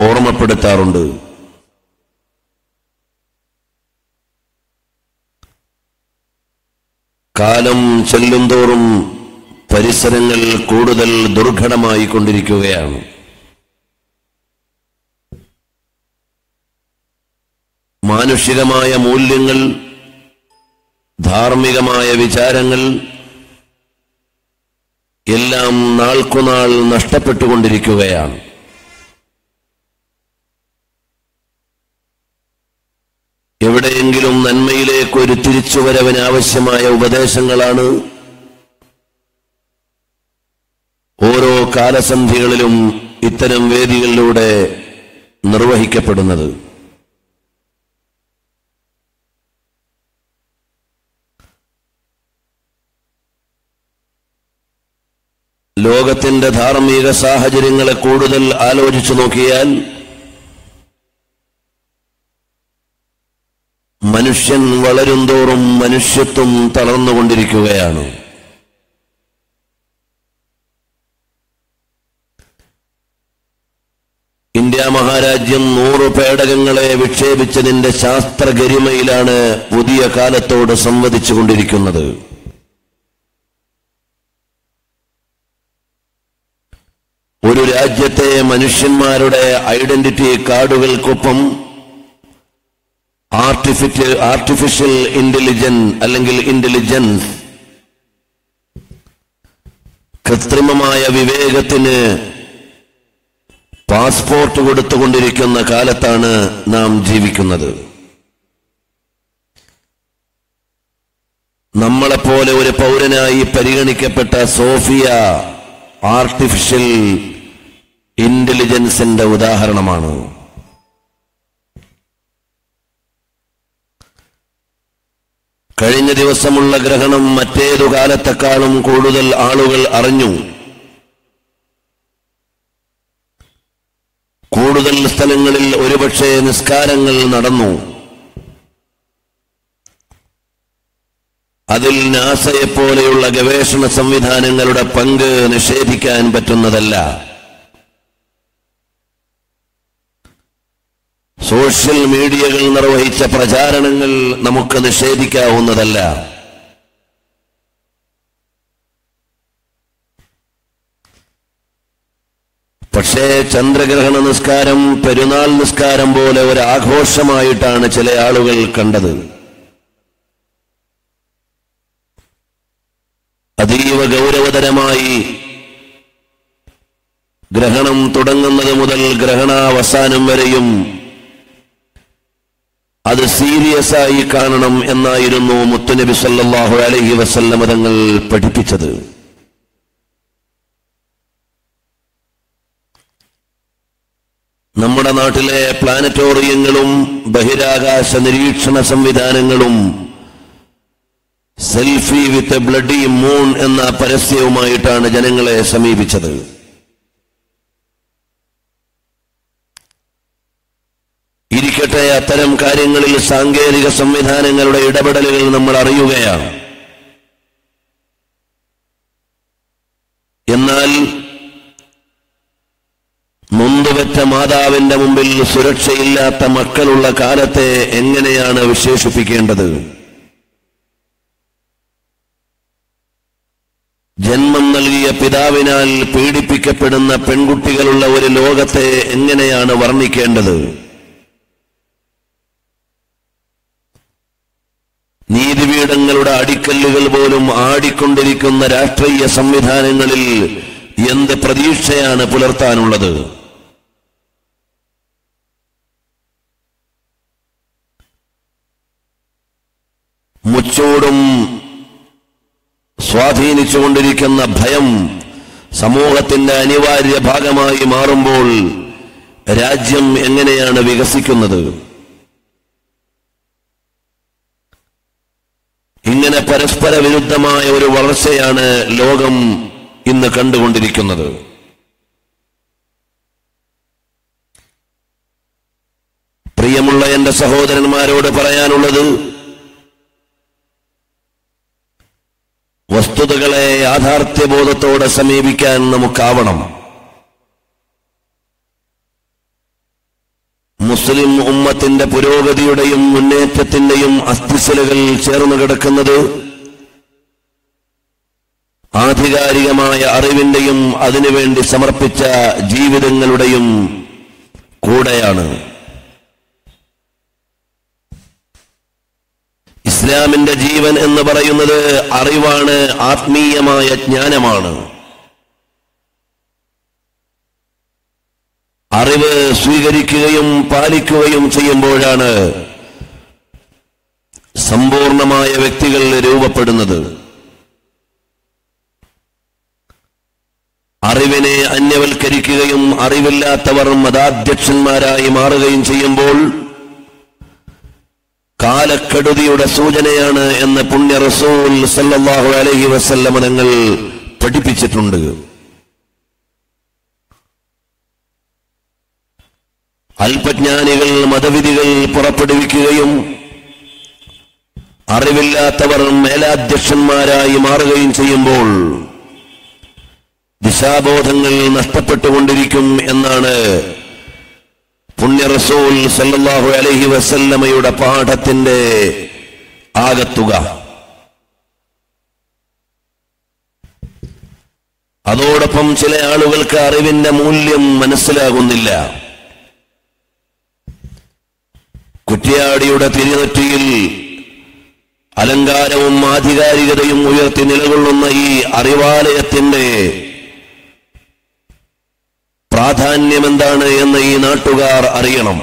ഓർമ്മപ്പെടുത്താറുണ്ട് കാലം ചെല്ലുന്തോറും പരിസരങ്ങൾ കൂടുതൽ ദുർഘടമായി കൊണ്ടിരിക്കുകയാണ് മാനുഷികമായ മൂല്യങ്ങൾ ധാർമ്മികമായ വിചാരങ്ങൾ എല്ലാം നാൾക്കുനാൾ നഷ്ടപ്പെട്ടുകൊണ്ടിരിക്കുകയാണ് എവിടെയെങ്കിലും നന്മയിലേക്ക് ഒരു തിരിച്ചുവരവിന് ആവശ്യമായ ഉപദേശങ്ങളാണ് ഓരോ കാലസന്ധികളിലും ഇത്തരം വേദികളിലൂടെ നിർവഹിക്കപ്പെടുന്നത് ലോകത്തിന്റെ ധാർമ്മിക സാഹചര്യങ്ങളെ കൂടുതൽ ആലോചിച്ചു നോക്കിയാൽ മനുഷ്യൻ വളരുംതോറും മനുഷ്യത്വം തളർന്നുകൊണ്ടിരിക്കുകയാണ് ഇന്ത്യ മഹാരാജ്യം നൂറ് പേടകങ്ങളെ വിക്ഷേപിച്ചതിന്റെ ശാസ്ത്രഗരിമയിലാണ് പുതിയ കാലത്തോട് സംവദിച്ചുകൊണ്ടിരിക്കുന്നത് ഒരു രാജ്യത്തെ മനുഷ്യന്മാരുടെ ഐഡന്റിറ്റി കാർഡുകൾക്കൊപ്പം ആർട്ടിഫിഷ്യൽ ആർട്ടിഫിഷ്യൽ ഇന്റലിജൻ അല്ലെങ്കിൽ ഇന്റലിജൻസ് കൃത്രിമമായ വിവേകത്തിന് പാസ്പോർട്ട് കൊടുത്തുകൊണ്ടിരിക്കുന്ന കാലത്താണ് നാം ജീവിക്കുന്നത് നമ്മളെപ്പോലെ ഒരു പൗരനായി പരിഗണിക്കപ്പെട്ട സോഫിയ ആർട്ടിഫിഷ്യൽ ഇന്റലിജൻസിന്റെ ഉദാഹരണമാണ് കഴിഞ്ഞ ദിവസമുള്ള ഗ്രഹണം മറ്റേതു കാലത്തെക്കാളും കൂടുതൽ ആളുകൾ അറിഞ്ഞു കൂടുതൽ സ്ഥലങ്ങളിൽ ഒരുപക്ഷെ നിസ്കാരങ്ങൾ നടന്നു അതിൽ നാസയെപ്പോലെയുള്ള ഗവേഷണ സംവിധാനങ്ങളുടെ പങ്ക് നിഷേധിക്കാൻ പറ്റുന്നതല്ല സോഷ്യൽ മീഡിയകൾ നിർവഹിച്ച പ്രചാരണങ്ങൾ നമുക്ക് നിഷേധിക്കാവുന്നതല്ല പക്ഷേ ചന്ദ്രഗ്രഹണ നിസ്കാരം പെരുന്നാൾ നിസ്കാരം പോലെ ഒരു ആഘോഷമായിട്ടാണ് ചില ആളുകൾ കണ്ടത് അതീവ ഗൗരവതരമായി ഗ്രഹണം തുടങ്ങുന്നത് മുതൽ ഗ്രഹണാവസാനം വരെയും അത് സീരിയസ് ആയി കാണണം എന്നായിരുന്നു മുത്തുനബി സല്ലല്ലാഹു അലൈഹി വസല്ലമ തങ്ങൾ പഠിപ്പിച്ചത് നമ്മുടെ നാട്ടിലെ പ്ലാനറ്റോറിയങ്ങളും ബഹിരാകാശ നിരീക്ഷണ സംവിധാനങ്ങളും സെൽഫി വിത്ത് ബ്ലഡി മൂൺ എന്ന പരസ്യവുമായിട്ടാണ് ജനങ്ങളെ സമീപിച്ചത് ഇരിക്കട്ടെ അത്തരം കാര്യങ്ങളിൽ സാങ്കേതിക സംവിധാനങ്ങളുടെ ഇടപെടലുകൾ നമ്മൾ അറിയുകയാണ് എന്നാൽ നൊന്തുപെറ്റ മാതാവിന്റെ മുമ്പിൽ സുരക്ഷയില്ലാത്ത മക്കളുള്ള കാലത്തെ എങ്ങനെയാണ് വിശേഷിപ്പിക്കേണ്ടത് ജന്മം നൽകിയ പിതാവിനാൽ പീഡിപ്പിക്കപ്പെടുന്ന പെൺകുട്ടികളുള്ള ഒരു ലോകത്തെ എങ്ങനെയാണ് വർണ്ണിക്കേണ്ടത് നീതിപീഠങ്ങളുടെ അടിക്കല്ലുകൾ പോലും ആടിക്കൊണ്ടിരിക്കുന്ന രാഷ്ട്രീയ സംവിധാനങ്ങളിൽ എന്ത് പ്രതീക്ഷയാണ് പുലർത്താനുള്ളത് മുച്ചോടും സ്വാധീനിച്ചുകൊണ്ടിരിക്കുന്ന ഭയം സമൂഹത്തിന്റെ അനിവാര്യ ഭാഗമായി മാറുമ്പോൾ രാജ്യം എങ്ങനെയാണ് വികസിക്കുന്നത് ഇങ്ങനെ പരസ്പര വിരുദ്ധമായ ഒരു വളർച്ചയാണ് ലോകം ഇന്ന് കണ്ടുകൊണ്ടിരിക്കുന്നത് പ്രിയമുള്ള എന്റെ സഹോദരന്മാരോട് പറയാനുള്ളത് വസ്തുതകളെ യാഥാർത്ഥ്യബോധത്തോടെ സമീപിക്കാൻ നമുക്കാവണം മുസ്ലിം ഉമ്മത്തിന്റെ പുരോഗതിയുടെയും മുന്നേറ്റത്തിന്റെയും അസ്ഥിശിലകൾ ചേർന്ന് കിടക്കുന്നത് ആധികാരികമായ അറിവിന്റെയും അതിനുവേണ്ടി സമർപ്പിച്ച ജീവിതങ്ങളുടെയും കൂടെയാണ് ഇസ്ലാമിന്റെ ജീവൻ എന്ന് പറയുന്നത് അറിവാണ് ആത്മീയമായ ജ്ഞാനമാണ് അറിവ് സ്വീകരിക്കുകയും പാലിക്കുകയും ചെയ്യുമ്പോഴാണ് സമ്പൂർണമായ വ്യക്തികൾ രൂപപ്പെടുന്നത് അറിവിനെ അന്യവൽക്കരിക്കുകയും അറിവില്ലാത്തവർ മതാധ്യക്ഷന്മാരായി മാറുകയും ചെയ്യുമ്പോൾ കാലക്കെടുതിയുടെ സൂചനയാണ് എന്ന് പുണ്യ റസൂൽ സല്ലല്ലാഹു അലൈഹി വസല്ലമ തങ്ങൾ പഠിപ്പിച്ചിട്ടുണ്ട് അല്പജ്ഞാനികൾ മതവിധികൾ പുറപ്പെടുവിക്കുകയും അറിവില്ലാത്തവർ മേലാധ്യക്ഷന്മാരായി മാറുകയും ചെയ്യുമ്പോൾ ദിശാബോധങ്ങൾ നഷ്ടപ്പെട്ടുകൊണ്ടിരിക്കും എന്നാണ് പുണ്യ റസൂൽ സല്ലല്ലാഹു അലൈഹി വസല്ലമയുടെ പാഠത്തിന്റെ ആകത്തുക അതോടൊപ്പം ചില ആളുകൾക്ക് അറിവിന്റെ മൂല്യം മനസ്സിലാകുന്നില്ല കുറ്റിയാടിയുടെ തിരുനെറ്റിയിൽ അലങ്കാരവും ആധികാരികതയും ഉയർത്തി നിലകൊള്ളുന്ന ഈ അറിവാലയത്തിന്റെ പ്രാധാന്യം എന്താണ് എന്ന് ഈ നാട്ടുകാർ അറിയണം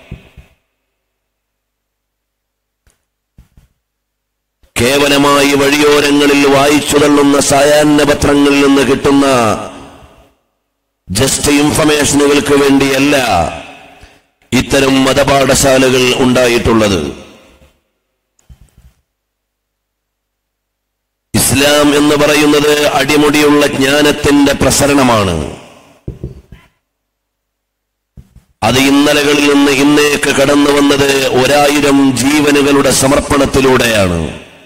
കേവലമായി വഴിയോരങ്ങളിൽ വായിച്ചു തള്ളുന്ന സായാഹ്ന പത്രങ്ങളിൽ നിന്ന് കിട്ടുന്ന ജസ്റ്റ് ഇൻഫർമേഷനുകൾക്ക് വേണ്ടിയല്ല ഇത്തരം മതപാഠശാലകൾ ഉണ്ടായിട്ടുള്ളത് ഇസ്ലാം എന്ന് പറയുന്നത് അടിമുടിയുള്ള ജ്ഞാനത്തിന്റെ പ്രസരണമാണ് അത് ഇന്നലകളിൽ നിന്ന് ഇന്നേക്ക് കടന്നു വന്നത് ഒരായിരം ജീവനുകളുടെ സമർപ്പണത്തിലൂടെയാണ്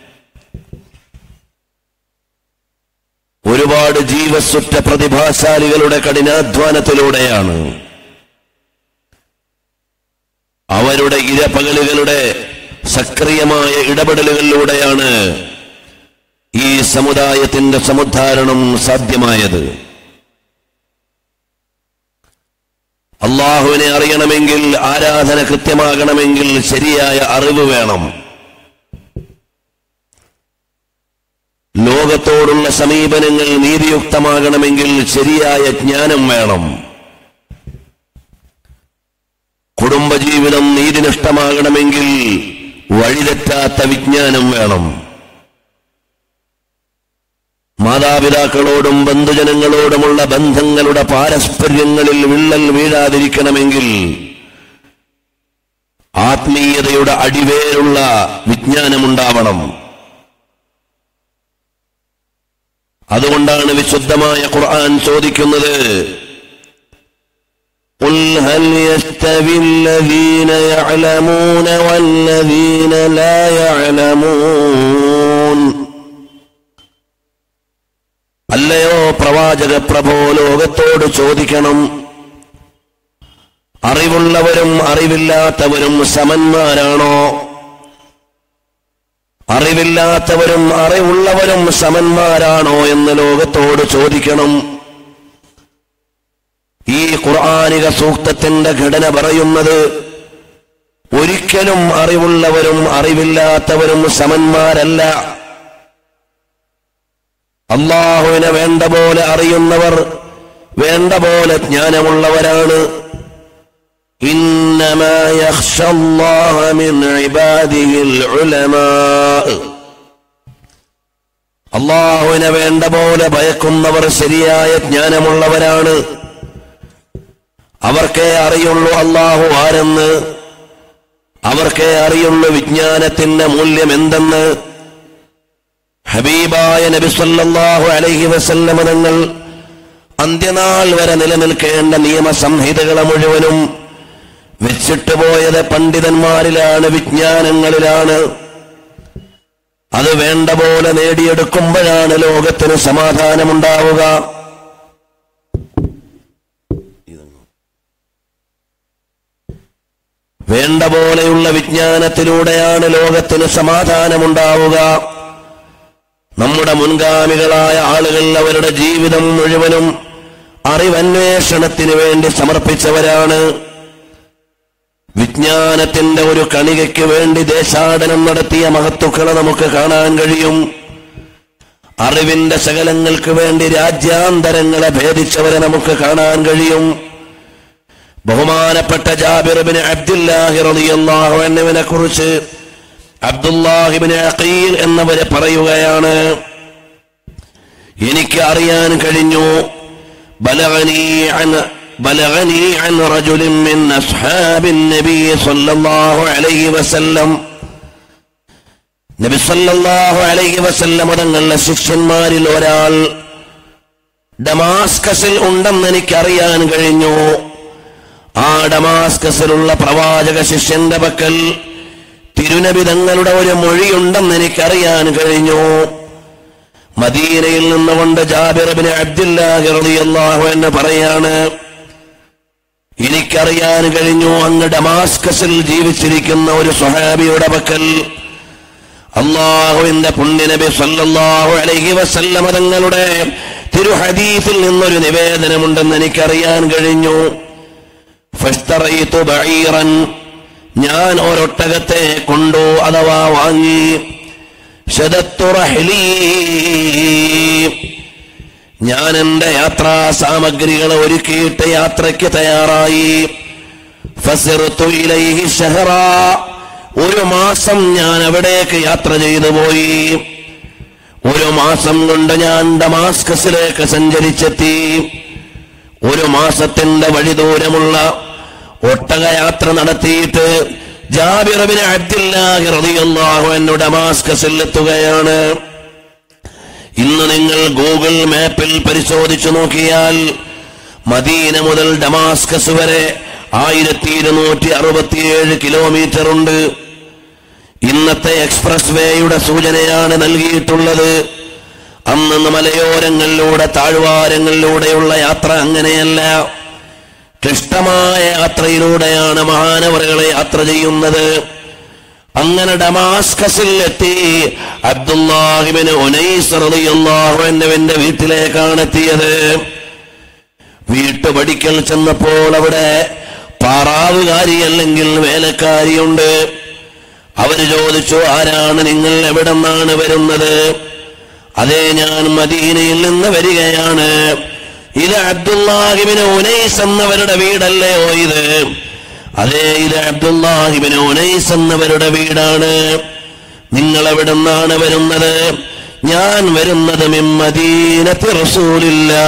ഒരുപാട് ജീവസ്വറ്റ പ്രതിഭാശാലികളുടെ കഠിനാധ്വാനത്തിലൂടെയാണ് അവരുടെ ഇരപകലുകളുടെ സക്രിയമായ ഇടപെടലുകളിലൂടെയാണ് ഈ സമുദായത്തിന്റെ സമുദ്ധാരണം സാധ്യമായത് അള്ളാഹുവിനെ അറിയണമെങ്കിൽ ആരാധന കൃത്യമാകണമെങ്കിൽ ശരിയായ അറിവ് വേണം ലോകത്തോടുള്ള സമീപനങ്ങൾ നീതിയുക്തമാകണമെങ്കിൽ ശരിയായ ജ്ഞാനം വേണം കുടുംബജീവിതം നീതിനിഷ്ഠമാകണമെങ്കിൽ വഴിതെറ്റാത്ത വിജ്ഞാനം വേണം മാതാപിതാക്കളോടും ബന്ധുജനങ്ങളോടുമുള്ള ബന്ധങ്ങളുടെ പാരസ്പര്യങ്ങളിൽ വിള്ളൽ വീഴാതിരിക്കണമെങ്കിൽ ആത്മീയതയുടെ അടിവേരുള്ള വിജ്ഞാനമുണ്ടാവണം അതുകൊണ്ടാണ് വിശുദ്ധമായ ഖുർആൻ ചോദിക്കുന്നത് قل هل يستوي الذين يعلمون والذين لا يعلمون അല്ലയോ പ്രവാചക പ്രഭോ ലോകത്തോട് ചോദിക്കണം അറിവുള്ളവരും അറിവില്ലാത്തവരും സമന്മാരാണോ അറിവില്ലാത്തവരും അറിവുള്ളവരും സമന്മാരാണോ എന്ന് ലോകത്തോട് ചോദിക്കണം ഈ ഖുർആാനിക സൂക്തത്തിന്റെ ഘടന പറയുന്നത് ഒരിക്കലും അറിവുള്ളവരും അറിവില്ലാത്തവരും സമന്മാരല്ല അള്ളാഹുവിനെ വേണ്ട പോലെ അറിയുന്നവർ വേണ്ട പോലെ ജ്ഞാനമുള്ളവരാണ് إنما يخشى الله من عباده العلماء അള്ളാഹുവിനെ വേണ്ട പോലെ ഭയക്കുന്നവർ ശരിയായ ജ്ഞാനമുള്ളവരാണ് അവർക്കേ അറിയുള്ളൂ അള്ളാഹു ആരെന്ന് അവർക്കേ അറിയുള്ളൂ വിജ്ഞാനത്തിന്റെ മൂല്യം എന്തെന്ന് ഹബീബായ നബി സല്ലല്ലാഹു അലൈഹി വസല്ലമ തങ്ങൾ അന്ത്യനാൾ വരെ നിലനിൽക്കേണ്ട നിയമസംഹിതകളെ മുഴുവനും വെച്ചിട്ട് പോയത് പണ്ഡിതന്മാരിലാണ് വിജ്ഞാനങ്ങളിലാണ് അത് വേണ്ട പോലെ നേടിയെടുക്കുമ്പോഴാണ് ലോകത്തിന് സമാധാനമുണ്ടാവുക വേണ്ട പോലെയുള്ള വിജ്ഞാനത്തിലൂടെയാണ് ലോകത്തിന് സമാധാനമുണ്ടാവുക നമ്മുടെ മുൻഗാമികളായ ആളുകൾ അവരുടെ ജീവിതം മുഴുവനും അറിവന്വേഷണത്തിന് വേണ്ടി സമർപ്പിച്ചവരാണ് വിജ്ഞാനത്തിന്റെ ഒരു കണികയ്ക്ക് വേണ്ടി ദേശാടനം നടത്തിയ മഹത്തുക്കളെ നമുക്ക് കാണാൻ കഴിയും അറിവിന്റെ ശകലങ്ങൾക്ക് വേണ്ടി രാജ്യാന്തരങ്ങളെ ഭേദിച്ചവരെ നമുക്ക് കാണാൻ കഴിയും ബഹുമാനപ്പെട്ട ജാബിർബിന് അബ്ദുല്ലാഹി റളിയല്ലാഹു അൻഹുവിനെ കുറിച്ച് അബ്ദുല്ലാഹിബിന് അഖീൽ എന്നവരെ പറയുകയാണ് എനിക്ക് അറിയാൻ കഴിഞ്ഞു ബലഗനി അൻ ബലഗനി അൻ റജുലിൻ മിൻ അസ്ഹാബിൻ നബി സല്ലല്ലാഹു അലൈഹി വസല്ലം നബി സല്ലല്ലാഹു അലൈഹി വസല്ലം തങ്ങളുടെ ശിഷ്യന്മാരിൽ ഒരാൾ ഡമാസ്കസിൽ ഉണ്ടെന്ന് എനിക്കറിയാൻ കഴിഞ്ഞു ആ ഡമാസ്കസിലുള്ള പ്രവാചക ശിഷ്യന്റെ പക്കൽ തിരുനബി തങ്ങളുടെ ഒരു മൊഴിയുണ്ടെന്ന് എനിക്കറിയാൻ കഴിഞ്ഞു മദീനയിൽ നിന്നുകൊണ്ട് ജാബിറബിന് അബ്ദുല്ലാഹി റളിയല്ലാഹു എന്ന് പറയാണ് എനിക്കറിയാൻ കഴിഞ്ഞു അങ്ങ് ഡമാസ്കസിൽ ജീവിച്ചിരിക്കുന്ന ഒരു സ്വഹാബിയുടെ പക്കൽ അള്ളാഹുവിന്റെ പുണ്യനബി സല്ലല്ലാഹു അലൈഹി വസല്ലമ തങ്ങളുടെ തിരുഹദീസിൽ നിന്നൊരു നിവേദനമുണ്ടെന്ന് എനിക്കറിയാൻ കഴിഞ്ഞു ഫഷ്തറയിത്തു ബഈറൻ ഞാൻ ഒരൊട്ടകത്തെ കൊണ്ടു അഥവാ വാങ്ങി ശതത്തു റഹ്ലീ ഞാൻ എന്റെ യാത്രാ സാമഗ്രികൾ ഒരുക്കിയിട്ട് യാത്രയ്ക്ക് തയ്യാറായി ഫസിർതു ഇലൈഹി ഷഹറ ഒരു മാസം ഞാൻ അവിടേക്ക് യാത്ര ചെയ്തു പോയി ഒരു മാസം കൊണ്ട് ഞാൻ ഡമാസ്കസിലേക്ക് സഞ്ചരിച്ചെത്തി ഒരു മാസത്തിന്റെ വഴി ദൂരമുള്ള ഒട്ടകയാത്ര നടത്തിയിട്ട് ജാബിറബിന് അബ്ദുല്ലാഹി റളിയല്ലാഹു അൻഹു ഡമാസ്കസിൽ എത്തുകയാണ് ഇന്ന് നിങ്ങൾ ഗൂഗിൾ മാപ്പിൽ പരിശോധിച്ചു നോക്കിയാൽ മദീന മുതൽ ഡമാസ്കസ് വരെ ആയിരത്തി ഇരുന്നൂറ്റി അറുപത്തിയേഴ് കിലോമീറ്റർ ഉണ്ട് ഇന്നത്തെ എക്സ്പ്രസ് വേയുടെ സൂചനയാണ് നൽകിയിട്ടുള്ളത് അന്ന് മലയോരങ്ങളിലൂടെ താഴ്വാരങ്ങളിലൂടെയുള്ള യാത്ര അങ്ങനെയല്ല ക്ലിഷ്ടമായ യാത്രയിലൂടെയാണ് മഹാനവറുകളെ യാത്ര ചെയ്യുന്നത് അങ്ങനെ ഡമാസ്കസിൽ എത്തി അബ്ദുല്ലാഹിബിന് ഉനൈസറിയാഹുവിന്റെ വീട്ടിലേക്കാണ് എത്തിയത് വീട്ടുപടിക്കൽ ചെന്നപ്പോൾ അവിടെ പാറാവുകാരി അല്ലെങ്കിൽ വേലക്കാരിയുണ്ട് അവര് ചോദിച്ചു ആരാണ് നിങ്ങൾ എവിടെ നിന്നാണ് വരുന്നത് അതെ ഞാൻ മദീനയിൽ നിന്ന് വരികയാണ് ഇത് അബ്ദുല്ലാഹിബിന് ഉനൈസ് എന്നവരുടെ വീടല്ലയോ ഇത് അതെ ഇത് അബ്ദുല്ലാഹിബിന് ഉനൈസ് എന്നവരുടെ വീടാണ് നിങ്ങൾ എവിടെ നിന്നാണ് വരുന്നത് ഞാൻ വരുന്നത് മിമ്മദീനത്തി റസൂലില്ലാ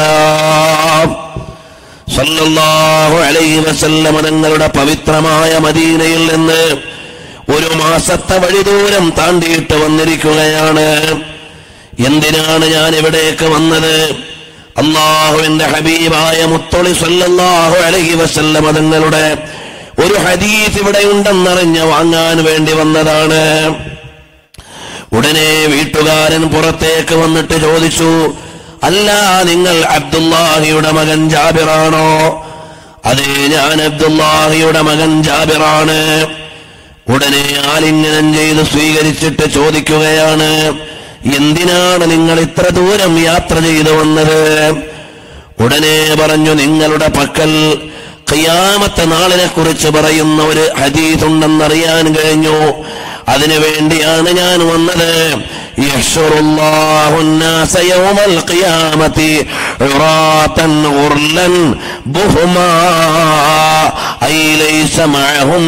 സല്ലല്ലാഹു അലൈഹി വസല്ലമ തങ്ങളുടെ പവിത്രമായ മദീനയിൽ നിന്ന് ഒരു മാസത്തെ വഴിദൂരം താണ്ടിയിട്ട് വന്നിരിക്കുകയാണ് എന്തിനാണ് ഞാൻ ഇവിടേക്ക് വന്നത് അള്ളാഹുവിന്റെ ഹബീബായ മുത്തൊളി സല്ലല്ലാഹു അലൈഹി വസല്ലമ തങ്ങളുടെ ഒരു ഹദീസ് ഇവിടെ ഉണ്ടെന്നറിഞ്ഞ് വാങ്ങാൻ വേണ്ടി വന്നതാണ് ഉടനെ വീട്ടുകാരൻ പുറത്തേക്ക് വന്നിട്ട് ചോദിച്ചു അല്ല നിങ്ങൾ അബ്ദുല്ലാഹിയുടെ മകൻ ജാബിറാണോ അതെ ഞാൻ അബ്ദുല്ലാഹിയുടെ മകൻ ജാബിറാണ് ഉടനെ ആലിംഗനം ചെയ്ത് സ്വീകരിച്ചിട്ട് ചോദിക്കുകയാണ് എന്തിനാണ് നിങ്ങൾ ഇത്ര ദൂരം യാത്ര ചെയ്തു വന്നത് ഉടനെ പറഞ്ഞു നിങ്ങളുടെ പക്കൽ ഖിയാമത്തെ നാളിനെ കുറിച്ച് പറയുന്ന ഒരു ഹദീസ് ഉണ്ടെന്നറിയാൻ കഴിഞ്ഞു അതിനു വേണ്ടിയാണ് ഞാൻ വന്നത് يحشر الله الناس يوم القيامة عراة غرلا بهما أي ليس معهم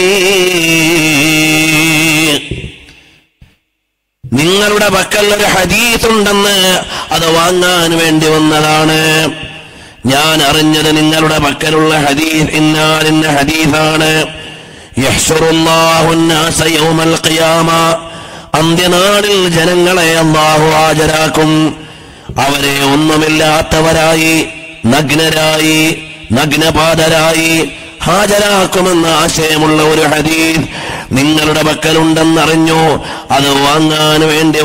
شيء നിങ്ങളുടെ പക്കൽ ഒരു ഹദീസ് ഉണ്ടെന്ന് അത് വാങ്ങാൻ വേണ്ടി വന്നതാണ് ഞാൻ അറിഞ്ഞത് നിങ്ങളുടെ പക്കലുള്ള ഹദീസ് ഇന്നാലിന്ന ഹദീസാണ് യഹ്ശുറുല്ലാഹു الناس يوم القيامة അന്ത്യനാളിൽ ജനങ്ങളെ അള്ളാഹു ഹാജരാക്കും അവരെ ഒന്നുമില്ലാത്തവരായി നഗ്നരായി നഗ്നപാതരായി ഹാജരാക്കുമെന്ന ആശയമുള്ള ഒരു ഹദീസ് നിങ്ങളുടെ പക്കലുണ്ടെന്നറിഞ്ഞു അത് വാങ്ങാൻ വേണ്ടി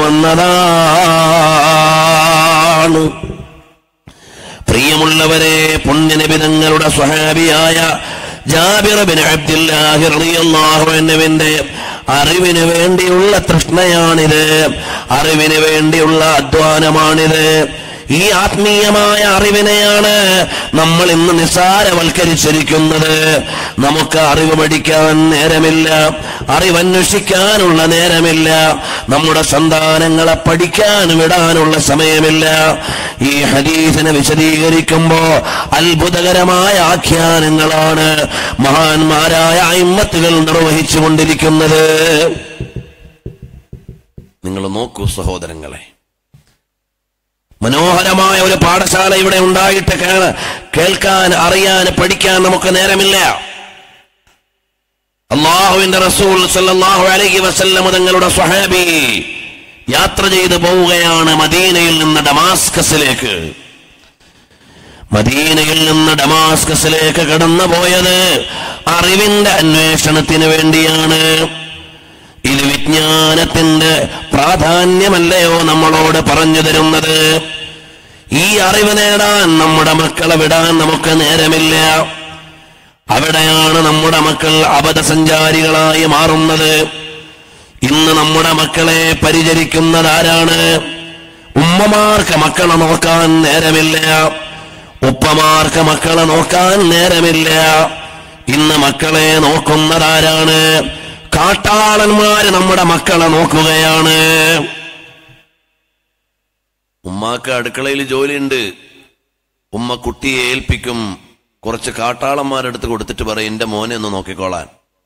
വന്നതാണ് പ്രിയമുള്ളവരെ പുണ്യനബി തങ്ങളുടെ സ്വഹാബിയായ ജാബിർ ബിൻ അബ്ദുല്ലാഹി റളിയല്ലാഹു അൻഹുവിന്റെ അറിവിന് വേണ്ടിയുള്ള തൃഷ്ണയാണിത് അറിവിന് വേണ്ടിയുള്ള അധ്വാനമാണിത് ഈ ആത്മീയമായ അറിവിനെയാണ് നമ്മൾ ഇന്ന് നിസ്സാരവൽക്കരിച്ചിരിക്കുന്നത് നമുക്ക് അറിവ് പഠിക്കാൻ നേരമില്ല അറിവന്വേഷിക്കാനുള്ള നേരമില്ല നമ്മുടെ സന്താനങ്ങളെ പഠിക്കാൻ വിടാനുള്ള സമയമില്ല ഈ ഹദീസിനെ വിശദീകരിക്കുമ്പോ അത്ഭുതകരമായ ആഖ്യാനങ്ങളാണ് മഹാന്മാരായ അയിമ്മത്തുകൾ നിർവഹിച്ചുകൊണ്ടിരിക്കുന്നത് നിങ്ങൾ നോക്കൂ സഹോദരങ്ങളെ മനോഹരമായ ഒരു പാഠശാല ഇവിടെ ഉണ്ടായിട്ട് കേ- കേൾക്കാൻ അറിയാൻ പഠിക്കാൻ നമുക്ക് നേരമില്ല അള്ളാഹുവിന്റെ റസൂൽ സല്ലല്ലാഹു അലൈഹി വസല്ലം തങ്ങളുടെ സ്വഹാബി യാത്ര ചെയ്തു പോവുകയാണ് മദീനയിൽ നിന്ന് ഡമാസ്കസിലേക്ക് മദീനയിൽ നിന്ന് ഡമാസ്കസിലേക്ക് കടന്നു പോയത് അറിവിന്റെ അന്വേഷണത്തിന് വേണ്ടിയാണ് ഇത് വിജ്ഞാനത്തിന്റെ പ്രാധാന്യമല്ലയോ നമ്മളോട് പറഞ്ഞു തരുന്നത് ഈ അറിവ് നേടാൻ നമ്മുടെ മക്കളെ വിടാൻ നമുക്ക് നേരമില്ല അവിടെയാണ് നമ്മുടെ മക്കൾ അബദ്ധസഞ്ചാരികളായി മാറുന്നത് ഇന്ന് നമ്മുടെ മക്കളെ പരിചരിക്കുന്നത് ആരാണ് ഉമ്മമാർക്ക് മക്കളെ നോക്കാൻ നേരമില്ല ഉപ്പമാർക്ക് മക്കളെ നോക്കാൻ നേരമില്ല ഇന്ന് മക്കളെ നോക്കുന്നതാരാണ് കാട്ടാളന്മാര് നമ്മുടെ മക്കളെ നോക്കുകയാണ് ഉമ്മാക്ക് അടുക്കളയിൽ ജോലിയുണ്ട് ഉമ്മ കുട്ടിയെ ഏൽപ്പിക്കും കുറച്ച് കാട്ടാളന്മാരെടുത്ത് കൊടുത്തിട്ട് പറയും എന്റെ മോനെ ഒന്ന് നോക്കിക്കോളാൻ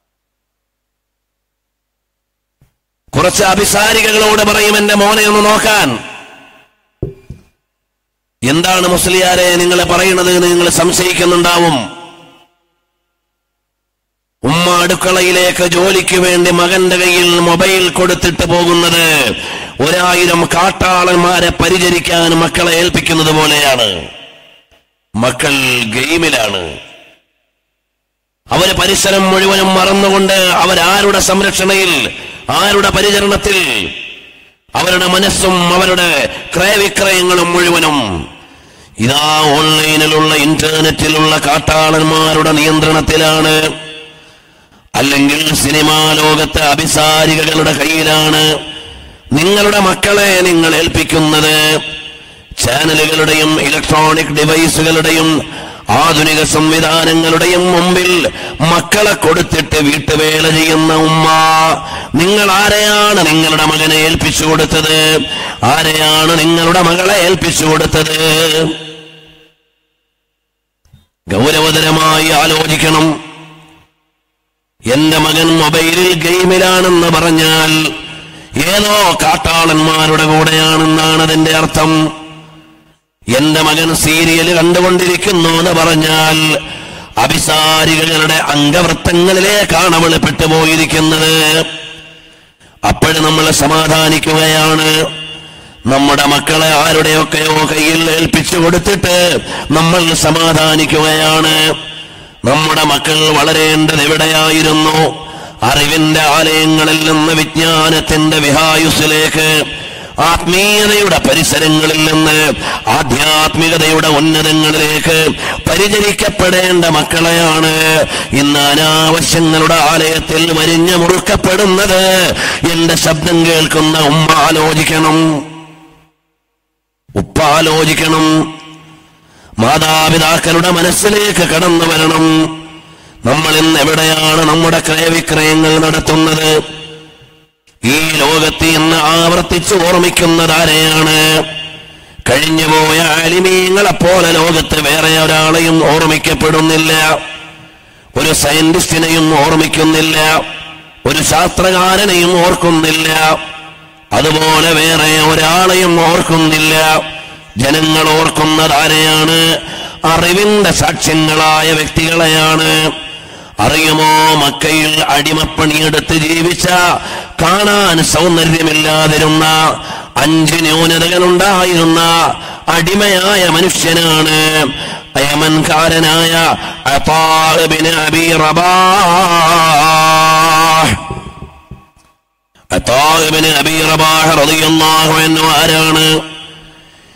കുറച്ച് അഭിസാരികകളോട് പറയും എന്റെ മോനെ ഒന്ന് നോക്കാൻ എന്താണ് മുസ്ലിയാരെ നിങ്ങൾ പറയുന്നത് എന്ന് നിങ്ങൾ സംശയിക്കുന്നുണ്ടാവും ഉമ്മ അടുക്കളയിലേക്ക് ജോലിക്ക് വേണ്ടി മകന്റെ കയ്യിൽ മൊബൈൽ കൊടുത്തിട്ട് പോകുന്നത് ഒരായിരം കാട്ടാളന്മാരെ പരിചരിക്കാൻ മക്കളെ ഏൽപ്പിക്കുന്നത് പോലെയാണ് മക്കൾ ഗെയിമിലാണ് അവര് പരിസരം മുഴുവനും മറന്നുകൊണ്ട് അവരാരുടെ സംരക്ഷണയിൽ ആരുടെ പരിചരണത്തിൽ അവരുടെ മനസ്സും അവരുടെ ക്രയവിക്രയങ്ങളും മുഴുവനും ഇതാ ഓൺലൈനിലുള്ള ഇന്റർനെറ്റിലുള്ള കാട്ടാളന്മാരുടെ നിയന്ത്രണത്തിലാണ് അല്ലെങ്കിൽ സിനിമാ ലോകത്തെ അഭിസാരികകളുടെ കയ്യിലാണ് നിങ്ങളുടെ മക്കളെ നിങ്ങൾ ഏൽപ്പിക്കുന്നത് ചാനലുകളുടെയും ഇലക്ട്രോണിക് ഡിവൈസുകളുടെയും ആധുനിക സംവിധാനങ്ങളുടെയും മുമ്പിൽ മക്കളെ കൊടുത്തിട്ട് വീട്ടുവേല ചെയ്യുന്ന ഉമ്മ നിങ്ങൾ ആരെയാണ് നിങ്ങളുടെ മകനെ ഏൽപ്പിച്ചു കൊടുത്തത് ആരെയാണ് നിങ്ങളുടെ മകളെ ഏൽപ്പിച്ചു കൊടുത്തത് ഗൗരവതരമായി ആലോചിക്കണം എന്റെ മകൻ മൊബൈലിൽ ഗെയിമിലാണെന്ന് പറഞ്ഞാൽ ഏതോ കാട്ടാളന്മാരുടെ കൂടെയാണെന്നാണ് അതിന്റെ അർത്ഥം എന്റെ മകൻ സീരിയൽ കണ്ടുകൊണ്ടിരിക്കുന്നു എന്ന് പറഞ്ഞാൽ അഭിസാരികളുടെ അംഗവൃത്തങ്ങളിലേക്കാണ് അവൾ പെട്ടുപോയിരിക്കുന്നത് അപ്പോഴും നമ്മൾ സമാധാനിക്കുകയാണ് നമ്മുടെ മക്കളെ ആരുടെയൊക്കെയോ കയ്യിൽ ഏൽപ്പിച്ചു കൊടുത്തിട്ട് നമ്മൾ സമാധാനിക്കുകയാണ് നമ്മുടെ മക്കൾ വളരേണ്ടത് എവിടെയായിരുന്നു അറിവിന്റെ ആലയങ്ങളിൽ നിന്ന് വിജ്ഞാനത്തിന്റെ വിഹായുസിലേക്ക് ആത്മീയതയുടെ പരിസരങ്ങളിൽ നിന്ന് ആധ്യാത്മികതയുടെ ഉന്നതങ്ങളിലേക്ക് പരിചരിക്കപ്പെടേണ്ട മക്കളെയാണ് ഇന്ന് അനാവശ്യങ്ങളുടെ ആലയത്തിൽ വരിഞ്ഞു മുറുക്കപ്പെടുന്നത് എന്റെ ശബ്ദം കേൾക്കുന്ന ഉമ്മ ആലോചിക്കണം ഉപ്പ ആലോചിക്കണം മാതാപിതാക്കളുടെ മനസ്സിലേക്ക് കടന്നു വരണം നമ്മൾ ഇന്ന് എവിടെയാണ് നമ്മുടെ ക്രയവിക്രയങ്ങൾ നടത്തുന്നത് ഈ ലോകത്ത് ഇന്ന് ആവർത്തിച്ച് ഓർമ്മിക്കുന്നത് ആരെയാണ് കഴിഞ്ഞുപോയ അലിമീങ്ങളെ പോലെ ലോകത്ത് വേറെ ഒരാളെയും ഓർമ്മിക്കപ്പെടുന്നില്ല ഒരു സയന്റിസ്റ്റിനെയും ഓർമ്മിക്കുന്നില്ല ഒരു ശാസ്ത്രകാരനെയും ഓർക്കുന്നില്ല അതുപോലെ വേറെ ഒരാളെയും ഓർക്കുന്നില്ല ജനങ്ങൾ ഓർക്കുന്നത് ആരെയാണ് അറിവിന്റെ സാക്ഷ്യങ്ങളായ വ്യക്തികളെയാണ് അറിയുമോ മക്കയിൽ അടിമപ്പണിയെടുത്ത് ജീവിച്ച കാണാൻ സൗന്ദര്യമില്ലാതിരുന്ന അഞ്ച് ന്യൂനതകളുണ്ടായിരുന്ന അടിമയായ മനുഷ്യനാണ് യമൻകാരനായ അതാബിന് അബി റബാഹ് അതാബിന് അബി റബാഹ് റളിയല്ലാഹു അൻഹു ആരാണ്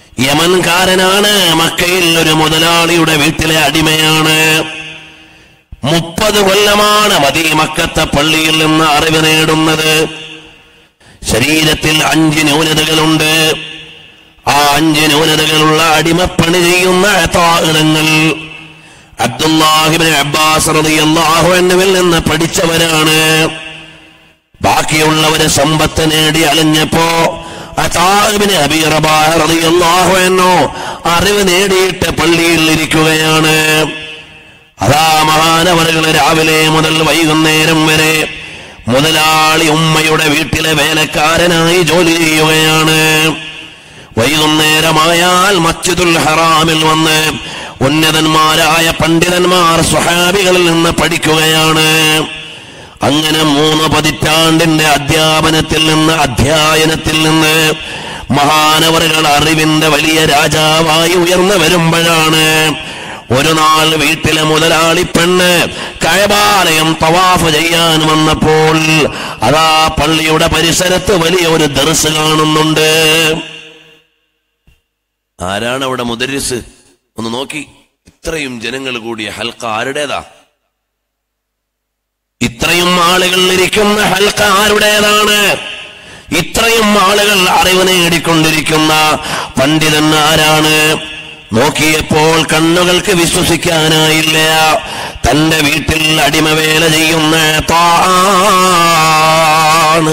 യമൻകാരനാണ് മക്കയിൽ ഒരു മുതലാളിയുടെ വീട്ടിലെ അടിമയാണ് മുപ്പത് കൊല്ലമാണ് മദീമക്കത്തെ പള്ളിയിൽ നിന്ന് അറിവ് നേടുന്നത് ശരീരത്തിൽ അഞ്ച് ന്യൂനതകളുണ്ട് ആ അഞ്ച് ന്യൂനതകളുള്ള അടിമപ്പണി ചെയ്യുന്ന താഹങ്ങൾ അബ്ദുല്ലാഹിബിൻ അബ്ബാസ് റളിയല്ലാഹു അൻഹുവിൽ നിന്ന് പഠിച്ചവരാണ് ബാക്കിയുള്ളവര് സമ്പത്ത് നേടി അലഞ്ഞപ്പോ അതാഹിബിന് അബീ റബാഹ് റളിയല്ലാഹു അൻഹു അറിവ് നേടിയിട്ട് പള്ളിയിൽ ഇരിക്കുകയാണ് അതാ മഹാനവറുകള് രാവിലെ മുതൽ വൈകുന്നേരം വരെ മുതലാളി ഉമ്മയുടെ വീട്ടിലെ വേലക്കാരനായി ജോലി ചെയ്യുകയാണ് വൈകുന്നേരമായാൽ മസ്ജിദുൽ ഹറാമിൽ വന്ന് ഉന്നതന്മാരായ പണ്ഡിതന്മാർ സ്വഹാബികളിൽ നിന്ന് പഠിക്കുകയാണ് അങ്ങനെ മൂന്ന് പതിറ്റാണ്ടിന്റെ അധ്യാപനത്തിൽ നിന്ന് അധ്യയനത്തിൽ നിന്ന് മഹാനവറുകൾ അറിവിന്റെ വലിയ രാജാവായി ഉയർന്നു വരുമ്പോഴാണ് ഒരു നാൾ വീട്ടിലെ മുതലാളി പെണ്ണ് കഴബാലയം തവാഫ് ചെയ്യാൻ വന്നപ്പോൾ അതാ പള്ളിയുടെ പരിസരത്ത് വലിയ ഒരു ദർസ് കാണുന്നുണ്ട് ആരാണ് അവിടെ മുദരിസ് ഒന്ന് നോക്കി ഇത്രയും ജനങ്ങൾ കൂടിയ ഹൽക്ക ആരുടേതാ ഇത്രയും ആളുകൾ ഇരിക്കുന്ന ഹൽക്ക ആരുടേതാണ് ഇത്രയും ആളുകൾ അറിവ് നേടിക്കൊണ്ടിരിക്കുന്ന പണ്ഡിതൻ ആരാണ് നോക്കിയപ്പോൾ കണ്ണുകൾക്ക് വിശ്വസിക്കാനായില്ല തന്റെ വീട്ടിൽ അടിമവേല ചെയ്യുന്ന താണ്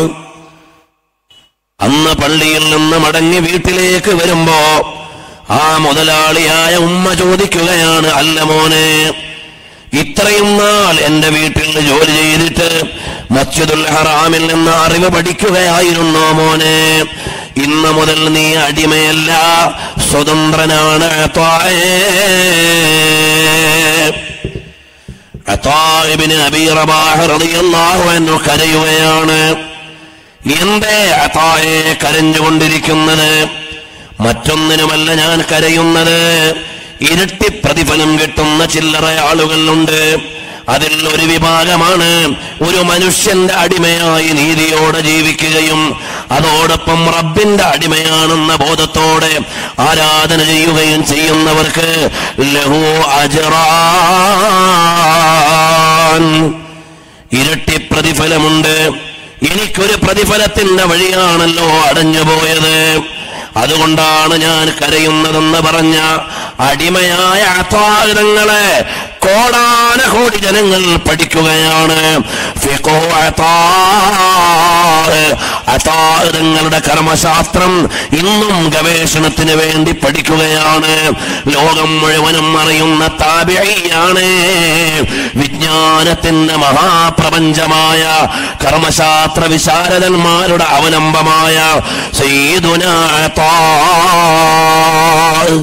അന്ന് പള്ളിയിൽ നിന്ന് മടങ്ങി വീട്ടിലേക്ക് വരുമ്പോ ആ മുതലാളിയായ ഉമ്മ ചോദിക്കുകയാണ് അല്ല മോനെ ഇത്രയും നാൾ എന്റെ വീട്ടിൽ ജോലി ചെയ്തിട്ട് മസ്ജിദുൽ ഹറാമിൽ നിന്ന് അറിവ് പഠിക്കുകയായിരുന്നോ മോനെ ഇന്ന് മുതൽ നീ അടിമയല്ല സ്വതന്ത്രനാണ് അത്വായേ. അത്വാഇബ്നു അബീ റബാഹ് റളിയല്ലാഹു അൻഹു കരയുകയാണ് എന്തേ അതായെ കരഞ്ഞുകൊണ്ടിരിക്കുന്നത് മറ്റൊന്നിനുമല്ല ഞാൻ കരയുന്നത് ഇരട്ടി പ്രതിഫലം കിട്ടുന്ന ചില്ലറ ആളുകളുണ്ട് അതിൽ ഒരു വിഭാഗമാണ് ഒരു മനുഷ്യന്റെ അടിമയായി നീതിയോടെ ജീവിക്കുകയും അതോടൊപ്പം റബ്ബിന്റെ അടിമയാണെന്ന ബോധത്തോടെ ആരാധന ചെയ്യുകയും ചെയ്യുന്നവർക്ക് ലഹു അജറാൻ ഇരട്ടി പ്രതിഫലമുണ്ട് എനിക്കൊരു പ്രതിഫലത്തിന്റെ വഴിയാണല്ലോ അടഞ്ഞുപോയത് അതുകൊണ്ടാണ് ഞാൻ കരയുന്നതെന്ന് പറഞ്ഞ അടിമയായ അത്താഴങ്ങളെ കോടാനകോടി ജനങ്ങൾ പഠിക്കുകയാണ് ഫിഖോ അത്താഅ്. അത്താഴങ്ങളുടെ കർമ്മശാസ്ത്രം ഇന്നും ഗവേഷണത്തിന് വേണ്ടി പഠിക്കുകയാണ് ലോകം മുഴുവനും അറിയുന്ന താപിയാണ് വിജ്ഞാനത്തിന്റെ മഹാപ്രപഞ്ചമായ കർമ്മശാസ്ത്ര വിശാരദന്മാരുടെ അവലംബമായ സയ്യിദുന അത്താഅ്.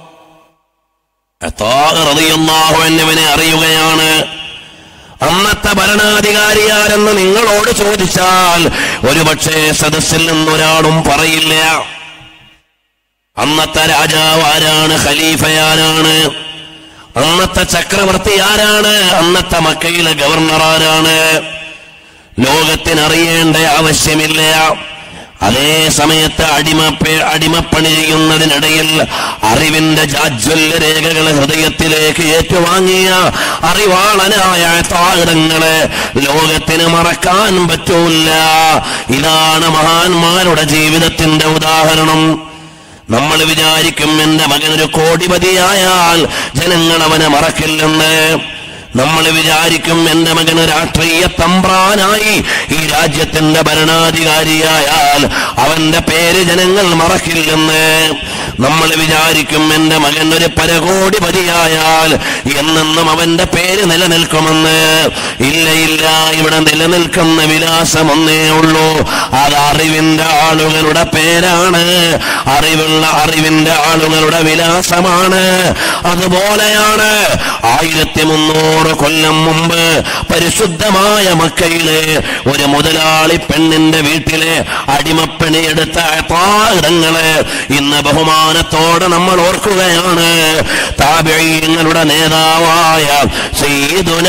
അത്താഅ് റളിയല്ലാഹു അൻഹുവിനെ അറിയുകയാണ് അന്നത്തെ ഭരണാധികാരിയാരെന്ന് നിങ്ങളോട് ചോദിച്ചാൽ ഒരുപക്ഷെ സദസ്സിൽ നിന്നൊരാളും പറയില്ല അന്നത്തെ രാജാവ് ആരാണ് ഖലീഫയാരാണ് അന്നത്തെ ചക്രവർത്തി ആരാണ് അന്നത്തെ മക്കയിലെ ഗവർണർ ആരാണ് ലോകത്തിനറിയേണ്ട ആവശ്യമില്ല അതേ സമയത്ത് അടിമപ്പേ അടിമപ്പണി ചെയ്യുന്നതിനിടയിൽ അറിവിന്റെ ജാജ്വല്യ രേഖകളെ ഹൃദയത്തിലേക്ക് ഏറ്റുവാങ്ങിയ അറിവാളനായ താഴങ്ങളെ ലോകത്തിന് മറക്കാൻ പറ്റൂല ഇതാണ് മഹാന്മാരുടെ ജീവിതത്തിന്റെ ഉദാഹരണം നമ്മൾ വിചാരിക്കും എന്റെ മകൻ ഒരു കോടിപതിയായാൽ ജനങ്ങൾ അവനെ മറക്കില്ലെന്ന് നമ്മൾ വിചാരിക്കും എന്റെ മകന് രാഷ്ട്രീയ തമ്പ്രാനായി ഈ രാജ്യത്തിന്റെ ഭരണാധികാരിയായാൽ അവന്റെ പേര് ജനങ്ങൾ മറക്കില്ലെന്ന് നമ്മൾ വിചാരിക്കും എന്റെ മകൻ ഒരു പരകോടിപതിയായാൽ എന്നെന്നും അവന്റെ പേര് നിലനിൽക്കുമെന്ന് ഇല്ല ഇല്ല ഇവിടെ നിലനിൽക്കുന്ന വിലാസം ഒന്നേ ഉള്ളൂ അത് അറിവിന്റെ ആളുകളുടെ പേരാണ് അറിവുള്ള അറിവിന്റെ ആളുകളുടെ വിലാസമാണ് അതുപോലെയാണ് ആയിരത്തി മുന്നൂറ് കൊല്ലം മുമ്പ് പരിശുദ്ധമായ മക്കയിലെ ഒരു മുതലാളി പെണ്ണിന്റെ വീട്ടിലെ അടിമപ്പണിയെടുത്ത പാടങ്ങള് ഇന്ന് ബഹുമാനത്തോടെ നമ്മൾ ഓർക്കുകയാണ് താപിങ്ങളുടെ നേതാവായ സയ്യിദുന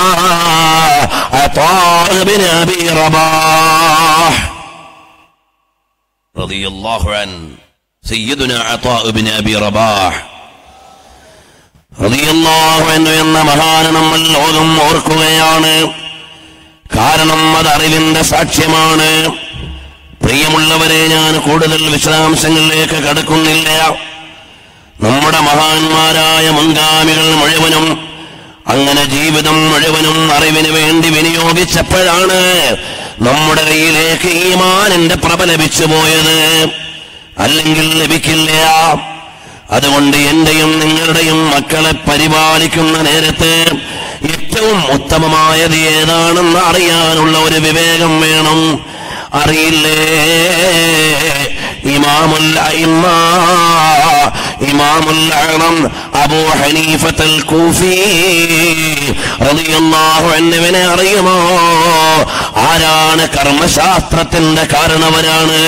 അതാഅ് ബിൻ അബീ റബാഹ് റളിയല്ലാഹു അൻ സയ്യിദുന അതാഅ് ബിൻ അബീ റബാഹ് റളിയല്ലാഹു അൻഹു എന്ന മഹാന നമ്മൾ ലോകം ഓർക്കുകയാണ് കാരണം അത് അറിവിന്റെ സാക്ഷ്യമാണ് പ്രിയമുള്ളവരെ ഞാൻ കൂടുതൽ വിശദാംശങ്ങളിലേക്ക് കടക്കുന്നില്ല നമ്മുടെ മഹാന്മാരായ മുൻഗാമികൾ മുഴുവനും അങ്ങനെ ജീവിതം മുഴുവനും അറിവിന് വേണ്ടി വിനിയോഗിച്ചപ്പോഴാണ് നമ്മുടെ കയ്യിലേക്ക് ഈമാനിന്റെ പ്രഭ ലഭിച്ചു പോയത് അല്ലെങ്കിൽ ലഭിക്കില്ല അതുകൊണ്ട് എന്റെയും നിങ്ങളുടെയും മക്കളെ പരിപാലിക്കുന്ന നേരത്ത് ഏറ്റവും ഉത്തമമായത് ഏതാണെന്ന് അറിയാനുള്ള ഒരു വിവേകം വേണം അറിയില്ലേ ഇമാമുൽ അയിമ്മ ഇമാമുൽ അഅ്ളം അബൂ ഹനീഫത്തുൽ കൂഫി റളിയല്ലാഹു അൻഹുവിനെ അറിയുമോ ആരാണ് കർമ്മശാസ്ത്രത്തിന്റെ കാരണവരാണ്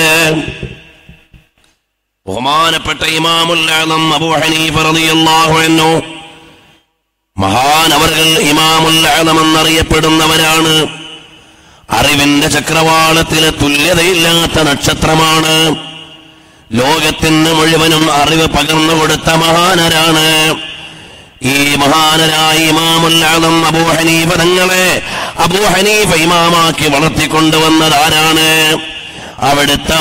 ബഹുമാനപ്പെട്ട ഇമാമുൽ അഅ്ളം അബൂ ഹനീഫ റളിയല്ലാഹു അൻഹു മഹാനവറുകൾ ഇമാമുൽ അഅ്ളം എന്നറിയപ്പെടുന്നവരാണ് അറിവിന്റെ ചക്രവാളത്തിലെ തുല്യതയില്ലാത്ത നക്ഷത്രമാണ് ലോകത്തിന് മുഴുവനും അറിവ് പകർന്നു കൊടുത്ത മഹാനരാണ് ഈ മഹാനരായ ഇമാമുല്ലാദം അബൂ ഹനീഫ തങ്ങളെ അബൂ ഹനീഫ ഇമാമാക്കി വളർത്തിക്കൊണ്ടുവന്നത് ആരാണ് അവിടുത്തെ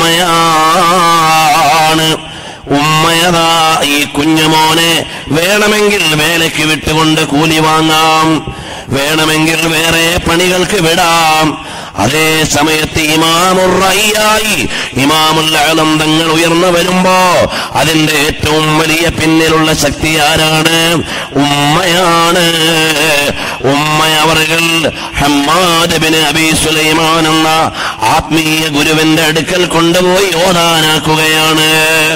ഉമ്മയാണ് ഉമ്മയതാ ഈ കുഞ്ഞുമോനെ വേണമെങ്കിൽ വേലയ്ക്ക് വിട്ടുകൊണ്ട് കൂലി വാങ്ങാം വേണമെങ്കിൽ വേറെ പണികൾക്ക് വിടാം അതേ സമയത്ത് ഇമാമുറയ്യായി ഇമാമുല്ലാദം തങ്ങൾ ഉയർന്നു വരുമ്പോ അതിന്റെ ഏറ്റവും വലിയ പിന്നിലുള്ള ശക്തി ആരാണ് ഉമ്മയാണ് ഉമ്മയവറുകൾ ഹമ്മാദ് ബിൻ അബി സുലൈമാൻ എന്ന ആത്മീയ ഗുരുവിന്റെ അടുക്കൽ കൊണ്ടുപോയി ഓതാനാക്കുകയാണ്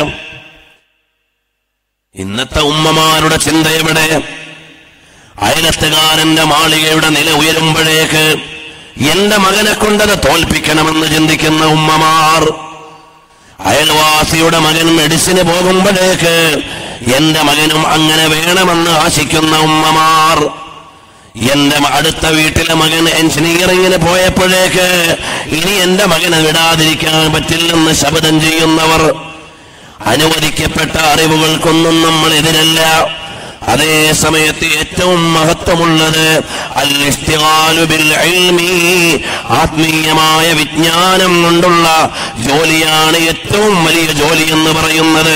ഇന്നത്തെ ഉമ്മമാരുടെ ചിന്ത എവിടെ അയലത്തുകാരന്റെ മാളികയുടെ നില ഉയരുമ്പോഴേക്ക് എന്റെ മകനെ കൊണ്ടത് തോൽപ്പിക്കണമെന്ന് ചിന്തിക്കുന്ന ഉമ്മമാർ അയൽവാസിയുടെ മകൻ മെഡിസിന് പോകുമ്പോഴേക്ക് എന്റെ മകനും അങ്ങനെ വേണമെന്ന് ആശിക്കുന്ന ഉമ്മമാർ എന്റെ മ- അടുത്ത വീട്ടിലെ മകൻ എഞ്ചിനീയറിംഗിന് പോയപ്പോഴേക്ക് ഇനി എന്റെ മകനെ വിടാതിരിക്കാൻ പറ്റില്ലെന്ന് ശപഥം ചെയ്യുന്നവർ അനുവദിക്കപ്പെട്ട അറിവുകൾക്കൊന്നും നമ്മൾ എതിരല്ല അതേ സമയത്ത് ഏറ്റവും മഹത്വമുള്ളത് അൽ ഇസ്തിഗാലു ബിൽ ഇൽമി ആത്മീയമായ വിജ്ഞാനം കൊണ്ടുള്ള ജോലിയാണ് ഏറ്റവും വലിയ ജോലി എന്ന് പറയുന്നത്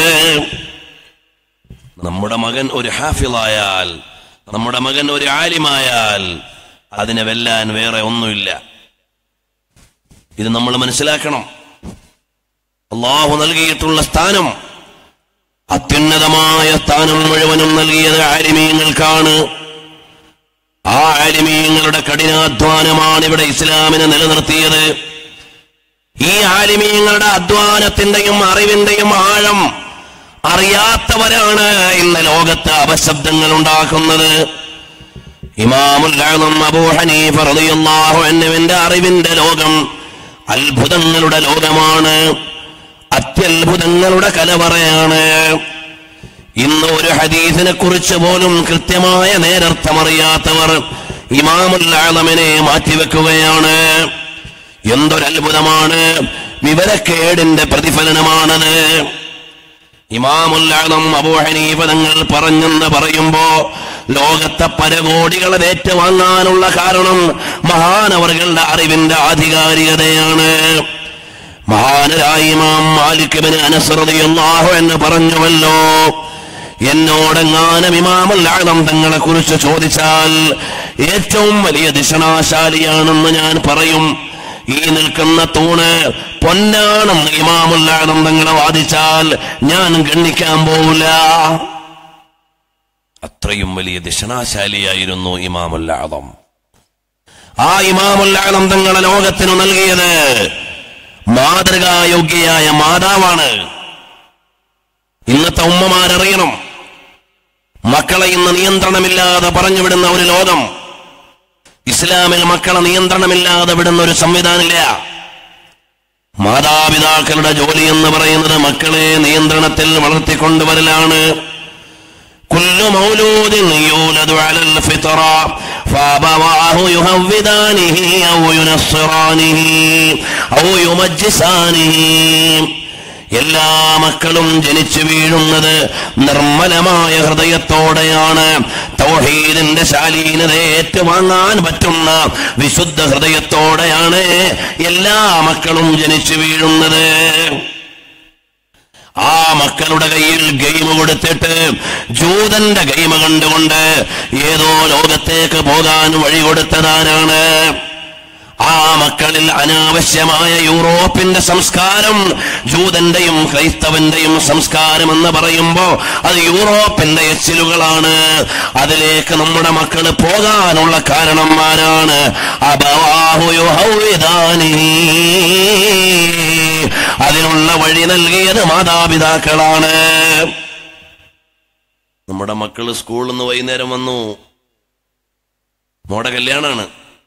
നമ്മുടെ മകൻ ഒരു ഹാഫിളായാൽ നമ്മുടെ മകൻ ഒരു ആലിമായാൽ അതിനെ വെല്ലാൻ വേറെ ഒന്നുമില്ല ഇത് നമ്മൾ മനസ്സിലാക്കണം അള്ളാഹു നൽകിയിട്ടുള്ള സ്ഥാനം അത്യുന്നതമായ സ്ഥാനം മുഴുവനും നൽകിയത് ആലിമീങ്ങൾക്കാണ് ആ ആലിമീങ്ങളുടെ കഠിനാധ്വാനമാണ് ഇവിടെ ഇസ്ലാമിനെ നിലനിർത്തിയത് ഈ ആലിമീങ്ങളുടെ അധ്വാനത്തിന്റെയും അറിവിന്റെയും ആഴം അറിയാത്തവരാണ് ഇന്ന് ലോകത്ത് അപശബ്ദങ്ങൾ ഉണ്ടാക്കുന്നത് ഇമാമുൽ ആദം അബൂ ഹനീഫ റളിയല്ലാഹു അൻഹുവിന്റെ അറിവിന്റെ ലോകം അത്ഭുതങ്ങളുടെ ലോകമാണ് അത്യത്ഭുതങ്ങളുടെ കലവറയാണ് ഇന്ന് ഒരു ഹദീസിനെ കുറിച്ച് പോലും കൃത്യമായ നേരർത്ഥമറിയാത്തവർ ഇമാമുൽ ആദമിനെ മാറ്റിവെക്കുകയാണ് എന്തൊരത്ഭുതമാണ് വിവരക്കേടിന്റെ പ്രതിഫലനമാണത് ഇമാമുല്ലാദം അബൂഹനീഫ തങ്ങൾ പറഞ്ഞെന്ന് പറയുമ്പോ ലോകത്തെ പരകോടികളെ ഏറ്റുവാങ്ങാനുള്ള കാരണം മഹാനവറുകളുടെ അറിവിന്റെ ആധികാരികതയാണ് മഹാനരായ ഇമാം മാലിക് ബിൻ അനസ് റളിയല്ലാഹു എന്ന് പറഞ്ഞുവല്ലോ എന്നോടെങ്ങാനും ഇമാമുല്ലാദം തങ്ങളെ കുറിച്ച് ചോദിച്ചാൽ ഏറ്റവും വലിയ ദിഷണാശാലിയാണെന്ന് ഞാൻ പറയും ഈ നിൽക്കുന്ന തൂണ് പൊന്നാണെന്ന് ഇമാമുല്ലാദം തങ്ങളെ വാദിച്ചാൽ ഞാൻ ഗണ്ണിക്കാൻ പോവില്ല അത്രയും വലിയ ദിഷണാശാലിയായിരുന്നു ഇമാമുല്ലാദം ആ ഇമാമുല്ലാദം തങ്ങളെ ലോകത്തിനു നൽകിയത് മാതൃകായോഗ്യയായ മാതാവാണ് ഇന്നത്തെ ഉമ്മമാരറിയണം മക്കളെ ഇന്ന് നിയന്ത്രണമില്ലാതെ പറഞ്ഞുവിടുന്ന ഒരു ലോകം ഇസ്ലാമിൽ മക്കളെ നിയന്ത്രണമില്ലാതെ വിടുന്ന ഒരു സംവിധാനമില്ല മാതാപിതാക്കളുടെ ജോലി എന്ന് പറയുന്നത് മക്കളെ നിയന്ത്രണത്തിൽ വളർത്തിക്കൊണ്ടുവരലാണ് كل مولود يولد على الفطرة فأبواه يهودانه أو ينصرانه أو يمجسانه എല്ലാ മക്കളും ജനിച്ചു വീഴുന്നത് നിർമ്മലമായ ഹൃദയത്തോടെയാണ് തൗഹീദിന്റെ ശാലീനതയെ ഏറ്റുവാങ്ങാൻ പറ്റുന്ന വിശുദ്ധ ഹൃദയത്തോടെയാണ് എല്ലാ മക്കളും ജനിച്ചു വീഴുന്നത് ആ മക്കളുടെ കയ്യിൽ ഗെയിം കൊടുത്തിട്ട് ജൂതന്റെ ഗെയിം കണ്ടുകൊണ്ട് ഏതോ ലോകത്തേക്ക് പോകാൻ വഴി കൊടുത്തതാരാണ് ആ മക്കളിൽ അനാവശ്യമായ യൂറോപ്പിന്റെ സംസ്കാരം ജൂതന്റെയും ക്രൈസ്തവന്റെയും സംസ്കാരം എന്ന് പറയുമ്പോ അത് യൂറോപ്പിന്റെ എച്ചിലുകളാണ് അതിലേക്ക് നമ്മുടെ മക്കൾ പോകാനുള്ള കാരണന്മാരാണ് അബവാഹു യുഹൗവിദാനി. അതിനുള്ള വഴി നൽകിയത് മാതാപിതാക്കളാണ് നമ്മുടെ മക്കള് സ്കൂളിൽ നിന്ന് വൈകുന്നേരം വന്നു മോടെ കല്യാണാണ്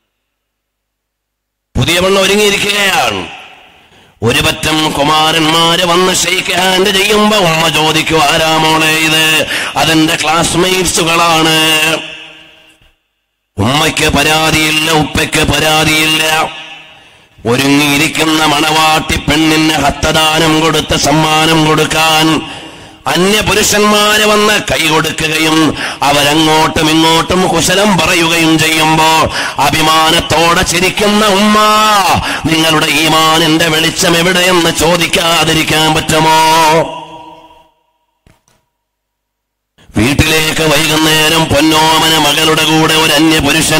പുതിയ പെണ്ണ് ഒരുങ്ങിയിരിക്കുകയാണ് ഒരു പറ്റം കുമാരന്മാര് വന്ന് ഷെയ്ക്ക് ഹാൻഡ് ചെയ്യുമ്പോ ഉമ്മ ചോദിക്കും ആരാ മോളെ ഇത് അതെന്റെ ക്ലാസ്മേറ്റ്സുകളാണ് ഉമ്മയ്ക്ക് പരാതിയില്ല ഉപ്പയ്ക്ക് പരാതിയില്ല ഒരുങ്ങിയിരിക്കുന്ന മണവാട്ടി പെണ്ണിന് ഹത്തദാനം കൊടുത്ത് സമ്മാനം കൊടുക്കാൻ അന്യപുരുഷന്മാര് വന്ന് കൈ കൊടുക്കുകയും അവരങ്ങോട്ടും ഇങ്ങോട്ടും കുശലം പറയുകയും ചെയ്യുമ്പോ അഭിമാനത്തോടെ ചിരിക്കുന്ന ഉമ്മ നിങ്ങളുടെ ഈമാനിന്റെ വെളിച്ചം എവിടെയെന്ന് ചോദിക്കാതിരിക്കാൻ പറ്റുമോ വീട്ടിലേക്ക് വൈകുന്നേരം പൊന്നോമന മകളുടെ കൂടെ ഒരു അന്യപുരുഷൻ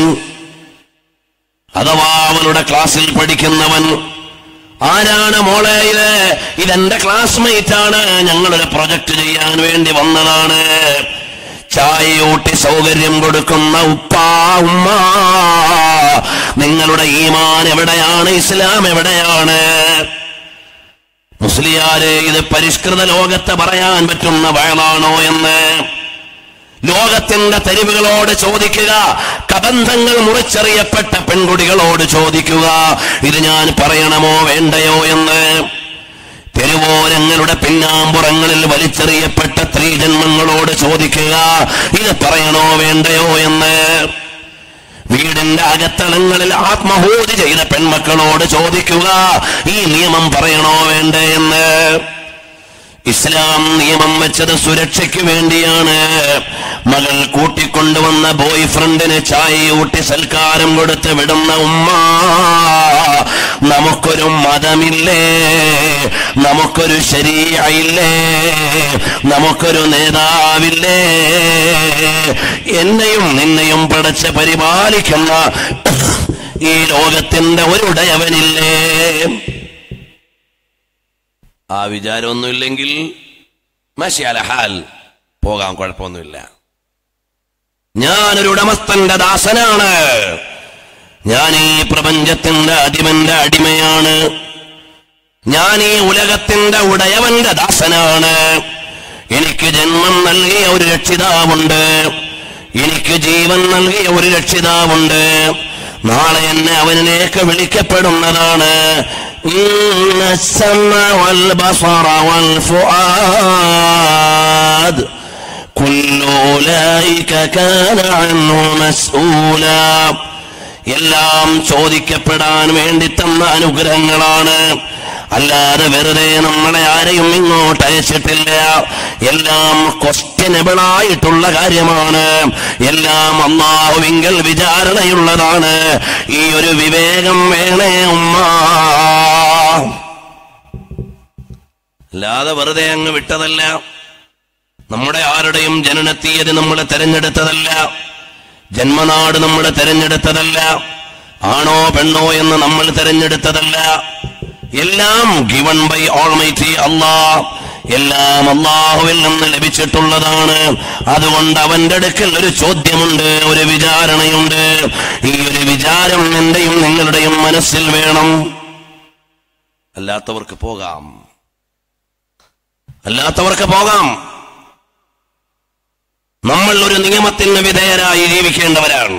അഥവാ അവളുടെ ക്ലാസ്സിൽ പഠിക്കുന്നവൻ ആരാണ് മോളെ ഇത് ഇതെന്റെ ക്ലാസ്മേറ്റ് ആണ് ഞങ്ങളൊരു പ്രൊജക്ട് ചെയ്യാൻ വേണ്ടി വന്നതാണ് ചായയൂട്ടി സൗകര്യം കൊടുക്കുന്ന ഉപ്പാ ഉമ്മ നിങ്ങളുടെ ഈമാൻ എവിടെയാണ് ഇസ്ലാം എവിടെയാണ് മുസ്ലിയാരെ ഇത് പരിഷ്കൃത ലോകത്ത് പറയാൻ പറ്റുന്ന വയലാണോ എന്ന് ലോകത്തിന്റെ തെരുവുകളോട് ചോദിക്കുക കബന്ധങ്ങൾ മുറിച്ചെറിയപ്പെട്ട പെൺകുടികളോട് ചോദിക്കുക ഇത് ഞാൻ പറയണമോ വേണ്ടയോ എന്ന് തെരുവോരങ്ങളുടെ പിന്നാമ്പുറങ്ങളിൽ വലിച്ചെറിയപ്പെട്ട സ്ത്രീജന്മങ്ങളോട് ചോദിക്കുക ഇത് പറയണോ വേണ്ടയോ എന്ന് വീടിന്റെ അകത്തളങ്ങളിൽ ആത്മഹൂതി ചെയ്ത പെൺമക്കളോട് ചോദിക്കുക ഈ നിയമം പറയണോ വേണ്ടേ എന്ന് ഇസ്ലാം നിയമം വെച്ചത് സുരക്ഷയ്ക്ക് വേണ്ടിയാണ് മകൾ കൂട്ടിക്കൊണ്ടുവന്ന ബോയ് ഫ്രണ്ടിന് ചായ ഊട്ടി സൽക്കാരം കൊടുത്ത് വിടുന്ന ഉമ്മ നമുക്കൊരു മതമില്ലേ നമുക്കൊരു ശരീരയില്ലേ നമുക്കൊരു നേതാവില്ലേ എന്നെയും നിന്നെയും പടച്ച് പരിപാലിക്കുന്ന ഈ ലോകത്തിന്റെ ഒരു ഉടയവനില്ലേ ആ വിചാരമൊന്നുമില്ലെങ്കിൽ മഷിയാല ഹാൽ പോകാൻ കുഴപ്പമൊന്നുമില്ല ഞാനൊരു ഉടമസ്ഥന്റെ ദാസനാണ് ഞാൻ ഈ പ്രപഞ്ചത്തിന്റെ അടിമന്റെ അടിമയാണ് ഞാൻ ഈ ഉലകത്തിന്റെ ഉടയവന്റെ ദാസനാണ് എനിക്ക് ജന്മം നൽകിയ ഒരു രക്ഷിതാവുണ്ട് എനിക്ക് ജീവൻ നൽകിയ ഒരു രക്ഷിതാവുണ്ട് നാളെ എന്നെ അവനിലേക്ക് വിളിക്കപ്പെടുന്നതാണ് إن السمع والبصر والفؤاد كل أولئك كان عنه مسؤولا എല്ലാം ചോദിക്കപ്പെടാൻ വേണ്ടി തന്ന അനുഗ്രഹങ്ങളാണ് അല്ലാതെ വെറുതെ നമ്മളെ ആരെയും ഇങ്ങോട്ട് അയച്ചിട്ടില്ല എല്ലാം ക്വസ്റ്റ്യനബിൾ ആയിട്ടുള്ള കാര്യമാണ് എല്ലാം അള്ളാഹുവിങ്കൽ വിചാരണയുള്ളതാണ് ഈ ഒരു വിവേകം വേണേ ഉമ്മ അല്ലാതെ വെറുതെ അങ്ങ് വിട്ടതല്ല നമ്മുടെ ആരുടെയും ജനനത്തീയതി നമ്മൾ തെരഞ്ഞെടുത്തതല്ല ജന്മനാട് നമ്മൾ തെരഞ്ഞെടുത്തതല്ല ആണോ പെണ്ണോ എന്ന് നമ്മൾ തെരഞ്ഞെടുത്തതല്ല എല്ലാം ഗിവൺ ബൈ ഓൾമൈറ്റി അള്ളാ എല്ലാം അള്ളാഹുവിൽ നിന്ന് ലഭിച്ചിട്ടുള്ളതാണ് അതുകൊണ്ട് അവന്റെ അടുക്കൽ ഒരു ചോദ്യമുണ്ട് ഒരു വിചാരണയുണ്ട് ഈ ഒരു വിചാരം എന്റെയും നിങ്ങളുടെയും മനസ്സിൽ വേണം അല്ലാത്തവർക്ക് പോകാം അല്ലാത്തവർക്ക് പോകാം നമ്മൾ ഒരു നിയമത്തിന് വിധേയരായി ജീവിക്കേണ്ടവരാണ്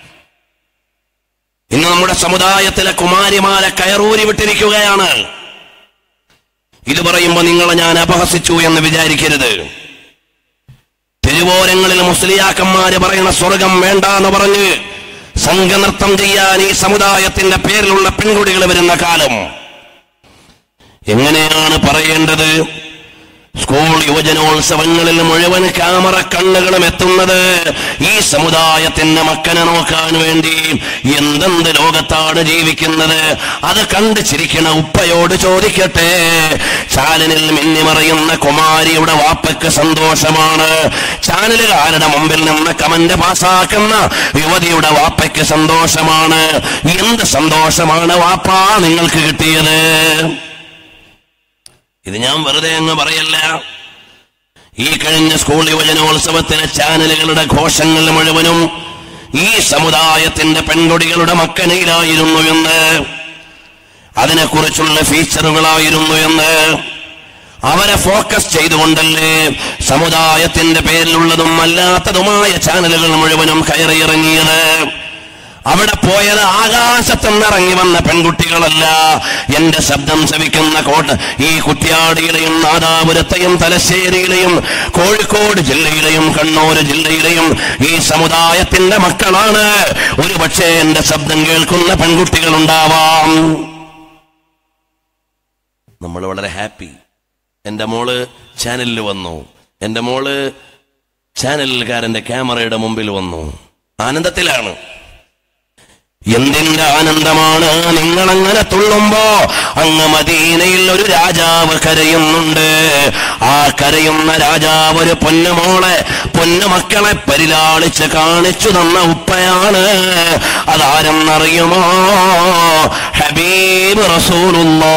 ഇന്ന് നമ്മുടെ സമുദായത്തിലെ കുമാരിമാരെ കയറൂരി വിട്ടിരിക്കുകയാണ് ഇത് പറയുമ്പോ നിങ്ങളെ ഞാൻ അപഹസിച്ചു എന്ന് വിചാരിക്കരുത് തെരുവോരങ്ങളിൽ മുസ്ലിയാക്കന്മാര് പറയുന്ന സ്വർഗം വേണ്ട എന്ന് പറഞ്ഞ് സംഘനൃത്തം ചെയ്യാൻ ഈ സമുദായത്തിന്റെ പേരിലുള്ള പെൺകുട്ടികൾ വരുന്ന കാലം എങ്ങനെയാണ് പറയേണ്ടത് സ്കൂൾ യുവജനോത്സവങ്ങളിൽ മുഴുവൻ ക്യാമറ കണ്ണുകളും എത്തുന്നത് ഈ സമുദായത്തിന്റെ മക്കനെ നോക്കാൻ വേണ്ടി എന്തെന്ത് ലോകത്താണ് ജീവിക്കുന്നത് അത് കണ്ട് ചിരിക്കണ ഉപ്പയോട് ചോദിക്കട്ടെ ചാനലിൽ മിന്നിമറയുന്ന കുമാരിയുടെ വാപ്പയ്ക്ക് സന്തോഷമാണ് ചാനലുകാരുടെ മുമ്പിൽ നിന്ന് കമന്റ് പാസാക്കുന്ന യുവതിയുടെ വാപ്പയ്ക്ക് സന്തോഷമാണ് എന്ത് സന്തോഷമാണ് വാപ്പാ നിങ്ങൾക്ക് കിട്ടിയത് ഇത് ഞാൻ വെറുതെ അങ്ങ് പറയല്ല ഈ കഴിഞ്ഞ സ്കൂൾ യുവജനോത്സവത്തിലെ ചാനലുകളുടെ ഘോഷങ്ങൾ മുഴുവനും ഈ സമുദായത്തിന്റെ പെൺകുടികളുടെ മക്കനയിലായിരുന്നു എന്ന് അതിനെക്കുറിച്ചുള്ള ഫീച്ചറുകളായിരുന്നു എന്ന് അവരെ ഫോക്കസ് ചെയ്തുകൊണ്ടല്ലേ സമുദായത്തിന്റെ പേരിലുള്ളതും അല്ലാത്തതുമായ ചാനലുകൾ മുഴുവനും കയറിയിറങ്ങിയത് അവിടെ പോയത് ആകാശത്തുനിന്നിറങ്ങി വന്ന പെൺകുട്ടികളല്ല എന്റെ ശബ്ദം ശവിക്കുന്ന കോട്ട ഈ കുറ്റ്യാടിയിലെയും നാദാപുരത്തെയും തലശ്ശേരിയിലെയും കോഴിക്കോട് ജില്ലയിലെയും കണ്ണൂർ ജില്ലയിലെയും ഈ സമുദായത്തിന്റെ മക്കളാണ് ഒരു പക്ഷേ എന്റെ ശബ്ദം കേൾക്കുന്ന പെൺകുട്ടികൾ ഉണ്ടാവാം നമ്മൾ വളരെ ഹാപ്പി എന്റെ മോള് ചാനലിൽ വന്നു എന്റെ മോള് ചാനലുകാരന്റെ ക്യാമറയുടെ മുമ്പിൽ വന്നു ആനന്ദത്തിലാണ് എന്തിന്റെ ആനന്ദമാണ് നിങ്ങൾ അങ്ങനെ തുള്ളുമ്പോ അങ്ങ് മദീനയിൽ ഒരു രാജാവ് കരയുന്നുണ്ട് ആ കരയുന്ന രാജാവ് ഒരു പൊന്നുമോളെ പൊന്നുമക്കളെ പരിലാളിച്ച് കാണിച്ചു തന്ന ഉപ്പയാണ് അതാരെന്നറിയുമോ ഹബീബ് റസൂലുള്ളാ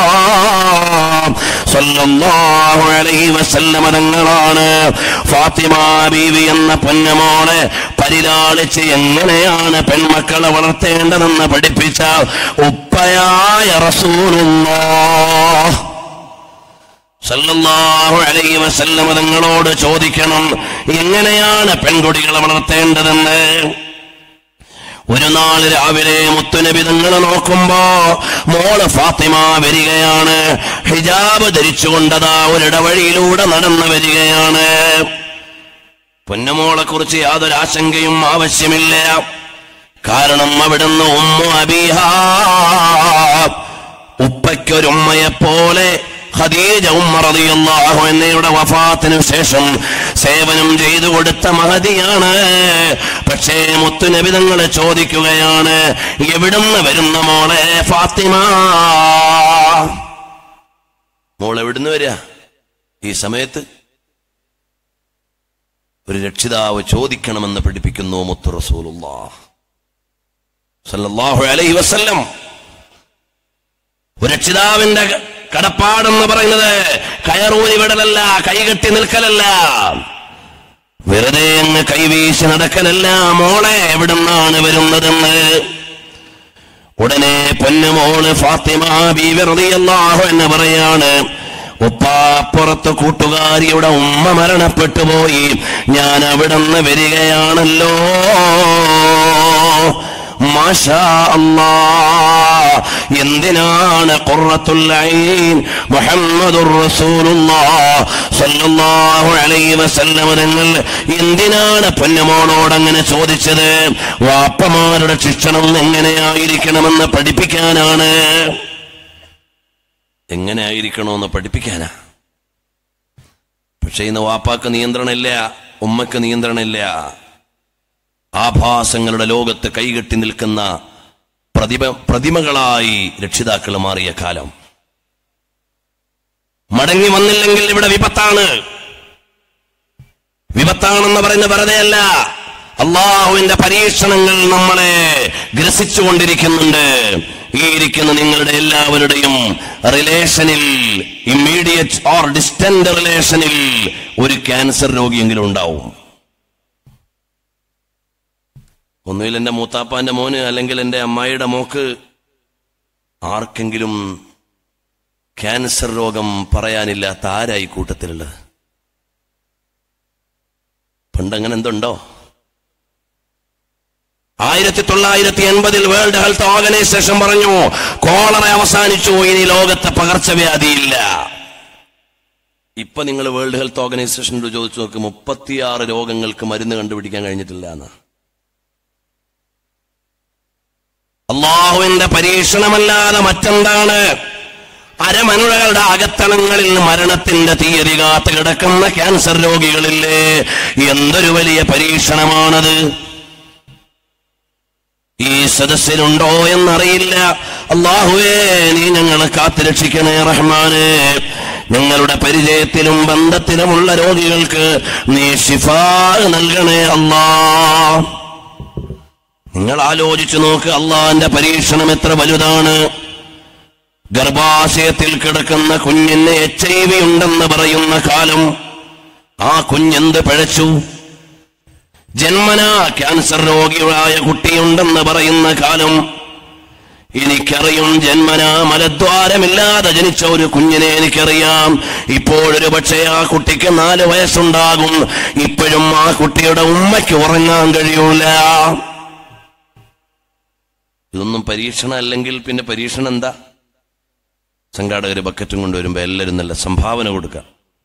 സല്ലല്ലാഹു അലൈഹി വസല്ലമ തങ്ങളാണ് ഫാത്തിമ ബീവി എന്ന പൊന്നുമോളെ പരിലാളിച്ച് എങ്ങനെയാണ് പെൺമക്കളെ വളർത്തേണ്ടതെന്ന് പഠിപ്പിച്ച ഉപ്പയായ റസൂലുള്ളാഹ് സല്ലല്ലാഹു അലൈഹി വസല്ലമ തങ്ങളോട് ചോദിക്കണം എങ്ങനെയാണ് പെൺകുട്ടികളെ വളർത്തേണ്ടതെന്ന് ഒരു നാൾ രാവിലെ മുത്തുനബി തങ്ങൾ നോക്കുമ്പോ മോള് ഫാത്തിമ വരികയാണ് ഹിജാബ് ധരിച്ചുകൊണ്ടതാ ഒരിടവഴിയിലൂടെ നടന്നു വരികയാണ് പൊന്നുമോളെ കുറിച്ച് യാതൊരു ആശങ്കയും ആവശ്യമില്ല കാരണം അവിടുന്ന് ഉമ്മ അബീഹ ഉപ്പയ്ക്കൊരുമ്മയെ പോലെ ഖദീജ ഉമ്മ റളിയല്ലാഹു അൻഹയുടെ വഫാത്തിന് ശേഷം സേവനം ചെയ്തു കൊടുത്ത മഹതിയാണ് പക്ഷേ മുത്തുനബി തങ്ങൾ ചോദിക്കുകയാണ് എവിടുന്ന് വരുന്ന മോളെ ഫാത്തിമ മോൾ എവിടുന്ന് വരിക ഈ സമയത്ത് ഒരു രക്ഷിതാവ് ചോദിക്കണമെന്ന് പഠിപ്പിക്കുന്നു മുത്തു റസൂലുള്ളാഹ് സല്ലല്ലാഹു അലൈഹി വസല്ലം ഒരു രക്ഷിതാവിന്റെ കടപ്പാടെന്ന് പറയുന്നത് കയറൂരി വിടലല്ല കൈകെട്ടി നിൽക്കലല്ല വെറുതെ അങ്ങ് കൈവീശി നടക്കലല്ല മോളെ എവിടുന്നാണ് വരുന്നതെന്ന് ഉടനെ പൊന്നുമോള് ഫാത്തിമ ബീവി റളിയല്ലാഹു എന്ന് പറയാണ് ഉപ്പാപ്പുറത്ത് കൂട്ടുകാരിയുടെ ഉമ്മ മരണപ്പെട്ടു പോയി ഞാൻ അവിടുന്ന് വരികയാണല്ലോ മാഷാ അല്ലാ എന്തിനാണ് ഖുർറത്തുൽ ഐൻ മുഹമ്മദുർ റസൂലുള്ളാഹ് സ്വല്ലല്ലാഹു അലൈഹി വസല്ലം തങ്ങൾ എന്തിനാണ് പൊന്നുമോളോട് അങ്ങനെ ചോദിച്ചത് വാപ്പമാരുടെ ശിക്ഷണം എങ്ങനെയായിരിക്കണമെന്ന് പഠിപ്പിക്കാനാണ് എങ്ങനെ ആയിരിക്കണമെന്ന് പഠിപ്പിക്കാനാ പക്ഷെ ഇന്ന് വാപ്പാക്ക് നിയന്ത്രണമില്ല ഉമ്മക്ക് നിയന്ത്രണമില്ല ആഭാസങ്ങളുടെ ലോകത്ത് കൈകെട്ടി നിൽക്കുന്ന പ്രതിമ പ്രതിമകളായി രക്ഷിതാക്കൾ മാറിയ കാലം മടങ്ങി വന്നില്ലെങ്കിൽ ഇവിടെ വിപത്താണ് വിപത്താണെന്ന് പറയുന്നത് വെറുതെയല്ല അള്ളാഹുവിന്റെ പരീക്ഷണങ്ങൾ നമ്മളെ ഗ്രസിച്ചുകൊണ്ടിരിക്കുന്നുണ്ട് ഈ ഇരിക്കുന്ന നിങ്ങളുടെ എല്ലാവരുടെയും റിലേഷനിൽ ഇമ്മീഡിയറ്റ് ഓർ ഡിസ്റ്റന്റ് റിലേഷനിൽ ഒരു ക്യാൻസർ രോഗിയെങ്കിലും ഉണ്ടാവും ഒന്നുകിൽ എൻ്റെ മൂത്താപ്പാന്റെ മോന് അല്ലെങ്കിൽ എൻ്റെ അമ്മായിയുടെ മോക്ക് ആർക്കെങ്കിലും ക്യാൻസർ രോഗം പറയാനില്ലാത്ത ആരായി കൂട്ടത്തിലുള്ളത് പണ്ടങ്ങനെ എന്തുണ്ടോ ആയിരത്തി തൊള്ളായിരത്തി എൺപതിൽ വേൾഡ് ഹെൽത്ത് ഓർഗനൈസേഷൻ പറഞ്ഞു കോളറ അവസാനിച്ചു ഇനി ലോകത്തെ പകർച്ചവ്യാധിയില്ല ഇപ്പൊ നിങ്ങൾ വേൾഡ് ഹെൽത്ത് ഓർഗനൈസേഷനോട് ചോദിച്ചു നോക്ക് മുപ്പത്തിയാറ് രോഗങ്ങൾക്ക് മരുന്ന് കണ്ടുപിടിക്കാൻ കഴിഞ്ഞിട്ടില്ല എന്ന് അള്ളാഹുവിന്റെ പരീക്ഷണമല്ലാതെ മറ്റെന്താണ് അരമനുഴകളുടെ അകത്തളങ്ങളിൽ മരണത്തിന്റെ തീയതി കാത്ത് കിടക്കുന്ന ക്യാൻസർ രോഗികളില്ലേ എന്തൊരു വലിയ പരീക്ഷണമാണത് ഈ സദസ്സിലുണ്ടോ എന്നറിയില്ല അള്ളാഹുവേ നീ ഞങ്ങളെ കാത്തുരക്ഷിക്കണേ റഹ്മാനെ ഞങ്ങളുടെ പരിചയത്തിലും ബന്ധത്തിലുമുള്ള രോഗികൾക്ക് നീ ഷിഫാ നൽകണേ അല്ലാ നിങ്ങൾ ആലോചിച്ചു നോക്ക് അള്ളാന്റെ പരീക്ഷണം എത്ര വലുതാണ് ഗർഭാശയത്തിൽ കിടക്കുന്ന കുഞ്ഞിന് എച്ച് ഐ വി ഉണ്ടെന്ന് പറയുന്ന കാലം ആ കുഞ്ഞെന്ത് പിഴച്ചു ജന്മനാ ക്യാൻസർ രോഗിയായ കുട്ടിയുണ്ടെന്ന് പറയുന്ന കാലം എനിക്കറിയും ജന്മനാ മലദ്വാരമില്ലാതെ ജനിച്ച ഒരു കുഞ്ഞിനെ എനിക്കറിയാം ഇപ്പോഴൊരു പക്ഷേ ആ കുട്ടിക്ക് നാല് വയസ്സുണ്ടാകും ഇപ്പോഴും ആ കുട്ടിയുടെ ഉമ്മയ്ക്ക് ഉറങ്ങാൻ കഴിയൂല ഇതൊന്നും പരീക്ഷണം അല്ലെങ്കിൽ പിന്നെ പരീക്ഷണം എന്താ സംഘാടകർ ബക്കറ്റും കൊണ്ടുവരുമ്പോ എല്ലാവരും നല്ല സംഭാവന കൊടുക്കാം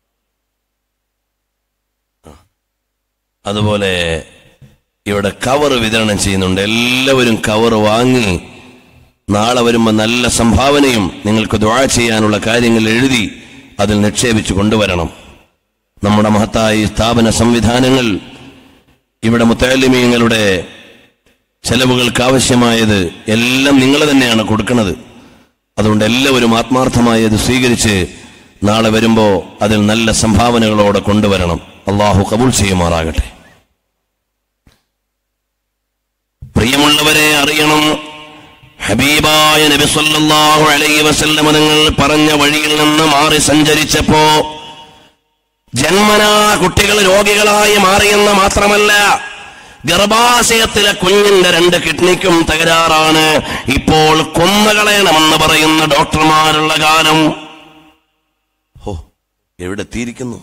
അതുപോലെ ഇവിടെ കവർ വിതരണം ചെയ്യുന്നുണ്ട് എല്ലാവരും കവർ വാങ്ങി നാളെ വരുമ്പോൾ നല്ല സംഭാവനയും നിങ്ങൾക്ക് ദ്വാ ചെയ്യാനുള്ള കാര്യങ്ങൾ എഴുതി അതിൽ നിക്ഷേപിച്ചു കൊണ്ടുവരണം നമ്മുടെ മഹത്തായ ഈ സ്ഥാപന സംവിധാനങ്ങൾ ഇവിടെ മുത്താലിമീങ്ങളുടെ ചെലവുകൾക്ക് ആവശ്യമായത് എല്ലാം നിങ്ങൾ തന്നെയാണ് കൊടുക്കുന്നത് അതുകൊണ്ട് എല്ലാവരും ആത്മാർത്ഥമായി അത് സ്വീകരിച്ച് നാളെ വരുമ്പോൾ അതിൽ നല്ല സംഭാവനകളോടെ കൊണ്ടുവരണം അള്ളാഹു കബൂൾ ചെയ്യുമാറാകട്ടെ പ്രിയമുള്ളവരെ അറിയണം ഹബീബായ നബി സല്ലല്ലാഹു അലൈഹി വസല്ലമ നിങ്ങൾ പറഞ്ഞ വഴിയിൽ നിന്ന് മാറി സഞ്ചരിച്ചപ്പോ ജന്മനാ കുട്ടികൾ രോഗികളായി മാറിയെന്ന് മാത്രമല്ല ഗർഭാശയത്തിലെ കുഞ്ഞിന്റെ രണ്ട് കിഡ്നിക്കും തകരാറാണ് ഇപ്പോൾ കൊന്നുകളയണമെന്ന് പറയുന്ന ഡോക്ടർമാരുള്ള കാലം ഹോ എവിടെ എത്തിയിരിക്കുന്നു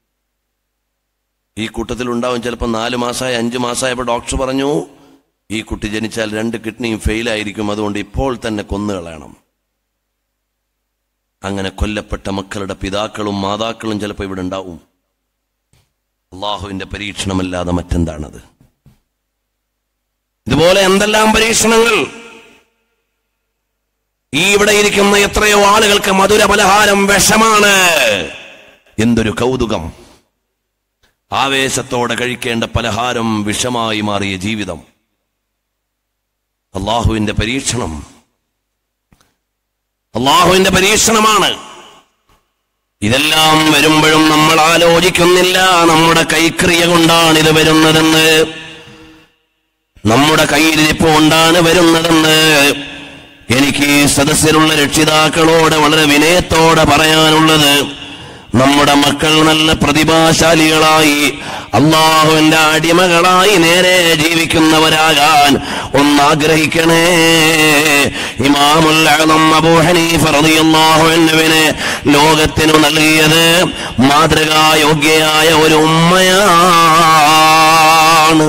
ഈ കൂട്ടത്തിൽ ഉണ്ടാവും ചിലപ്പോൾ നാല് മാസമായി അഞ്ച് മാസമായപ്പോൾ ഡോക്ടർ പറഞ്ഞു ഈ കുട്ടി ജനിച്ചാൽ രണ്ട് കിഡ്നിയും ഫെയിൽ ആയിരിക്കും അതുകൊണ്ട് ഇപ്പോൾ തന്നെ കൊന്നുകളയണം അങ്ങനെ കൊല്ലപ്പെട്ട മക്കളുടെ പിതാക്കളും മാതാക്കളും ചിലപ്പോൾ ഇവിടെ ഉണ്ടാവും അള്ളാഹുവിന്റെ പരീക്ഷണമല്ലാതെ മറ്റെന്താണത് ഇതുപോലെ എന്തെല്ലാം പരീക്ഷണങ്ങൾ ഈ ഇവിടെ ഇരിക്കുന്ന എത്രയോ ആളുകൾക്ക് മധുര പലഹാരം വിഷമാണ് എന്തൊരു കൗതുകം ആവേശത്തോടെ കഴിക്കേണ്ട പലഹാരം വിഷമായി മാറിയ ജീവിതം അള്ളാഹുവിന്റെ പരീക്ഷണം അള്ളാഹുവിന്റെ പരീക്ഷണമാണ് ഇതെല്ലാം വരുമ്പോഴും നമ്മൾ ആലോചിക്കുന്നില്ല നമ്മുടെ കൈക്രിയ കൊണ്ടാണ് ഇത് വരുന്നതെന്ന് നമ്മുടെ കയ്യിലിരിപ്പ് കൊണ്ടാണ് വരുന്നതെന്ന് എനിക്ക് ഈ സദസ്സിലുള്ള രക്ഷിതാക്കളോട് വളരെ വിനയത്തോടെ പറയാനുള്ളത് നമ്മുടെ മക്കൾ നല്ല പ്രതിഭാശാലികളായി അള്ളാഹുവിന്റെ അടിമകളായി നേരെ ജീവിക്കുന്നവരാകാൻ ഒന്നാഗ്രഹിക്കണേ ഇമാമുൽ അഅ്ലം അബൂ ഹനീഫ റളിയല്ലാഹു അൻഹുവിനെ ലോകത്തിനു നൽകിയത് മാതൃകായോഗ്യയായ ഒരു ഉമ്മയാണ്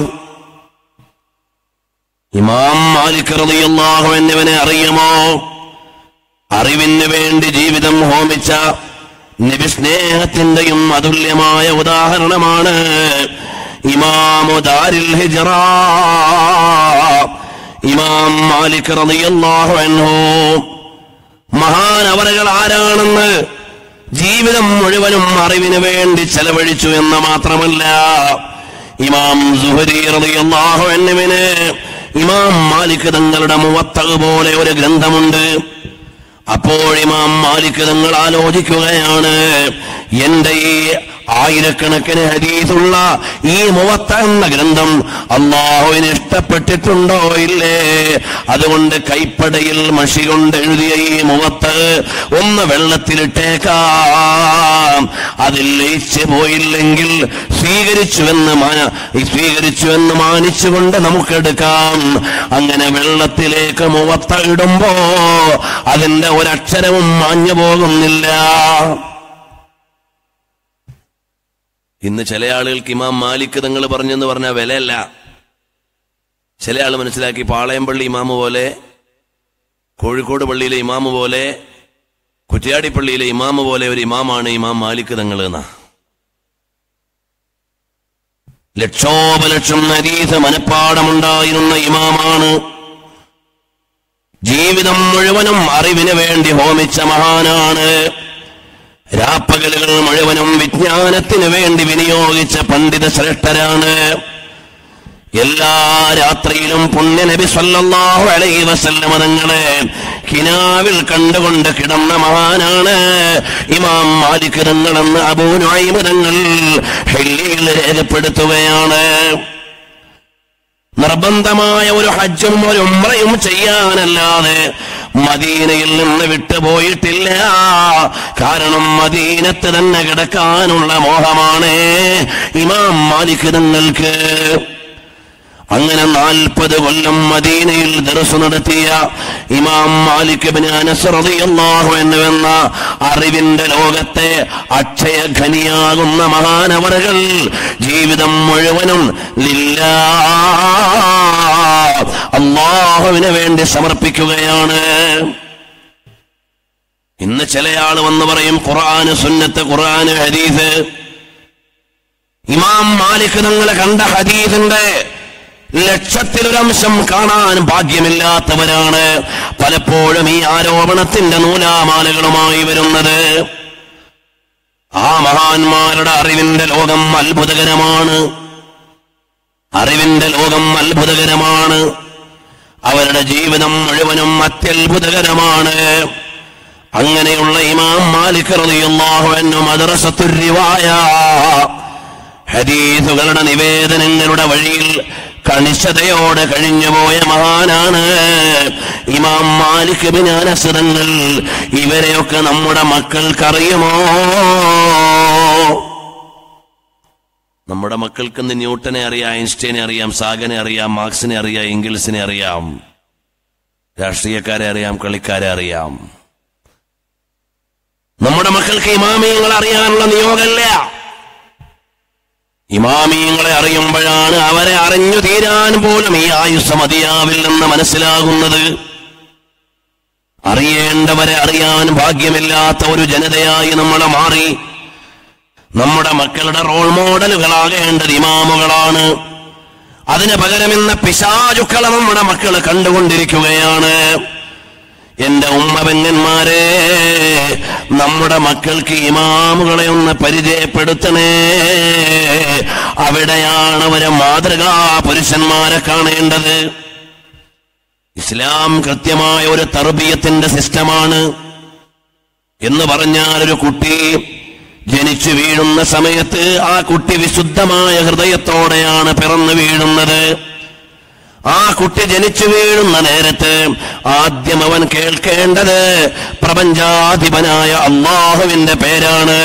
ഇമാം മാലിക് റളിയല്ലാഹു അൻഹുവിനെ അറിയുമോ അറിവിന് വേണ്ടി ജീവിതം ഹോമിച്ച നബിസ്നേഹത്തിന്റെയും അതുല്യമായ ഉദാഹരണമാണ് ഇമാമു ദാരിൽ ഹിജറ ഇമാം മാലിക് റളിയല്ലാഹു അൻഹു മഹാനവറുകൾ ആരാണെന്ന് ജീവിതം മുഴുവനും അറിവിന് വേണ്ടി ചെലവഴിച്ചു എന്ന് മാത്രമല്ല ഇമാം സുഹരി റളിയല്ലാഹു അൻഹുവിന് ഇമാം മാലിക് തങ്ങളുടെ മുവത്തക് പോലെ ഒരു ഗ്രന്ഥമുണ്ട് അപ്പോൾ ഇമാം മാലിക് തങ്ങൾ ആലോചിക്കുകയാണ് എന്റെ ഈ ആയിരക്കണക്കിന് ഹദീസുള്ള ഈ മുവത്ത എന്ന ഗ്രന്ഥം അള്ളാഹുവിന് ഇഷ്ടപ്പെട്ടിട്ടുണ്ടോ ഇല്ലേ അതുകൊണ്ട് കൈപ്പടയിൽ മഷി കൊണ്ട് എഴുതിയ ഈ മുവത്ത് ഒന്ന് വെള്ളത്തിലിട്ടേക്കാം അതിൽ ലയിച്ചു പോയില്ലെങ്കിൽ സ്വീകരിച്ചുവെന്ന് മാന- സ്വീകരിച്ചുവെന്ന് മാനിച്ചുകൊണ്ട് നമുക്കെടുക്കാം അങ്ങനെ വെള്ളത്തിലേക്ക് മുവത്ത ഇടുമ്പോ അതിന്റെ ഒരക്ഷരവും മാഞ്ഞു പോകുന്നില്ല ഇന്ന് ചില ആളുകൾക്ക് ഇമാം മാലിക് തങ്ങൾ പറഞ്ഞെന്ന് പറഞ്ഞ വിലയല്ല ചില ആൾ മനസ്സിലാക്കി പാളയംപള്ളി ഇമാമ് പോലെ കോഴിക്കോട് പള്ളിയിലെ ഇമാമ് പോലെ കുറ്റ്യാടി പള്ളിയിലെ ഇമാമ് പോലെ ഒരു ഇമാമാണ് ഇമാം മാലിക് തങ്ങൾ എന്നാ ലക്ഷോപലക്ഷം നരീത മനപ്പാടമുണ്ടായിരുന്ന ഇമാമാണ് ജീവിതം മുഴുവനും അറിവിന് വേണ്ടി ഹോമിച്ച മഹാനാണ് രാപ്പകലുകൾ മുഴുവനും വിജ്ഞാനത്തിന് വേണ്ടി വിനിയോഗിച്ച പണ്ഡിത ശ്രേഷ്ഠരാണ് എല്ലാ രാത്രിയിലും പുണ്യനബി സല്ലല്ലാഹു അലൈഹി വസല്ലമ തങ്ങളെ കിനാവിൽ കണ്ടുകൊണ്ട് കിടന്ന മഹാനാണ് ഇമാം മാലിക് തങ്ങളെന്ന് അബൂ നുഐമ തങ്ങൾ ഹില്ലിയിൽ രേഖപ്പെടുത്തുകയാണ് നിർബന്ധമായ ഒരു ഹജ്ജും ഒരു ഉംറയും ചെയ്യാനല്ലാതെ മദീനയിൽ നിന്ന് വിട്ടുപോയിട്ടില്ല കാരണം മദീനത്ത് തന്നെ കിടക്കാനുള്ള മോഹമാണ് ഇമാം മാലിക് തങ്ങൾക്ക് അങ്ങനെ നാൽപ്പത് കൊല്ലം മദീനയിൽ ദർസ് നടത്തിയ ഇമാം മാലിക് ബിൻ അനസ് റളിയല്ലാഹു അൻഹു എന്ന അറിവിന്റെ ലോകത്തെ അക്ഷയ ഖനിയാകുന്ന മഹാനവറുകൾ ജീവിതം മുഴുവനും ലില്ലാ അള്ളാഹുവിന് വേണ്ടി സമർപ്പിക്കുകയാണ് ഇന്ന് ചില ആള് വന്ന് പറയും ഖുർആന് സുന്നത്ത് ഖുർആന് ഹദീസ് ഇമാം മാലിക് തങ്ങളെ കണ്ട ഹദീസിന്റെ ലക്ഷത്തിലൊരംശം കാണാൻ ഭാഗ്യമില്ലാത്തവരാണ് പലപ്പോഴും ഈ ആരോപണത്തിന്റെ നൂലാമാലകളുമായി വരുന്നത് ആ മഹാന്മാരുടെ അറിവിന്റെ ലോകം അത്ഭുതകരമാണ് അറിവിന്റെ ലോകം അത്ഭുതകരമാണ് അവരുടെ ജീവിതം മുഴുവനും അത്യത്ഭുതകരമാണ് അങ്ങനെയുള്ള ഇമാം മാലിക് റളിയല്ലാഹു അൻഹു മദ്രസത്തുർ റിവായ ഹദീസുകളുടെ നിവേദനങ്ങളുടെ വഴിയിൽ കണിശതയോടെ കഴിഞ്ഞുപോയ മഹാനാണ് ഇമാം മാലിക് ബിൻ അനസ് തങ്ങൾ ഇവരെയൊക്കെ നമ്മുടെ മക്കൾക്കറിയുമോ നമ്മുടെ മക്കൾക്ക് ഇന്ന് ന്യൂട്ടനെ അറിയാം ഐൻസ്റ്റൈനെ അറിയാം സാഗനെ അറിയാം മാർക്സിനെ അറിയാം ഇംഗിൾസിനെ അറിയാം രാഷ്ട്രീയക്കാരെ അറിയാം കളിക്കാരെ അറിയാം നമ്മുടെ മക്കൾക്ക് ഇമാമിയങ്ങൾ അറിയാനുള്ള നിയോഗമല്ല ഇമാമിയങ്ങളെ അറിയുമ്പോഴാണ് അവരെ അറിഞ്ഞു തീരാൻ പോലും ഈ ആയുസ് മതിയാവില്ലെന്ന് മനസ്സിലാകുന്നത് അറിയേണ്ടവരെ അറിയാൻ ഭാഗ്യമില്ലാത്ത ഒരു ജനതയായി നമ്മൾ മാറി നമ്മുടെ മക്കളുടെ റോൾ മോഡലുകളാകേണ്ടത് ഇമാമുകളാണ് അതിന് പകരം ഇന്ന് പിശാചുക്കളെ നമ്മുടെ മക്കൾ കണ്ടുകൊണ്ടിരിക്കുകയാണ് എന്റെ ഉമ്മ പെങ്ങന്മാരെ നമ്മുടെ മക്കൾക്ക് ഇമാമുകളെ ഒന്ന് പരിചയപ്പെടുത്തണേ അവിടെയാണ് അവരെ മാതൃകാ പുരുഷന്മാരെ കാണേണ്ടത് ഇസ്ലാം കൃത്യമായ ഒരു തർബീയത്തിന്റെ സിസ്റ്റമാണ് എന്ന് പറഞ്ഞാൽ ഒരു കുട്ടി ജനിച്ചു വീഴുന്ന സമയത്ത് ആ കുട്ടി വിശുദ്ധമായ ഹൃദയത്തോടെയാണ് പിറന്നു വീഴുന്നത് ആ കുട്ടി ജനിച്ചു വീഴുന്ന നേരത്ത് ആദ്യം അവൻ കേൾക്കേണ്ടത് പ്രപഞ്ചാധിപനായ അള്ളാഹുവിന്റെ പേരാണ്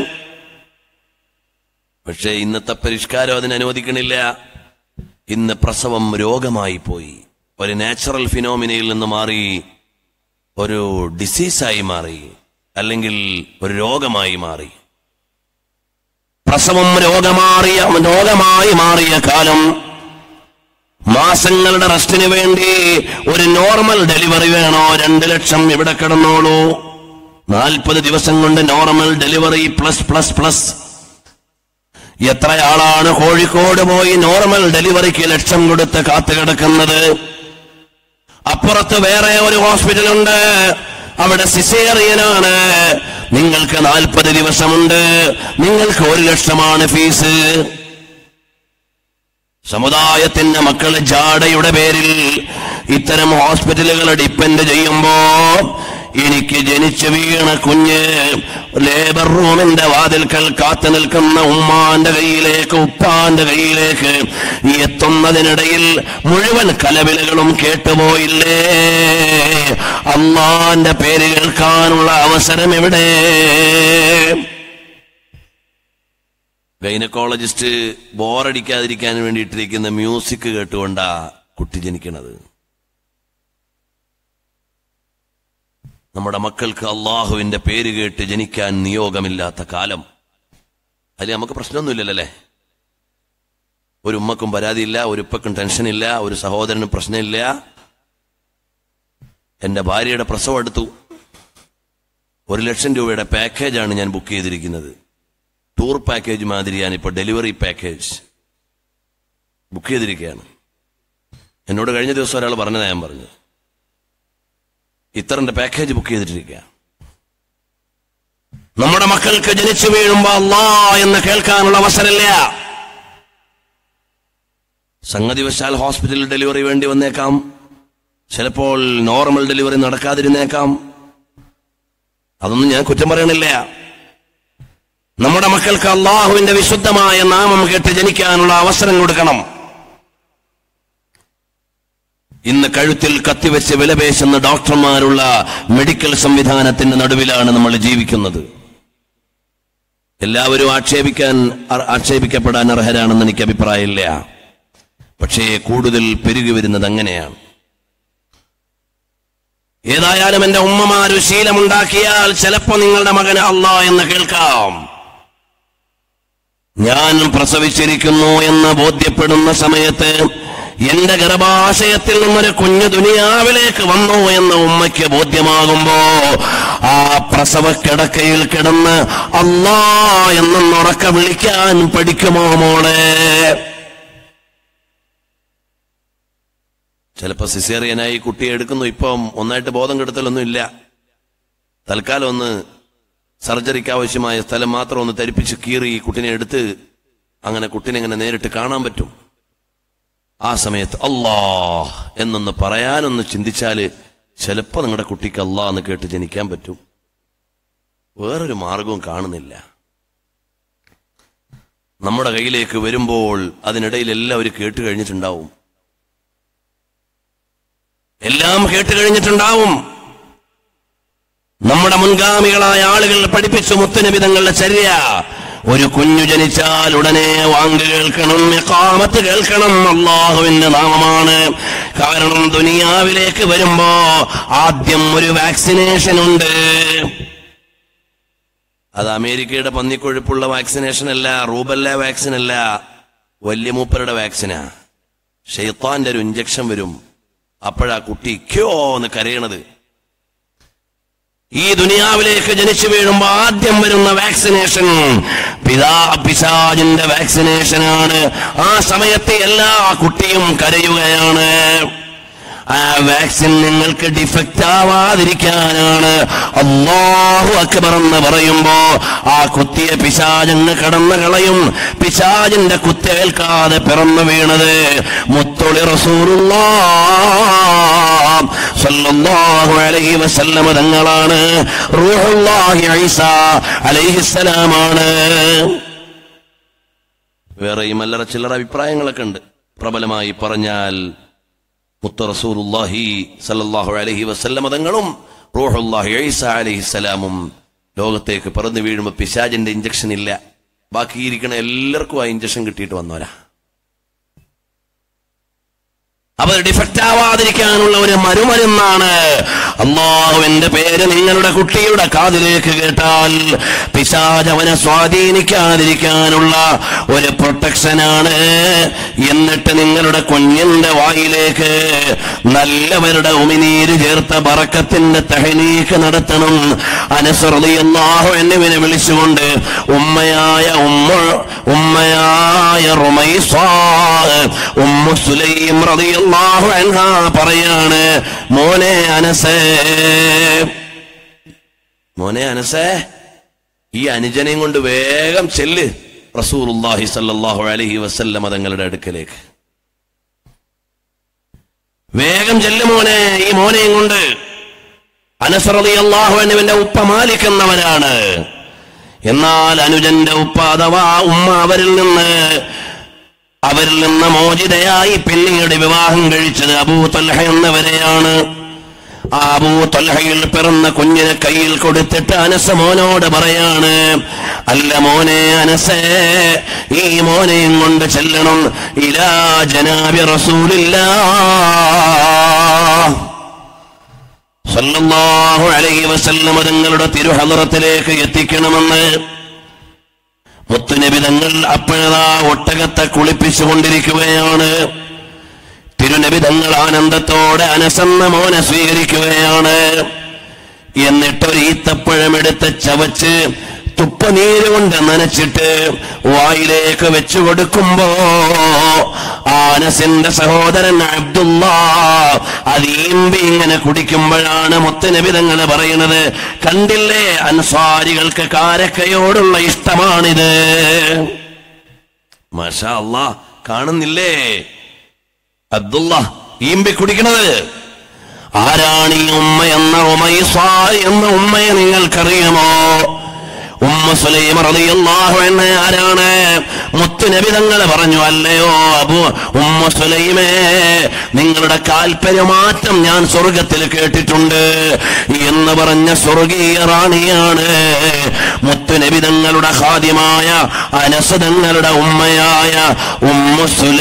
പക്ഷേ ഇന്നത്തെ പരിഷ്കാരം അതിന് അനുവദിക്കണില്ല ഇന്ന് പ്രസവം രോഗമായി പോയി ഒരു നാച്ചുറൽ ഫിനോമിനയിൽ നിന്ന് മാറി ഒരു ഡിസീസായി മാറി അല്ലെങ്കിൽ ഒരു രോഗമായി മാറി പ്രസവം രോഗമാറിയ രോഗമായി മാറിയ കാലം മാസങ്ങളുടെ റെസ്റ്റിന് വേണ്ടി ഒരു നോർമൽ ഡെലിവറി വേണോ രണ്ട് ലക്ഷം ഇവിടെ കിടന്നോളൂ നാൽപ്പത് ദിവസം കൊണ്ട് normal delivery plus plus plus എത്ര ആളാണ് കോഴിക്കോട് പോയി നോർമൽ ഡെലിവറിക്ക് ലക്ഷം കൊടുത്ത് കാത്തു കിടക്കുന്നത് അപ്പുറത്ത് വേറെ ഒരു ഹോസ്പിറ്റലുണ്ട് അവിടെ സിസേറിയനാണ് നിങ്ങൾക്ക് നാൽപ്പത് ദിവസമുണ്ട് നിങ്ങൾക്ക് ഒരു ലക്ഷമാണ് ഫീസ് സമുദായത്തിന്റെ മക്കള് ജാടയുടെ പേരിൽ ഇത്തരം ഹോസ്പിറ്റലുകൾ ഡിപ്പെൻഡ് ചെയ്യുമ്പോ എനിക്ക് ജനിച്ചു വീണ കുഞ്ഞ് ലേബർ റൂമിന്റെ വാതിൽക്കൽ കാത്തു നിൽക്കുന്ന ഉമ്മാന്റെ കയ്യിലേക്ക് ഉപ്പാന്റെ കയ്യിലേക്ക് എത്തുന്നതിനിടയിൽ മുഴുവൻ കലവിലകളും കേട്ടുപോയില്ലേ അമ്മാന്റെ പേര് കേൾക്കാനുള്ള അവസരം എവിടെ ഗൈനക്കോളജിസ്റ്റ് ബോറടിക്കാതിരിക്കാൻ വേണ്ടിയിട്ടിരിക്കുന്ന മ്യൂസിക് കേട്ടുകൊണ്ടാ കുട്ടി ജനിക്കണത് നമ്മുടെ മക്കൾക്ക് അള്ളാഹുവിന്റെ പേര് കേട്ട് ജനിക്കാൻ നിയോഗമില്ലാത്ത കാലം അതിൽ നമുക്ക് പ്രശ്നമൊന്നുമില്ലല്ലേ ഒരു ഉമ്മക്കും പരാതിയില്ല ഒരു ഉപ്പക്കും ടെൻഷനില്ല ഒരു സഹോദരനും പ്രശ്നമില്ല എന്റെ ഭാര്യയുടെ പ്രസവം എടുത്തു ഒരു ലക്ഷം രൂപയുടെ പാക്കേജാണ് ഞാൻ ബുക്ക് ചെയ്തിരിക്കുന്നത് ടൂർ പാക്കേജ് മാതിരിയാണ് ഇപ്പോൾ ഡെലിവറി പാക്കേജ് ബുക്ക് ചെയ്തിരിക്കുകയാണ് എന്നോട് കഴിഞ്ഞ ദിവസം ഒരാൾ പറഞ്ഞതാ ഞാൻ പറഞ്ഞു ഇത്തറിന്റെ പാക്കേജ് ബുക്ക് ചെയ്തിട്ടിരിക്കുക നമ്മുടെ മക്കൾക്ക് ജനിച്ചു വീഴുമ്പോ അല്ലാ എന്ന് കേൾക്കാനുള്ള അവസരമില്ല സംഗതി വശാൽ ഹോസ്പിറ്റലിൽ ഡെലിവറി വേണ്ടി വന്നേക്കാം ചിലപ്പോൾ നോർമൽ ഡെലിവറി നടക്കാതിരുന്നേക്കാം അതൊന്നും ഞാൻ കുറ്റം പറയണില്ല നമ്മുടെ മക്കൾക്ക് അള്ളാഹുവിന്റെ വിശുദ്ധമായ നാമം കേട്ട് ജനിക്കാനുള്ള അവസരം കൊടുക്കണം ഇന്ന് കഴുത്തിൽ കത്തിവെച്ച് വിലപേശുന്ന ഡോക്ടർമാരുള്ള മെഡിക്കൽ സംവിധാനത്തിന്റെ നടുവിലാണ് നമ്മൾ ജീവിക്കുന്നത് എല്ലാവരും ആക്ഷേപിക്കാൻ അർ- ആക്ഷേപിക്കപ്പെടാൻ അർഹരാണെന്ന് എനിക്ക് അഭിപ്രായമില്ല പക്ഷേ കൂടുതൽ പെരുകി വരുന്നത് അങ്ങനെയാണ് ഏതായാലും എന്റെ ഉമ്മമാര് ശീലമുണ്ടാക്കിയാൽ ചിലപ്പോ നിങ്ങളുടെ മകന് അള്ളാ എന്ന് കേൾക്കാം ഞാൻ പ്രസവിച്ചിരിക്കുന്നു എന്ന് ബോധ്യപ്പെടുന്ന സമയത്ത് എന്റെ ഗർഭാശയത്തിൽ നിന്നൊരു കുഞ്ഞു ദുനിയാവിലേക്ക് വന്നു എന്ന് ഉമ്മയ്ക്ക് ബോധ്യമാകുമ്പോ ആ പ്രസവ കിടക്കയിൽ കിടന്ന് അല്ലാ എന്നൊന്ന് ഉറക്ക വിളിക്കാൻ പഠിക്കുമോ മോളെ ചിലപ്പോ സിസേറിയനായി കുട്ടിയെ എടുക്കുന്നു ഇപ്പം ഒന്നായിട്ട് ബോധം കെടുത്തലൊന്നും ഇല്ല തൽക്കാലം ഒന്ന് സർജറിക്ക് ആവശ്യമായ സ്ഥലം മാത്രം ഒന്ന് തരിപ്പിച്ച് കീറി ഈ കുട്ടിനെ എടുത്ത് അങ്ങനെ കുട്ടിനെ ഇങ്ങനെ നേരിട്ട് കാണാൻ പറ്റും ആ സമയത്ത് അല്ലാ എന്നൊന്ന് പറയാനൊന്ന് ചിന്തിച്ചാല് ചിലപ്പോ നിങ്ങളുടെ കുട്ടിക്ക് അല്ലാ എന്ന് കേട്ട് ജനിക്കാൻ പറ്റും വേറൊരു മാർഗവും കാണുന്നില്ല നമ്മുടെ കയ്യിലേക്ക് വരുമ്പോൾ അതിനിടയിൽ എല്ലാവരും കേട്ട് കഴിഞ്ഞിട്ടുണ്ടാവും എല്ലാം കേട്ട് കഴിഞ്ഞിട്ടുണ്ടാവും നമ്മുടെ മുൻഗാമികളായ ആളുകൾ പഠിപ്പിച്ചു മുത്തുനിബിതങ്ങളുടെ ചര്യ ഒരു കുഞ്ഞു ജനിച്ചാൽ ഉടനെ വാങ്ക് കേൾക്കണം ഇഖാമത്ത് കേൾക്കണം അള്ളാഹുവിന്റെ നാമമാണ് കാരണം ദുനിയാവിലേക്ക് വരുമ്പോ ആദ്യം ഒരു വാക്സിനേഷൻ ഉണ്ട് അത് അമേരിക്കയുടെ പന്നിക്കൊഴുപ്പുള്ള വാക്സിനേഷൻ അല്ല റൂബല്ല വാക്സിൻ അല്ല വലിയ മൂപ്പരുടെ വാക്സിനാ ഷെയ്ത്താന്റെ ഒരു ഇഞ്ചക്ഷൻ വരും അപ്പോഴാ കുട്ടി ക്യോ എന്ന് കരയണത് ഈ ദുനിയാവിലേക്ക് ജനിച്ചു വീഴുമ്പോ ആദ്യം വരുന്ന വാക്സിനേഷൻ പിതാ പിശാജിന്റെ വാക്സിനേഷനാണ് ആ സമയത്ത് എല്ലാ കുട്ടിയും കരയുകയാണ് ആ വാക്സിൻ നിങ്ങൾക്ക് ഡിഫക്റ്റ് ആവാതിരിക്കാനാണ് അള്ളാഹു അക്ബർ എന്ന് പറയുമ്പോ ആ കുത്തിയ പിശാജങ്ങ് കടന്നു കളയും പിശാജിന്റെ കുത്തേൽക്കാതെ പിറന്നു വീണത് മുത്തൊളി റസൂലുള്ള സല്ലല്ലാഹു അലൈഹി വസല്ലമ തങ്ങളാണ് റൂഹുല്ലാഹി ഈസ അലൈഹിസ്സലാമാണ് വേറെയും അല്ലറ ചില്ലറ അഭിപ്രായങ്ങളൊക്കെ ഉണ്ട് പ്രബലമായി പറഞ്ഞാൽ മുത്ത റസൂലുള്ളാഹി സല്ലല്ലാഹു അലൈഹി വസല്ലമ തങ്ങളും റൂഹുല്ലാഹി ഈസ അലൈഹിസ്സലാമും ലോകത്തേക്ക് പറന്നു വീഴുമ്പോൾ പിശാജിന്റെ ഇഞ്ചക്ഷൻ ഇല്ല ബാക്കിയിരിക്കണ എല്ലാവർക്കും ആ ഇഞ്ചക്ഷൻ കിട്ടിയിട്ട് വന്നോരാ അവർ ഡിഫക്റ്റ് ആവാതിരിക്കാനുള്ള ഒരു മരുമരുന്നാണ് അള്ളാഹുവിന്റെ പേര് നിങ്ങളുടെ കുട്ടിയുടെ കാതിലേക്ക് കേട്ടാൽ പിശാജ് അവനെ സ്വാധീനിക്കാതിരിക്കാനുള്ള ഒരു പ്രൊട്ടക്ഷനാണ് എന്നിട്ട് നിങ്ങളുടെ കുഞ്ഞിന്റെ വായിലേക്ക് നല്ലവരുടെ ഉമിനീര് ചേർത്ത ബറക്കത്തിന്റെ തെഹനീക്ക് നടത്തണം അനസ്രതി അള്ളാഹു എന്നിവനെ വിളിച്ചുകൊണ്ട് ഉമ്മയായ ഉമ്മ ഉമ്മയായ റുമൈസ ഉമ്മു സുലൈം റളിയല്ലാഹു അൻഹാ പറയാണ് മോനെ അനസേ മോനെ അനസേ ഈ അനുജനെയും കൊണ്ട് വേഗം ചെല്ല് റസൂലുള്ളാഹി സല്ലല്ലാഹു അലൈഹി വസല്ലമ തങ്ങളുടെ അടുക്കലേക്ക് വേഗം ചെല്ല് മോനെ ഈ മോനെയും കൊണ്ട് അനസറതി അള്ളാഹു അനുവിന്റെ ഉപ്പ മാലിക് എന്നവനാണ് എന്നാൽ അനുജന്റെ ഉപ്പ അഥവാ ഉമ്മ അവരിൽ നിന്ന് അവരിൽ നിന്ന് മോചിതയായി പിന്നീട് വിവാഹം കഴിച്ചത് അബൂ തൽഹ എന്നവരെയാണ് ആ അബൂ തൽഹയിൽ പിറന്ന കുഞ്ഞിനെ കയ്യിൽ കൊടുത്തിട്ട് അനസ മോനോട് പറയാണ് അല്ല മോനെ അനസേ ഈ മോനെയും കൊണ്ട് ചെല്ലണം ഇലാ ജനാബി റസൂലില്ലാ സല്ലല്ലാഹു അലൈഹി വസല്ലമ തങ്ങളുടെ തിരുഹലറത്തിലേക്ക് എത്തിക്കണമെന്ന് മുത്തുനബി തങ്ങൾ അപ്പോഴതാ ഒട്ടകത്തെ കുളിപ്പിച്ചുകൊണ്ടിരിക്കുകയാണ് തിരുനബി തങ്ങൾ ആനന്ദത്തോടെ അനസന്ന മോനെ സ്വീകരിക്കുകയാണ് എന്നിട്ടൊരു ഈത്തപ്പഴമെടുത്ത് ചവച്ച് തുപ്പനീര് കൊണ്ട് നനച്ചിട്ട് വായിലേക്ക് വെച്ചു കൊടുക്കുമ്പോ ആനസിന്റെ സഹോദരൻ അബ്ദുള്ള അതീമ്പി ഇങ്ങനെ കുടിക്കുമ്പോഴാണ് മുത്തനബിതങ്ങൾ പറയുന്നത് കണ്ടില്ലേ അൻസാരികൾക്ക് കാരക്കയോടുള്ള ഇഷ്ടമാണിത് മാഷാ അല്ലാ കാണുന്നില്ലേ അബ്ദുള്ള ഈമ്പി കുടിക്കണത് ആരാണ് ഈ ഉമ്മ എന്ന ഉമൈസ എന്ന ഉമ്മയെ നിങ്ങൾക്കറിയുമോ ഉമ്മ സുലൈമ റളിയല്ലാഹു അൻഹ ആരാണ് മുത്തുനബി തങ്ങൾ പറഞ്ഞു അല്ലയോ അബു ഉമ്മ സുലൈമേ നിങ്ങളുടെ കാൽപര്യമാറ്റം ഞാൻ സ്വർഗത്തിൽ കേട്ടിട്ടുണ്ട് എന്ന് പറഞ്ഞ സ്വർഗീയ റാണിയാണ് മുത്തുനബി തങ്ങളുടെ ഹാദ്യമായ അനസതങ്ങളുടെ ഉമ്മയായ ഉമ്മ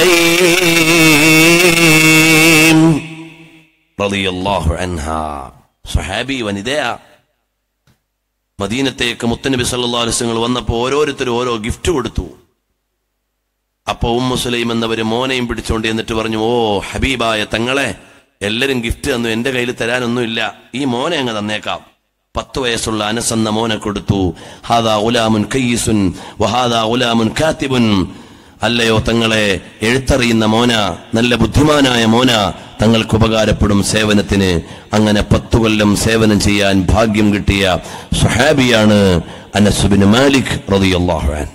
സുലൈം റളിയല്ലാഹു അൻഹ സ്വഹാബി വനിതയാ മദീനത്തേക്ക് മുത്തനബി സല്ലല്ലാഹു അലൈഹി വസല്ലം വന്നപ്പോൾ ഓരോരുത്തരും ഓരോ ഗിഫ്റ്റ് കൊടുത്തു അപ്പൊ ഉമ്മു സുലൈം എന്നവര് മോനെയും പിടിച്ചുകൊണ്ട് എന്നിട്ട് പറഞ്ഞു ഓ ഹബീബായ തങ്ങളെ എല്ലാരും ഗിഫ്റ്റ് തന്നു എന്റെ കയ്യിൽ തരാനൊന്നുമില്ല ഈ മോനെ അങ്ങ് തന്നേക്കാം പത്ത് വയസ്സുള്ള അനസ് എന്ന മോനെ കൊടുത്തു ഹാദാ ഉലാമുൻ കയ്യിസുൻ വഹാദാ ഉലാമുൻ കാത്തിബുൻ അല്ലയോ തങ്ങളെ എഴുത്തറിയുന്ന മോന നല്ല ബുദ്ധിമാനായ മോന തങ്ങൾക്ക് ഉപകാരപ്പെടും സേവനത്തിന് അങ്ങനെ പത്തു കൊല്ലം സേവനം ചെയ്യാൻ ഭാഗ്യം കിട്ടിയ സുഹാബിയാണ് അനസുബിൻ മാലിക് റളിയല്ലാഹു അൻഹു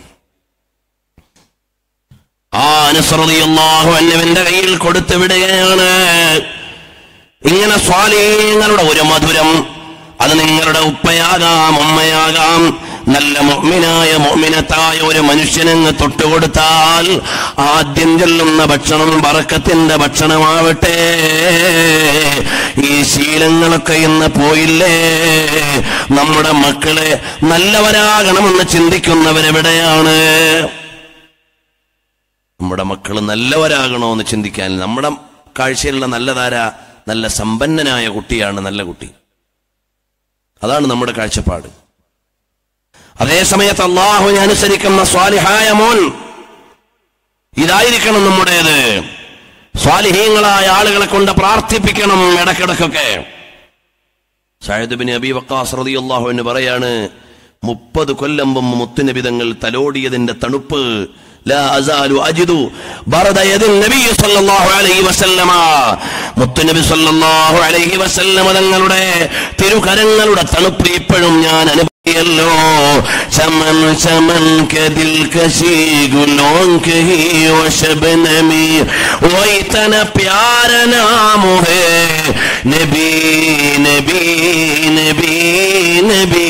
ആ അനസ്രതിയല്ലാഹു അന്നുവിന്റെ കയ്യിൽ കൊടുത്തു വിടുകയാണ് ഇങ്ങനെ സ്വാലീങ്ങളുടെ ഒരു മധുരം അത് നിങ്ങളുടെ ഉപ്പയാകാം ഉമ്മയാകാം നല്ല മുഅ്മിനായ മുഅ്മിനത്തായ ഒരു മനുഷ്യനങ്ങ് തൊട്ടുകൊടുത്താൽ ആദ്യം ചൊല്ലുന്ന ഭക്ഷണം ബറക്കത്തിന്റെ ഭക്ഷണമാവട്ടെ ഈ ശീലങ്ങളൊക്കെ ഇന്ന് പോയില്ലേ നമ്മുടെ മക്കളെ നല്ലവരാകണമെന്ന് ചിന്തിക്കുന്നവരെവിടെയാണ് നമ്മുടെ മക്കൾ നല്ലവരാകണോ എന്ന് ചിന്തിക്കാൻ നമ്മുടെ കാഴ്ചയിലുള്ള നല്ലതാര നല്ല സമ്പന്നനായ കുട്ടിയാണ് നല്ല കുട്ടി അതാണ് നമ്മുടെ കാഴ്ചപ്പാട് അതേ സമയത്ത് അള്ളാഹുവിനെ അനുസരിക്കുന്ന സ്വാലിഹായ മോൻ ഇതായിരിക്കണം നമ്മുടേത് സ്വാലിഹീങ്ങളായ ആളുകളെ കൊണ്ട് പ്രാർത്ഥിപ്പിക്കണം ഇടക്കിടക്കൊക്കെ സാഹിദ് ബിൻ അബി വക്കാസ് റളിയല്ലാഹു എന്ന് പറയാണ് മുപ്പത് കൊല്ലം മുമ്പ് മുത്തുനബിതങ്ങൾ തലോടിയതിന്റെ തണുപ്പ് ലാ അസാലു അജിദു ബറദ യദിൻ നബി സല്ലല്ലാഹു അലൈഹി വസല്ലമ മുത്തുനബി സല്ലല്ലാഹു അലൈഹി വസല്ലമ തങ്ങളുടെ തിരുകരങ്ങളുടെ തണുപ്പ് ഇപ്പോഴും ഞാൻ അനുഭവിയല്ലോ ചമൻ ചമൻ കദിൽ കശി ഗുലോं के ही ओ शबनमी वो इतना प्यार नाम है നബി നബി നബി നബി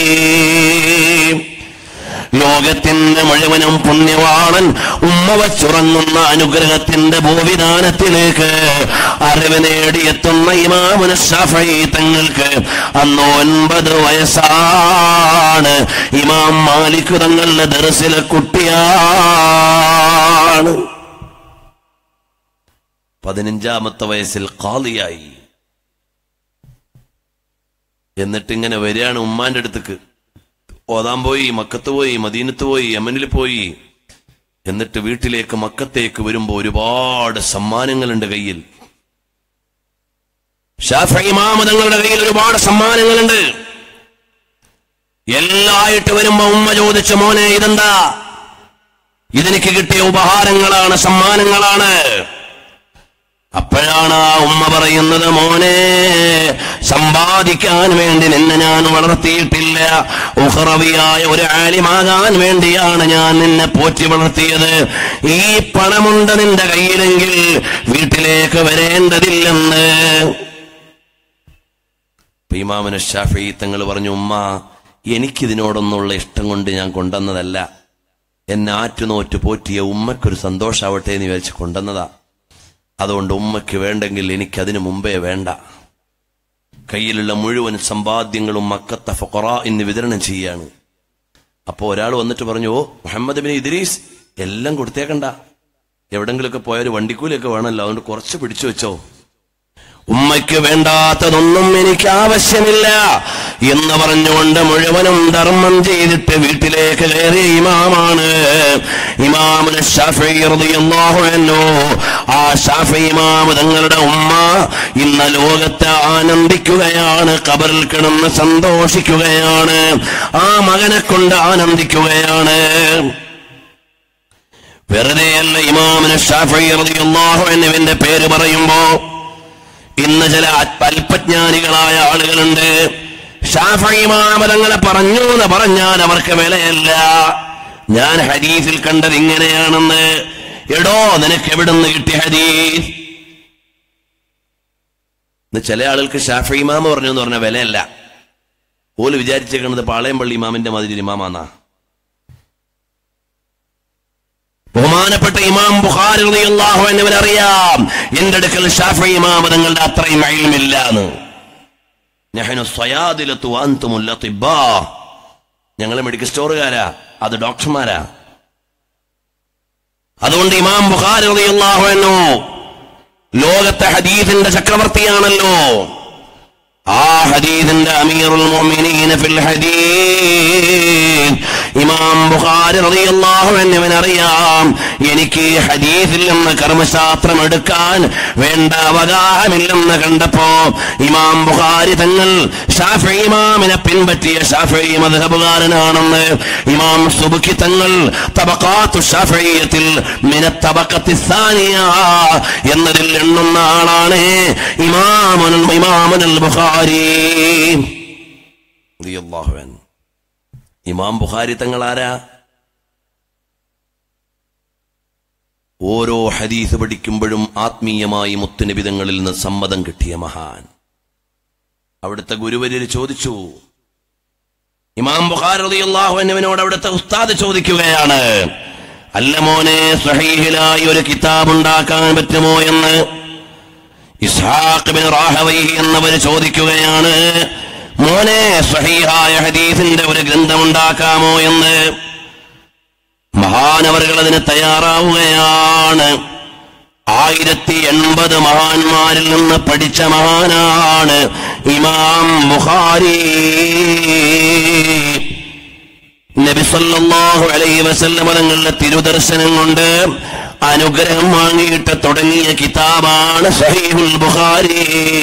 ലോകത്തിന്റെ മുഴുവനും പുണ്യവാളൻ ഉമ്മ വച്ചുറങ്ങുന്ന അനുഗ്രഹത്തിന്റെ ഭൂവിധാനത്തിലേക്ക് അറിവ് നേടിയെത്തുന്ന ഇമാമുന ഷാഫി തങ്ങൾക്ക് അന്ന് ഒൻപത് വയസ്സാണ് ഇമാം മാലിക് തങ്ങളുടെ ദർസിലെ കുട്ടിയാണ് പതിനഞ്ചാമത്തെ വയസ്സിൽ കാളിയായി എന്നിട്ട് ഇങ്ങനെ വരികയാണ് ഉമ്മാന്റെ അടുത്തേക്ക് ഓതാൻ പോയി മക്കത്ത് പോയി മദീനത്ത് പോയി യമനിൽ പോയി എന്നിട്ട് വീട്ടിലേക്ക് മക്കത്തേക്ക് വരുമ്പോ ഒരുപാട് സമ്മാനങ്ങളുണ്ട് കയ്യിൽ ഷാഫി ഇമാമതങ്ങളുടെ കയ്യിൽ ഒരുപാട് സമ്മാനങ്ങളുണ്ട് എല്ലായിട്ട് വരുമ്പോ ഉമ്മ ചോദിച്ച മോനെ ഇതെന്താ ഇതെനിക്ക് കിട്ടിയ ഉപഹാരങ്ങളാണ് സമ്മാനങ്ങളാണ് അപ്പോഴാണ് ആ ഉമ്മ പറയുന്നത് മോനെ സമ്പാദിക്കാൻ വേണ്ടി നിന്നെ ഞാൻ വളർത്തിയിട്ടില്ല ഉഹറവിയായ ഒരു ആലിമാകാൻ വേണ്ടിയാണ് ഞാൻ നിന്നെ പോറ്റി വളർത്തിയത് ഈ പണമുണ്ട് നിന്റെ കയ്യിലെങ്കിൽ വീട്ടിലേക്ക് വരേണ്ടതില്ലെന്ന് ഇമാമിന് ഷാഫി തങ്ങൾ പറഞ്ഞു ഉമ്മ എനിക്കിതിനോടൊന്നുള്ള ഇഷ്ടം കൊണ്ട് ഞാൻ കൊണ്ടുവന്നതല്ല എന്നെ ആറ്റുനോറ്റ് പോറ്റിയ ഉമ്മയ്ക്കൊരു സന്തോഷാവട്ടെ എന്ന് വിചാരിച്ച് കൊണ്ടുവന്നതാ അതുകൊണ്ട് ഉമ്മയ്ക്ക് വേണ്ടെങ്കിൽ എനിക്കതിനു മുമ്പേ വേണ്ട കയ്യിലുള്ള മുഴുവൻ സമ്പാദ്യങ്ങളും മക്കത്തെ ഫൊറ എന്ന് വിതരണം ചെയ്യാണ് അപ്പോൾ ഒരാൾ വന്നിട്ട് പറഞ്ഞു ഓ മുഹമ്മദ് ബിൻ ഇദ്രീസ് എല്ലാം കൊടുത്തേക്കണ്ട എവിടെങ്കിലുമൊക്കെ പോയ ഒരു വണ്ടിക്കൂലിയൊക്കെ വേണമല്ലോ അതുകൊണ്ട് കുറച്ച് പിടിച്ചു വെച്ചോ ഉമ്മയ്ക്ക് വേണ്ടാത്തതൊന്നും എനിക്ക് ആവശ്യമില്ല എന്ന് പറഞ്ഞുകൊണ്ട് മുഴുവനും ധർമ്മം ചെയ്തിട്ട് വീട്ടിലേക്ക് കയറിയ ഇമാമാണ് ഇമാമുൽ ഷാഫി റളിയല്ലാഹു അൻഹു ആ ഷാഫി ഇമാം തങ്ങളുടെ ഉമ്മ ഇന്ന് ലോകത്തെ ആനന്ദിക്കുകയാണ് കബറിൽ കിടന്ന് സന്തോഷിക്കുകയാണ് ആ മകനെ കൊണ്ട് ആനന്ദിക്കുകയാണ് വെറുതെയല്ല ഇമാമിന് ഷാഫി റളിയല്ലാഹു അൻഹുവിന്റെ പേര് പറയുമ്പോ ഇന്ന് ചില അല്പ- അല്പജ്ഞാനികളായ ആളുകളുണ്ട് ഷാഫി ഇമാമതങ്ങളെ പറഞ്ഞു എന്ന് പറഞ്ഞാൽ അവർക്ക് വിലയല്ല ഞാൻ ഹദീസിൽ കണ്ടത് ഇങ്ങനെയാണെന്ന് എടോ നിനക്ക് എവിടുന്ന് കിട്ടിയ ഹദീസ് ഇന്ന് ചില ആളുകൾക്ക് ഷാഫി ഇമാമ പറഞ്ഞു എന്ന് പറഞ്ഞ വിലയല്ല ഓല് വിചാരിച്ചേക്കണത് പാളയംപള്ളി ഇമാമിന്റെ മാതിരി ഇമാമാന്നാ ബഹുമാനപ്പെട്ട ഇമാം ബുഖാരി റളിയല്ലാഹു അൻഹുവിനെ അറിയാം എന്റെ അടുക്കൽ ഷാഫി ഇമാം തങ്ങളുടെ അത്രയും ഇൽമില്ല എന്ന് നഹ്നു സ്വയാദിലത്തു അൻതുമുൽ അത്തിബ്ബാ ഞങ്ങൾ മെഡിക്കൽ സ്റ്റോറുകാരാ അത് ഡോക്ടർമാരാ അതുകൊണ്ട് ഇമാം ബുഖാരി റളിയല്ലാഹു അൻഹു ലോകത്തെ ഹദീസിന്റെ ചക്രവർത്തിയാണല്ലോ ആ ഹദീസിന്റെ അമീറുൽ മുഅ്മിനീന ഫിൽ ഹദീസ് ഇമാം ബുഖാരി റളിയല്ലാഹു അൻഹുവിന് അറിയാം എനിക്ക് ഈ ഹദീസിൽ നിന്ന് കർമ്മശാസ്ത്രം എടുക്കാൻ വേണ്ട അവകാശമില്ലെന്ന് കണ്ടപ്പോ ഇമാം ബുഖാരി തങ്ങൾ ഷാഫി ഇമാമിനെ പിൻപറ്റിയ ഷാഫി മദ്ഹബുകാരനാണെന്ന് ഇമാം സുബുക്കി തങ്ങൾ തബഖാത്തു ഷാഫിയത്തിൽ മിന തബഖത്തി സാനിയ എന്നതിൽ എണ്ണുന്ന ആളാണ് ഇമാമുൽ ഇമാമുൽ ബുഖാരി റളിയല്ലാഹു അൻഹു ഇമാം ബുഖാരി തങ്ങൾ ആരാ ഓരോ ഹദീസ് പഠിക്കുമ്പോഴും ആത്മീയമായി മുത്തുനിബിതങ്ങളിൽ നിന്ന് സമ്മതം കിട്ടിയ മഹാൻ അവിടുത്തെ ഗുരുവര്യർ ചോദിച്ചു ഇമാം ബുഖാരി റളിയല്ലാഹു അൻഹുവിനോട് അവിടുത്തെ ഉസ്താദ് ചോദിക്കുകയാണ് അല്ല മോനെ സഹീഹിലായി ഒരു കിതാബ് ഉണ്ടാക്കാൻ പറ്റുമോ എന്ന് ഇസ്ഹാഖ് ബിൻ റാഹവൈഹി എന്നവർ ചോദിക്കുകയാണ് മോനെ സഹീഹായ ഹദീസിന്റെ ഒരു ഗ്രന്ഥം ഉണ്ടാക്കാമോ എന്ന് മഹാനവറുകൾ അതിന് തയ്യാറാവുകയാണ് ആയിരത്തി എൺപത് മഹാന്മാരിൽ നിന്ന് പഠിച്ച മഹാനാണ് ഇമാം ബുഖാരി നബി സല്ലല്ലാഹു അലൈഹി വസല്ലമ തങ്ങളുടെ തിരുദർശനം കൊണ്ട് അനുഗ്രഹം വാങ്ങിയിട്ട് തുടങ്ങിയ കിതാബാണ് സഹീഹുൽ ബുഖാരി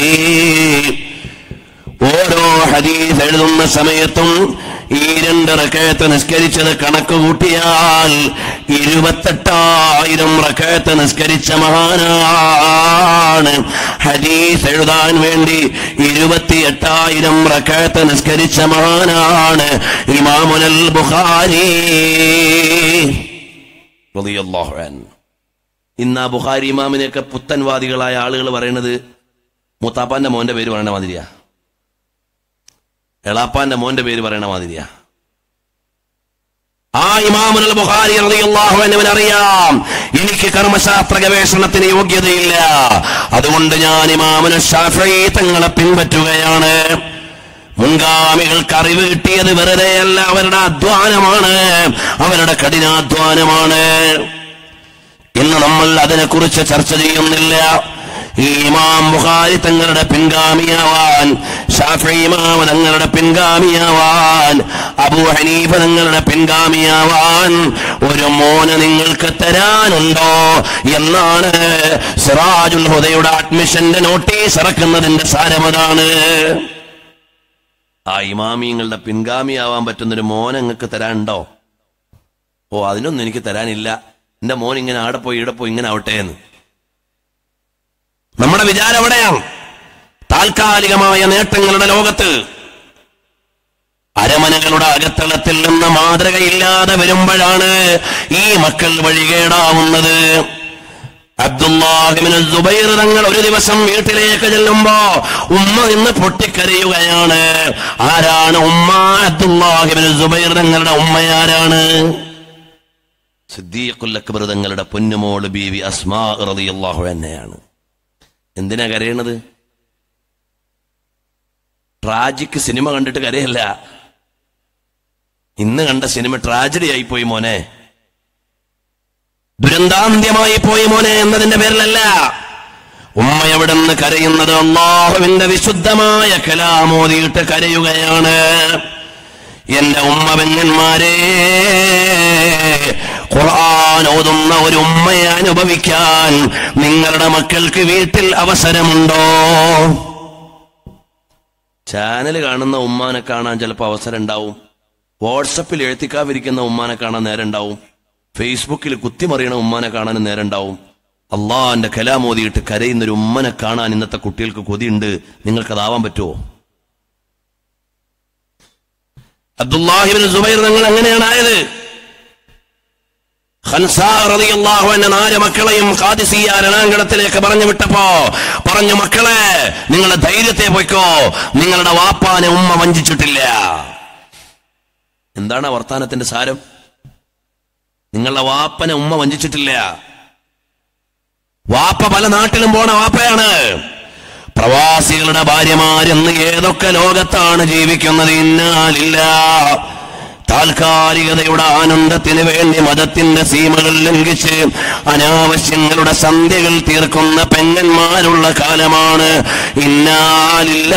ഓരോ ഹദീസ് എഴുതുന്ന സമയത്തും ഈ രണ്ട് റക്കയത്ത് നിസ്കരിച്ചത് കണക്ക് കൂട്ടിയാൽ ഇരുപത്തെട്ടായിരം റക്കയത്ത് നിസ്കരിച്ച മഹാനാണ് ഹദീസ് എഴുതാൻ വേണ്ടി ഇരുപത്തി എട്ടായിരം റക്കയത്ത് നിസ്കരിച്ച മഹാനാണ് ഇമാമുൽ ബുഖാരി റളിയല്ലാഹു അൻഹു ഇന്ന് ആ ബുഖാരി ഇമാമിനെയൊക്കെ പുത്തൻവാദികളായ ആളുകൾ പറയുന്നത് മുത്താപ്പാന്റെ മോന്റെ പേര് പറയണ മാതിരിയാ എളാപ്പാന്റെ മോന്റെ പേര് പറയണ മാതിരിയാ ആ ഇമാമുൽ ബുഖാരി റളിയല്ലാഹു അൻഹുവിന് അറിയാം എനിക്ക് കർമ്മശാസ്ത്ര ഗവേഷണത്തിന് യോഗ്യതയില്ല അതുകൊണ്ട് ഞാൻ ഇമാമുൽ ഷാഫി തങ്ങളെ പിൻപറ്റുകയാണ് മുൻഗാമികൾക്ക് അറിവ് കിട്ടിയത് വെറുതെയല്ല അവരുടെ അധ്വാനമാണ് അവരുടെ കഠിനാധ്വാനമാണ് ഇന്ന് നമ്മൾ അതിനെക്കുറിച്ച് ചർച്ച ചെയ്യുന്നില്ല ഈ ഇമാം ബുഖാരി തങ്ങളുടെ പിൻഗാമിയാവാൻ ഷാഫി ഇമാം തങ്ങളുടെ പിൻഗാമിയാവാൻ അബൂ ഹനീഫ തങ്ങളുടെ പിൻഗാമിയാവാൻ ഒരു മോന് നിങ്ങൾക്ക് തരാനുണ്ടോ എന്നാണ് സിറാജുൽ ഹുദയുടെ അഡ്മിഷന്റെ നോട്ടീസ് ഇറക്കുന്നതിന്റെ സാരമതാണ് ആ ഇമാമിങ്ങളുടെ പിൻഗാമിയാവാൻ പറ്റുന്നൊരു മോനെ നിങ്ങൾക്ക് തരാനുണ്ടോ ഓ അതിനൊന്നും എനിക്ക് തരാനില്ല എന്റെ മോൻ ഇങ്ങനെ ആടെ പോയി ഇവിടെ പോയി ഇങ്ങനെ ആവട്ടെ എന്ന് നമ്മുടെ വിചാരം എവിടെയാണ് താൽക്കാലികമായ നേട്ടങ്ങളുടെ ലോകത്ത് അരമനകളുടെ അകത്തളത്തിൽ നിന്ന് മാതൃകയില്ലാതെ വരുമ്പോഴാണ് ഈ മക്കൾ വഴികേടാവുന്നത് അബ്ദുല്ലാഹിമിന് സുബൈർ തങ്ങൾ ഒരു ദിവസം വീട്ടിലേക്ക് ചെല്ലുമ്പോ ഉമ്മ ഇന്ന് പൊട്ടിക്കരയുകയാണ് ആരാണ് ഉമ്മ അബ്ദുല്ലാഹിമിന് സുബൈർ തങ്ങളുടെ ഉമ്മയാരാണ് സിദ്ദീഖുൽ അക്ബർ തങ്ങളുടെ പൊന്നുമോള് ബീവി അസ്മാ റളിയല്ലാഹു അൻഹയാണ് എന്തിനാ കരയണത് ട്രാജിക് സിനിമ കണ്ടിട്ട് കരയല്ല ഇന്ന് കണ്ട സിനിമ ട്രാജഡി ആയി പോയി മോനെ ദുരന്താന്ത്യമായി പോയി മോനെ എന്നതിന്റെ പേരിലല്ല ഉമ്മ എവിടുന്ന് കരയുന്നത് അള്ളാഹുവിന്റെ വിശുദ്ധമായ കലാമോദിയിട്ട് കരയുകയാണ് എന്റെ ഉമ്മ പെങ്ങന്മാരെ ഖുർആൻ ഓതുന്ന ഒരു ഉമ്മയെ അനുഭവിക്കാൻ നിങ്ങളുടെ മക്കൾക്ക് വീട്ടിൽ അവസരമുണ്ടോ ചാനൽ കാണുന്ന ഉമ്മാനെ കാണാൻ ചിലപ്പോൾ അവസരം ഉണ്ടാവും വാട്സപ്പിൽ എഴുത്തിക്കാവിരിക്കുന്ന ഉമ്മാനെ കാണാൻ നേരം ഉണ്ടാവും ഫേസ്ബുക്കിൽ കുത്തിമറിയണ ഉമ്മാനെ കാണാൻ നേരം ഉണ്ടാവും അള്ളാന്റെ കലാമോദിയിട്ട് കരയുന്ന ഒരു ഉമ്മനെ കാണാൻ ഇന്നത്തെ കുട്ടികൾക്ക് കൊതിയുണ്ട് നിങ്ങൾക്കതാവാൻ പറ്റുമോ അബ്ദുല്ലാഹിബിൻ സുബൈർ നിങ്ങൾ എങ്ങനെയാണ് ആയത് ഖൻസാ റളിയല്ലാഹു അൻഹ നാല് മക്കളെയും ഖാദിസിയ രണാങ്കണത്തിലേക്ക് പറഞ്ഞു വിട്ടപ്പോ പറഞ്ഞു മക്കളെ നിങ്ങളുടെ ധൈര്യത്തെ പോയിക്കോ നിങ്ങളുടെ വാപ്പാനെ ഉമ്മ വഞ്ചിച്ചിട്ടില്ല എന്താണ് ആ വർത്താനത്തിന്റെ സാരം നിങ്ങളുടെ വാപ്പനെ ഉമ്മ വഞ്ചിച്ചിട്ടില്ല വാപ്പ പല നാട്ടിലും പോണ വാപ്പയാണ് പ്രവാസികളുടെ ഭാര്യമാരെന്ന് ഏതൊക്കെ ലോകത്താണ് ജീവിക്കുന്നത് ഇന്നാലില്ല താൽക്കാലികതയുടെ ആനന്ദത്തിന് വേണ്ടി മതത്തിന്റെ സീമകൾ ലംഘിച്ച് അനാവശ്യങ്ങളുടെ സന്ധ്യകൾ തീർക്കുന്ന പെങ്ങന്മാരുള്ള കാലമാണ് ഇന്നാലില്ല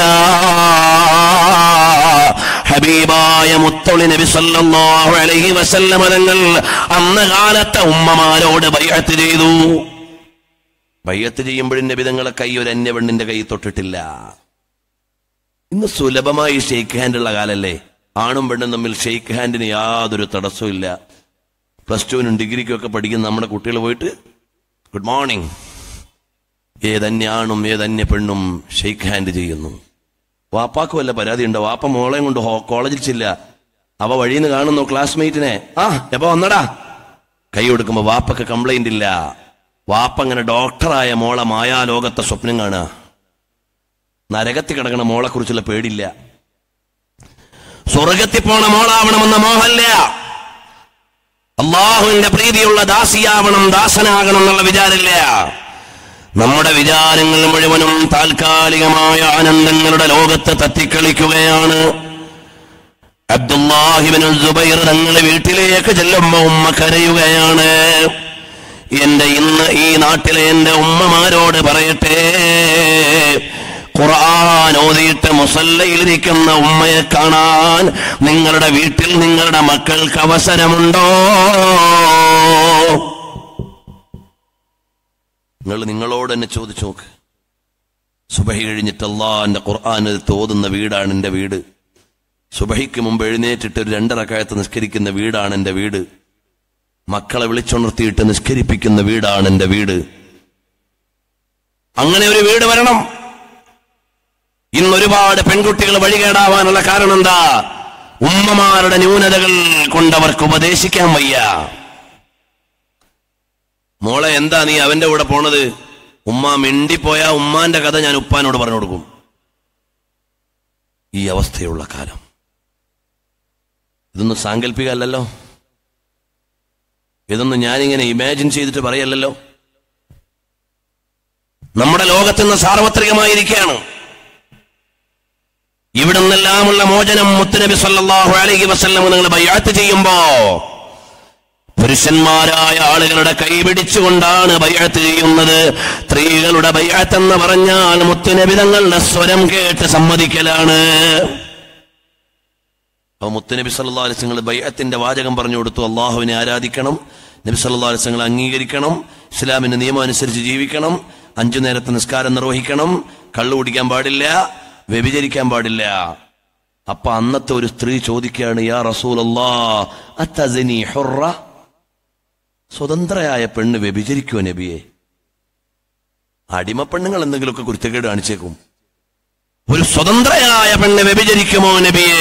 ഹബീബായ മുത്തൊളി നബി സല്ലല്ലാഹു അലൈഹി വസല്ലമ തങ്ങൾ അന്ന് കാലത്തെ ഉമ്മമാരോട് ബൈഅത്ത് ചെയ്തു ബയ്യത്ത് ചെയ്യുമ്പോഴും നബിതങ്ങളെ കൈ ഒരു അന്യ പെണ്ണിന്റെ കൈ തൊട്ടിട്ടില്ല ഇന്ന് സുലഭമായി ഷെയ്ക്ക് ഹാൻഡ് ഉള്ള കാലല്ലേ ആണും പെണ്ണും തമ്മിൽ ഷെയ്ക്ക് ഹാൻഡിന് യാതൊരു തടസ്സവും ഇല്ല പ്ലസ് ടുവിനും ഡിഗ്രിക്കും ഒക്കെ പഠിക്കുന്ന നമ്മുടെ കുട്ടികൾ പോയിട്ട് ഗുഡ് മോർണിംഗ് ഏതന്യ ആണും ഏതന്യ പെണ്ണും ഷെയ്ക്ക് ഹാൻഡ് ചെയ്യുന്നു വാപ്പാക്ക് വല്ല പരാതി ഉണ്ടോ വാപ്പ മോളെയും കൊണ്ട് ഹോ- കോളേജിൽ ചെല്ല അവ വഴിയിൽ നിന്ന് കാണുന്നു ക്ലാസ്മേറ്റിനെ ആ എപ്പോ വന്നടാ കൈ കൊടുക്കുമ്പോ വാപ്പക്ക് കംപ്ലൈന്റ് ഇല്ല വാപ്പ അങ്ങനെ ഡോക്ടറായ മോളെ മായാലോകത്തെ സ്വപ്നം കാണുക നരകത്തിൽ കിടക്കണ മോളെ കുറിച്ചുള്ള പേടില്ല സ്വർഗത്തിൽ പോണ മോളാവണമെന്ന മോഹല്ല അള്ളാഹുവിന്റെ പ്രീതിയുള്ള ദാസിയാവണം ദാസനാകണം എന്നുള്ള വിചാരമില്ല നമ്മുടെ വിചാരങ്ങൾ മുഴുവനും താൽക്കാലികമായ ആനന്ദങ്ങളുടെ ലോകത്ത് തത്തിക്കളിക്കുകയാണ് അബ്ദുല്ലാഹിബിൻ സുബൈർ തങ്ങൾ വീട്ടിലേക്ക് ചെല്ലുമ്പോ ഉമ്മ കരയുകയാണ് എന്റെ ഇന്ന് ഈ നാട്ടിലെ എന്റെ ഉമ്മമാരോട് പറയട്ടെ ഖുർആൻ ഓതിയിട്ട് മുസല്ലയിലിരിക്കുന്ന ഉമ്മയെ കാണാൻ നിങ്ങളുടെ വീട്ടിൽ നിങ്ങളുടെ മക്കൾക്ക് അവസരമുണ്ടോ നിങ്ങൾ നിങ്ങളോട് തന്നെ ചോദിച്ചു നോക്ക് സുബഹി കഴിഞ്ഞിട്ട് അള്ളാന്റെ ഖുർആൻ തോതുന്ന വീടാണ് എൻ്റെ വീട് സുബഹിക്ക് മുമ്പ് എഴുന്നേറ്റിട്ട് ഒരു രണ്ടരക്കായത്ത് നിസ്കരിക്കുന്ന വീടാണ് എൻ്റെ വീട് മക്കളെ വിളിച്ചുണർത്തിയിട്ട് നിസ്കരിപ്പിക്കുന്ന വീടാണ് എൻ്റെ വീട് അങ്ങനെ ഒരു വീട് വരണം ഇന്ന് ഒരുപാട് പെൺകുട്ടികൾ വഴികേടാവാനുള്ള കാരണം എന്താ ഉമ്മമാരുടെ ന്യൂനതകൾ കൊണ്ടവർക്ക് ഉപദേശിക്കാൻ വയ്യ മോളെ എന്താ നീ അവന്റെ കൂടെ പോണത് ഉമ്മ മിണ്ടിപ്പോയാ ഉമ്മാന്റെ കഥ ഞാൻ ഉപ്പാനോട് പറഞ്ഞു കൊടുക്കും ഈ അവസ്ഥയുള്ള കാലം ഇതൊന്നും സാങ്കല്പികമല്ലല്ലോ ഇതൊന്നും ഞാനിങ്ങനെ ഇമാജിൻ ചെയ്തിട്ട് പറയല്ലല്ലോ നമ്മുടെ ലോകത്തുനിന്ന് സാർവത്രികമായിരിക്കുകയാണ് ഇവിടെ നിന്നെല്ലാമുള്ള മോചനം മുത്തുനബി സല്ലല്ലാഹു അലൈഹി വസല്ലം നിങ്ങൾ ബയ്യാത്ത് ചെയ്യുമ്പോ പുരുഷന്മാരായ ആളുകളുടെ കൈപിടിച്ചുകൊണ്ടാണ് ബയ്യാത്ത് ചെയ്യുന്നത് സ്ത്രീകളുടെ ബയ്യാത്ത് എന്ന് പറഞ്ഞാൽ മുത്തുനബി തങ്ങളുടെ സ്വരം കേട്ട് സമ്മതിക്കലാണ് അപ്പൊ മുത്തുനബി സല്ലല്ലാഹു അലൈഹി വസല്ലം ബയ്യത്തിന്റെ വാചകം പറഞ്ഞു കൊടുത്തു അള്ളാഹുവിനെ ആരാധിക്കണം നബി സല്ലല്ലാഹു അലൈഹി വസല്ലം അംഗീകരിക്കണം ഇസ്ലാമിന്റെ നിയമം അനുസരിച്ച് ജീവിക്കണം അഞ്ചു നേരത്തെ നിസ്കാരം നിർവഹിക്കണം കള്ളു കുടിക്കാൻ പാടില്ല വ്യഭിചരിക്കാൻ പാടില്ല അപ്പൊ അന്നത്തെ ഒരു സ്ത്രീ ചോദിക്കുകയാണ് യാ റസൂലല്ലാ അത്തസിനി ഹുറ സ്വതന്ത്രയായ പെണ്ണ് വ്യഭിചരിക്കുമോ നബിയെ അടിമപ്പെണ്ണുങ്ങൾ എന്തെങ്കിലുമൊക്കെ കുരുത്തക്കേട് കാണിച്ചേക്കും ഒരു സ്വതന്ത്രയായ പെണ്ണ് വ്യഭിചരിക്കുമോ നബിയെ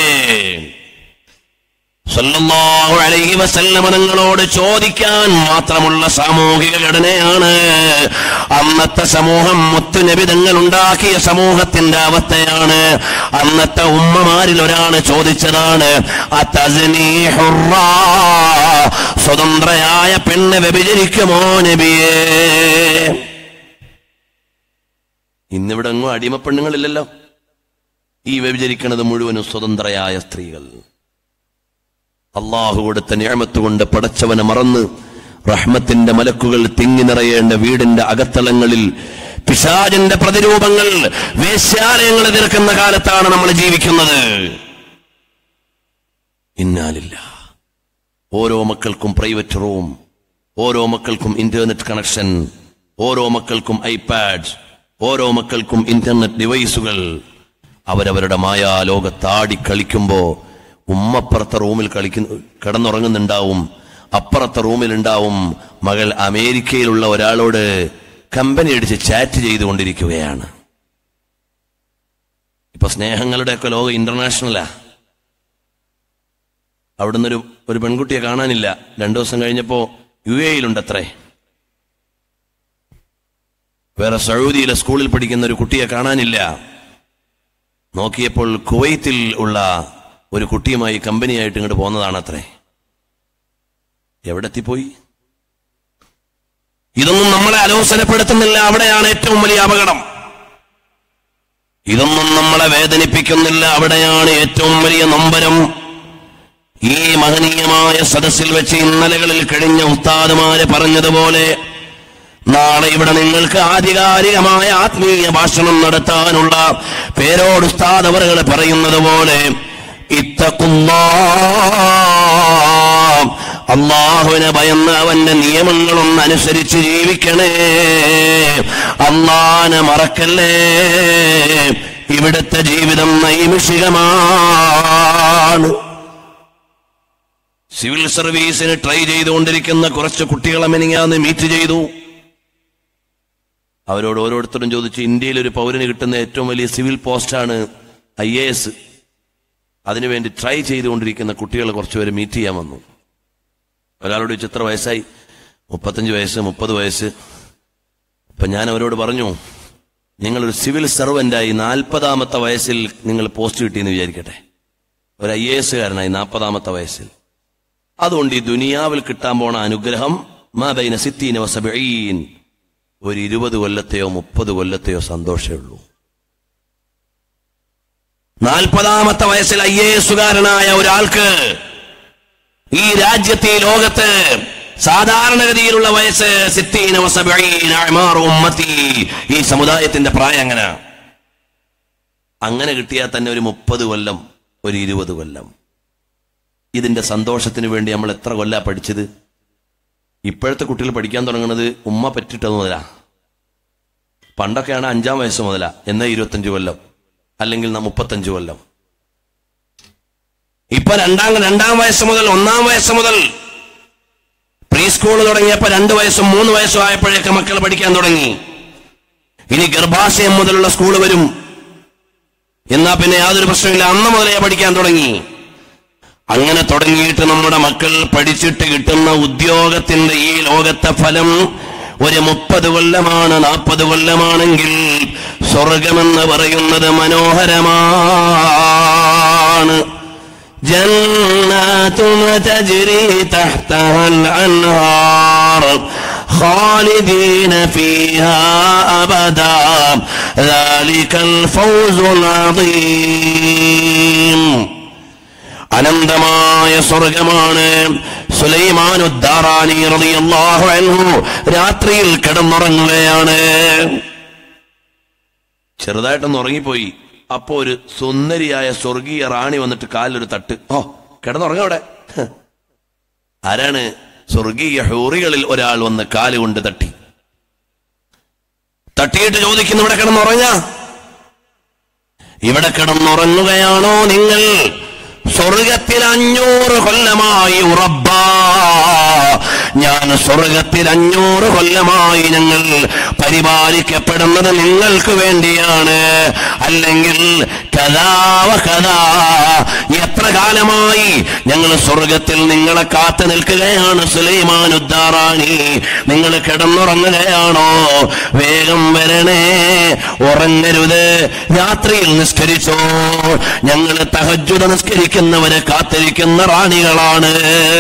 സല്ലല്ലാഹു അലൈഹി വസല്ലമ തങ്ങളോട് ചോദിക്കാൻ മാത്രമുള്ള സാമൂഹിക ഘടനയാണ് അന്നത്തെ സമൂഹം മുത്തുനബി തങ്ങൾ ഉണ്ടാക്കിയ സമൂഹത്തിന്റെ അവസ്ഥയാണ് അന്നത്തെ ഉമ്മമാരിൽ ഒരാൾ ചോദിച്ചതാണ് "അതസ്നി ഹുറ?" സ്വതന്ത്രയായ പെണ്ണ് വ്യഭിചരിക്കുമോ നബിയേ ഇന്നിവിടെ എങ്ങും അടിമപ്പെണ്ണുങ്ങളില്ലല്ലോ ഈ വ്യഭിചരിക്കുന്നത് മുഴുവനും സ്വതന്ത്രയായ സ്ത്രീകൾ അള്ളാഹു കൊടുത്ത ഞാമത്ത് കൊണ്ട് പടച്ചവനെ മറന്ന് റഹ്മത്തിന്റെ മലക്കുകൾ തിങ്ങി നിറയേണ്ട വീടിന്റെ അകത്തളങ്ങളിൽ പിശാചിന്റെ പ്രതിരൂപങ്ങൾ വേശ്യാലയങ്ങൾ തീർക്കുന്ന കാലത്താണ് നമ്മൾ ജീവിക്കുന്നത് ഇന്നാലില്ല ഓരോ മക്കൾക്കും പ്രൈവറ്റ് റൂം ഓരോ മക്കൾക്കും ഇന്റർനെറ്റ് കണക്ഷൻ ഓരോ മക്കൾക്കും ഐപാഡ് ഓരോ മക്കൾക്കും ഇന്റർനെറ്റ് ഡിവൈസുകൾ അവരവരുടെ മായാ ലോകത്താടി കളിക്കുമ്പോ ഉമ്മപ്പുറത്തെ റൂമിൽ കളിക്കുന്ന കിടന്നുറങ്ങുന്നുണ്ടാവും അപ്പുറത്തെ റൂമിലുണ്ടാവും മകൾ അമേരിക്കയിലുള്ള ഒരാളോട് കമ്പനി അടിച്ച് ചാറ്റ് ചെയ്തുകൊണ്ടിരിക്കുകയാണ് ഇപ്പൊ സ്നേഹങ്ങളുടെയൊക്കെ ലോകം ഇന്റർനാഷണലാ അവിടുന്ന് ഒരു ഒരു പെൺകുട്ടിയെ കാണാനില്ല രണ്ടു ദിവസം കഴിഞ്ഞപ്പോ യു എയിലുണ്ടത്രേ വേറെ സൗദിയിലെ സ്കൂളിൽ പഠിക്കുന്ന ഒരു കുട്ടിയെ കാണാനില്ല നോക്കിയപ്പോൾ കുവൈത്തിൽ ഉള്ള ഒരു കുട്ടിയുമായി കമ്പനിയായിട്ട് ഇങ്ങോട്ട് പോന്നതാണത്രേ എവിടെ എത്തിപ്പോയി ഇതൊന്നും നമ്മളെ അലോസരപ്പെടുത്തുന്നില്ല അവിടെയാണ് ഏറ്റവും വലിയ അപകടം ഇതൊന്നും നമ്മളെ വേദനിപ്പിക്കുന്നില്ല അവിടെയാണ് ഏറ്റവും വലിയ നൊമ്പരം ഈ മഹനീയമായ സദസ്സിൽ വെച്ച് ഇന്നലകളിൽ കഴിഞ്ഞ ഉസ്താദുമാര് പറഞ്ഞതുപോലെ നാളെ ഇവിടെ നിങ്ങൾക്ക് ആധികാരികമായ ആത്മീയ ഭാഷണം നടത്താനുള്ള പേരോട് ഉസ്താദ് അവറുകൾ പറയുന്നത് പോലെ അള്ളാഹുവിനെ ഭയന്ന് അവന്റെ നിയമങ്ങളൊന്ന് അനുസരിച്ച് ജീവിക്കണേ അള്ളാനെ മറക്കല്ലേ ഇവിടുത്തെ ജീവിതം നൈമിഷികമാണ് സിവിൽ സർവീസിന് ട്രൈ ചെയ്തുകൊണ്ടിരിക്കുന്ന കുറച്ച് കുട്ടികളെ മെനിങ്ങാന്ന് മീറ്റ് ചെയ്തു അവരോട് ഓരോരുത്തരും ചോദിച്ചു ഇന്ത്യയിൽ ഒരു പൗരന് കിട്ടുന്ന ഏറ്റവും വലിയ സിവിൽ പോസ്റ്റാണ് ഐ എ എസ് അതിനുവേണ്ടി ട്രൈ ചെയ്തുകൊണ്ടിരിക്കുന്ന കുട്ടികളെ കുറച്ചുപേര് മീറ്റ് ചെയ്യാൻ വന്നു ഒരാളോട് ചോദിച്ചു എത്ര വയസ്സായി മുപ്പത്തഞ്ച് വയസ്സ് മുപ്പത് വയസ്സ് അപ്പൊ ഞാൻ അവരോട് പറഞ്ഞു നിങ്ങളൊരു സിവിൽ സർവന്റായി നാൽപ്പതാമത്തെ വയസ്സിൽ നിങ്ങൾ പോസ്റ്റ് കിട്ടിയെന്ന് വിചാരിക്കട്ടെ ഒരു ഐ എ എസുകാരനായി നാൽപ്പതാമത്തെ വയസ്സിൽ അതുകൊണ്ട് ഈ ദുനിയാവിൽ കിട്ടാൻ പോണ അനുഗ്രഹം മാബൈന സിത്തീന വസബീൻ ഒരു ഇരുപത് കൊല്ലത്തെയോ മുപ്പത് കൊല്ലത്തെയോ സന്തോഷമേ ഉള്ളൂ നാൽപ്പതാമത്തെ വയസ്സിൽ ഐ എ എസുകാരനായ ഒരാൾക്ക് ഈ രാജ്യത്തെ ഈ ലോകത്ത് സാധാരണഗതിയിലുള്ള വയസ്സ് സിത്തീന വസബീൻ അഅ്മാറു ഉമ്മത്തി ഈ സമുദായത്തിന്റെ പ്രായം അങ്ങനെ അങ്ങനെ കിട്ടിയാൽ തന്നെ ഒരു മുപ്പത് കൊല്ലം ഒരു ഇരുപത് കൊല്ലം ഇതിന്റെ സന്തോഷത്തിന് വേണ്ടി നമ്മൾ എത്ര കൊല്ലാ പഠിച്ചത് ഇപ്പോഴത്തെ കുട്ടികൾ പഠിക്കാൻ തുടങ്ങുന്നത് ഉമ്മ പറ്റിട്ടത് മുതലാ പണ്ടൊക്കെയാണ് അഞ്ചാം വയസ്സ് മുതലാ എന്നാൽ ഇരുപത്തഞ്ച് കൊല്ലം അല്ലെങ്കിൽ ന- മുപ്പത്തഞ്ച് കൊല്ലം ഇപ്പൊ രണ്ടാം രണ്ടാം വയസ്സ് മുതൽ ഒന്നാം വയസ്സ് മുതൽ പ്രീ സ്കൂൾ തുടങ്ങിയപ്പോ രണ്ട് വയസ്സും മൂന്ന് വയസ്സും ആയപ്പോഴേക്ക് മക്കൾ പഠിക്കാൻ തുടങ്ങി ഇനി ഗർഭാശയം മുതലുള്ള സ്കൂൾ വരും എന്നാ പിന്നെ യാതൊരു പ്രശ്നമില്ല അന്ന് മുതലേ പഠിക്കാൻ തുടങ്ങി അങ്ങനെ തുടങ്ങിയിട്ട് നമ്മുടെ മക്കൾ പഠിച്ചിട്ട് കിട്ടുന്ന ഉദ്യോഗത്തിന്റെ ഈ ലോകത്തെ ഫലം ഒരു മുപ്പത് കൊല്ലമാണ് നാൽപ്പത് കൊല്ലമാണെങ്കിൽ സ്വർഗമെന്ന് പറയുന്നത് മനോഹരമാണ് جنات تجري تحتها الأنهار خالدين فيها أبدا ذلك الفوز العظيم അനന്തമായ സ്വർഗമാണ് സുലൈമാനുദ്ദാറാനി റളിയല്ലാഹു അൻഹു രാത്രിയിൽ കിടന്നുറങ്ങുകയാണ് ചെറുതായിട്ടൊന്ന് ഉറങ്ങിപ്പോയി അപ്പോ ഒരു സുന്ദരിയായ സ്വർഗീയ റാണി വന്നിട്ട് കാലിലൊരു തട്ട് ഓ കിടന്നുറങ്ങവിടെ ആരാണ് സ്വർഗീയ ഹൂറികളിൽ ഒരാൾ വന്ന് കാല് കൊണ്ട് തട്ടി തട്ടിയിട്ട് ചോദിക്കുന്നു ഇവിടെ കിടന്നുറങ്ങ ഇവിടെ കിടന്നുറങ്ങുകയാണോ നിങ്ങൾ സ്വർഗത്തിൽ അഞ്ഞൂറ് കൊല്ലമായി ഉറബ ഞാൻ സ്വർഗത്തിൽ അഞ്ഞൂറ് കൊല്ലമായി ഞങ്ങൾ പരിപാലിക്കപ്പെടുന്നത് നിങ്ങൾക്ക് വേണ്ടിയാണ് അല്ലെങ്കിൽ കഥാവ കഥ എത്ര കാലമായി ഞങ്ങൾ സ്വർഗത്തിൽ നിങ്ങളെ കാത്തു നിൽക്കുകയാണ് സുലൈമാൻ ഉദ്ദാറാണി നിങ്ങൾ കിടന്നുറങ്ങുകയാണോ വേഗം വരണേ ഉറങ്ങരുത് രാത്രിയിൽ നിസ്കരിച്ചോ ഞങ്ങൾ തഹജുദ നിസ്കരിക്കുന്നവരെ കാത്തിരിക്കുന്ന റാണികളാണ്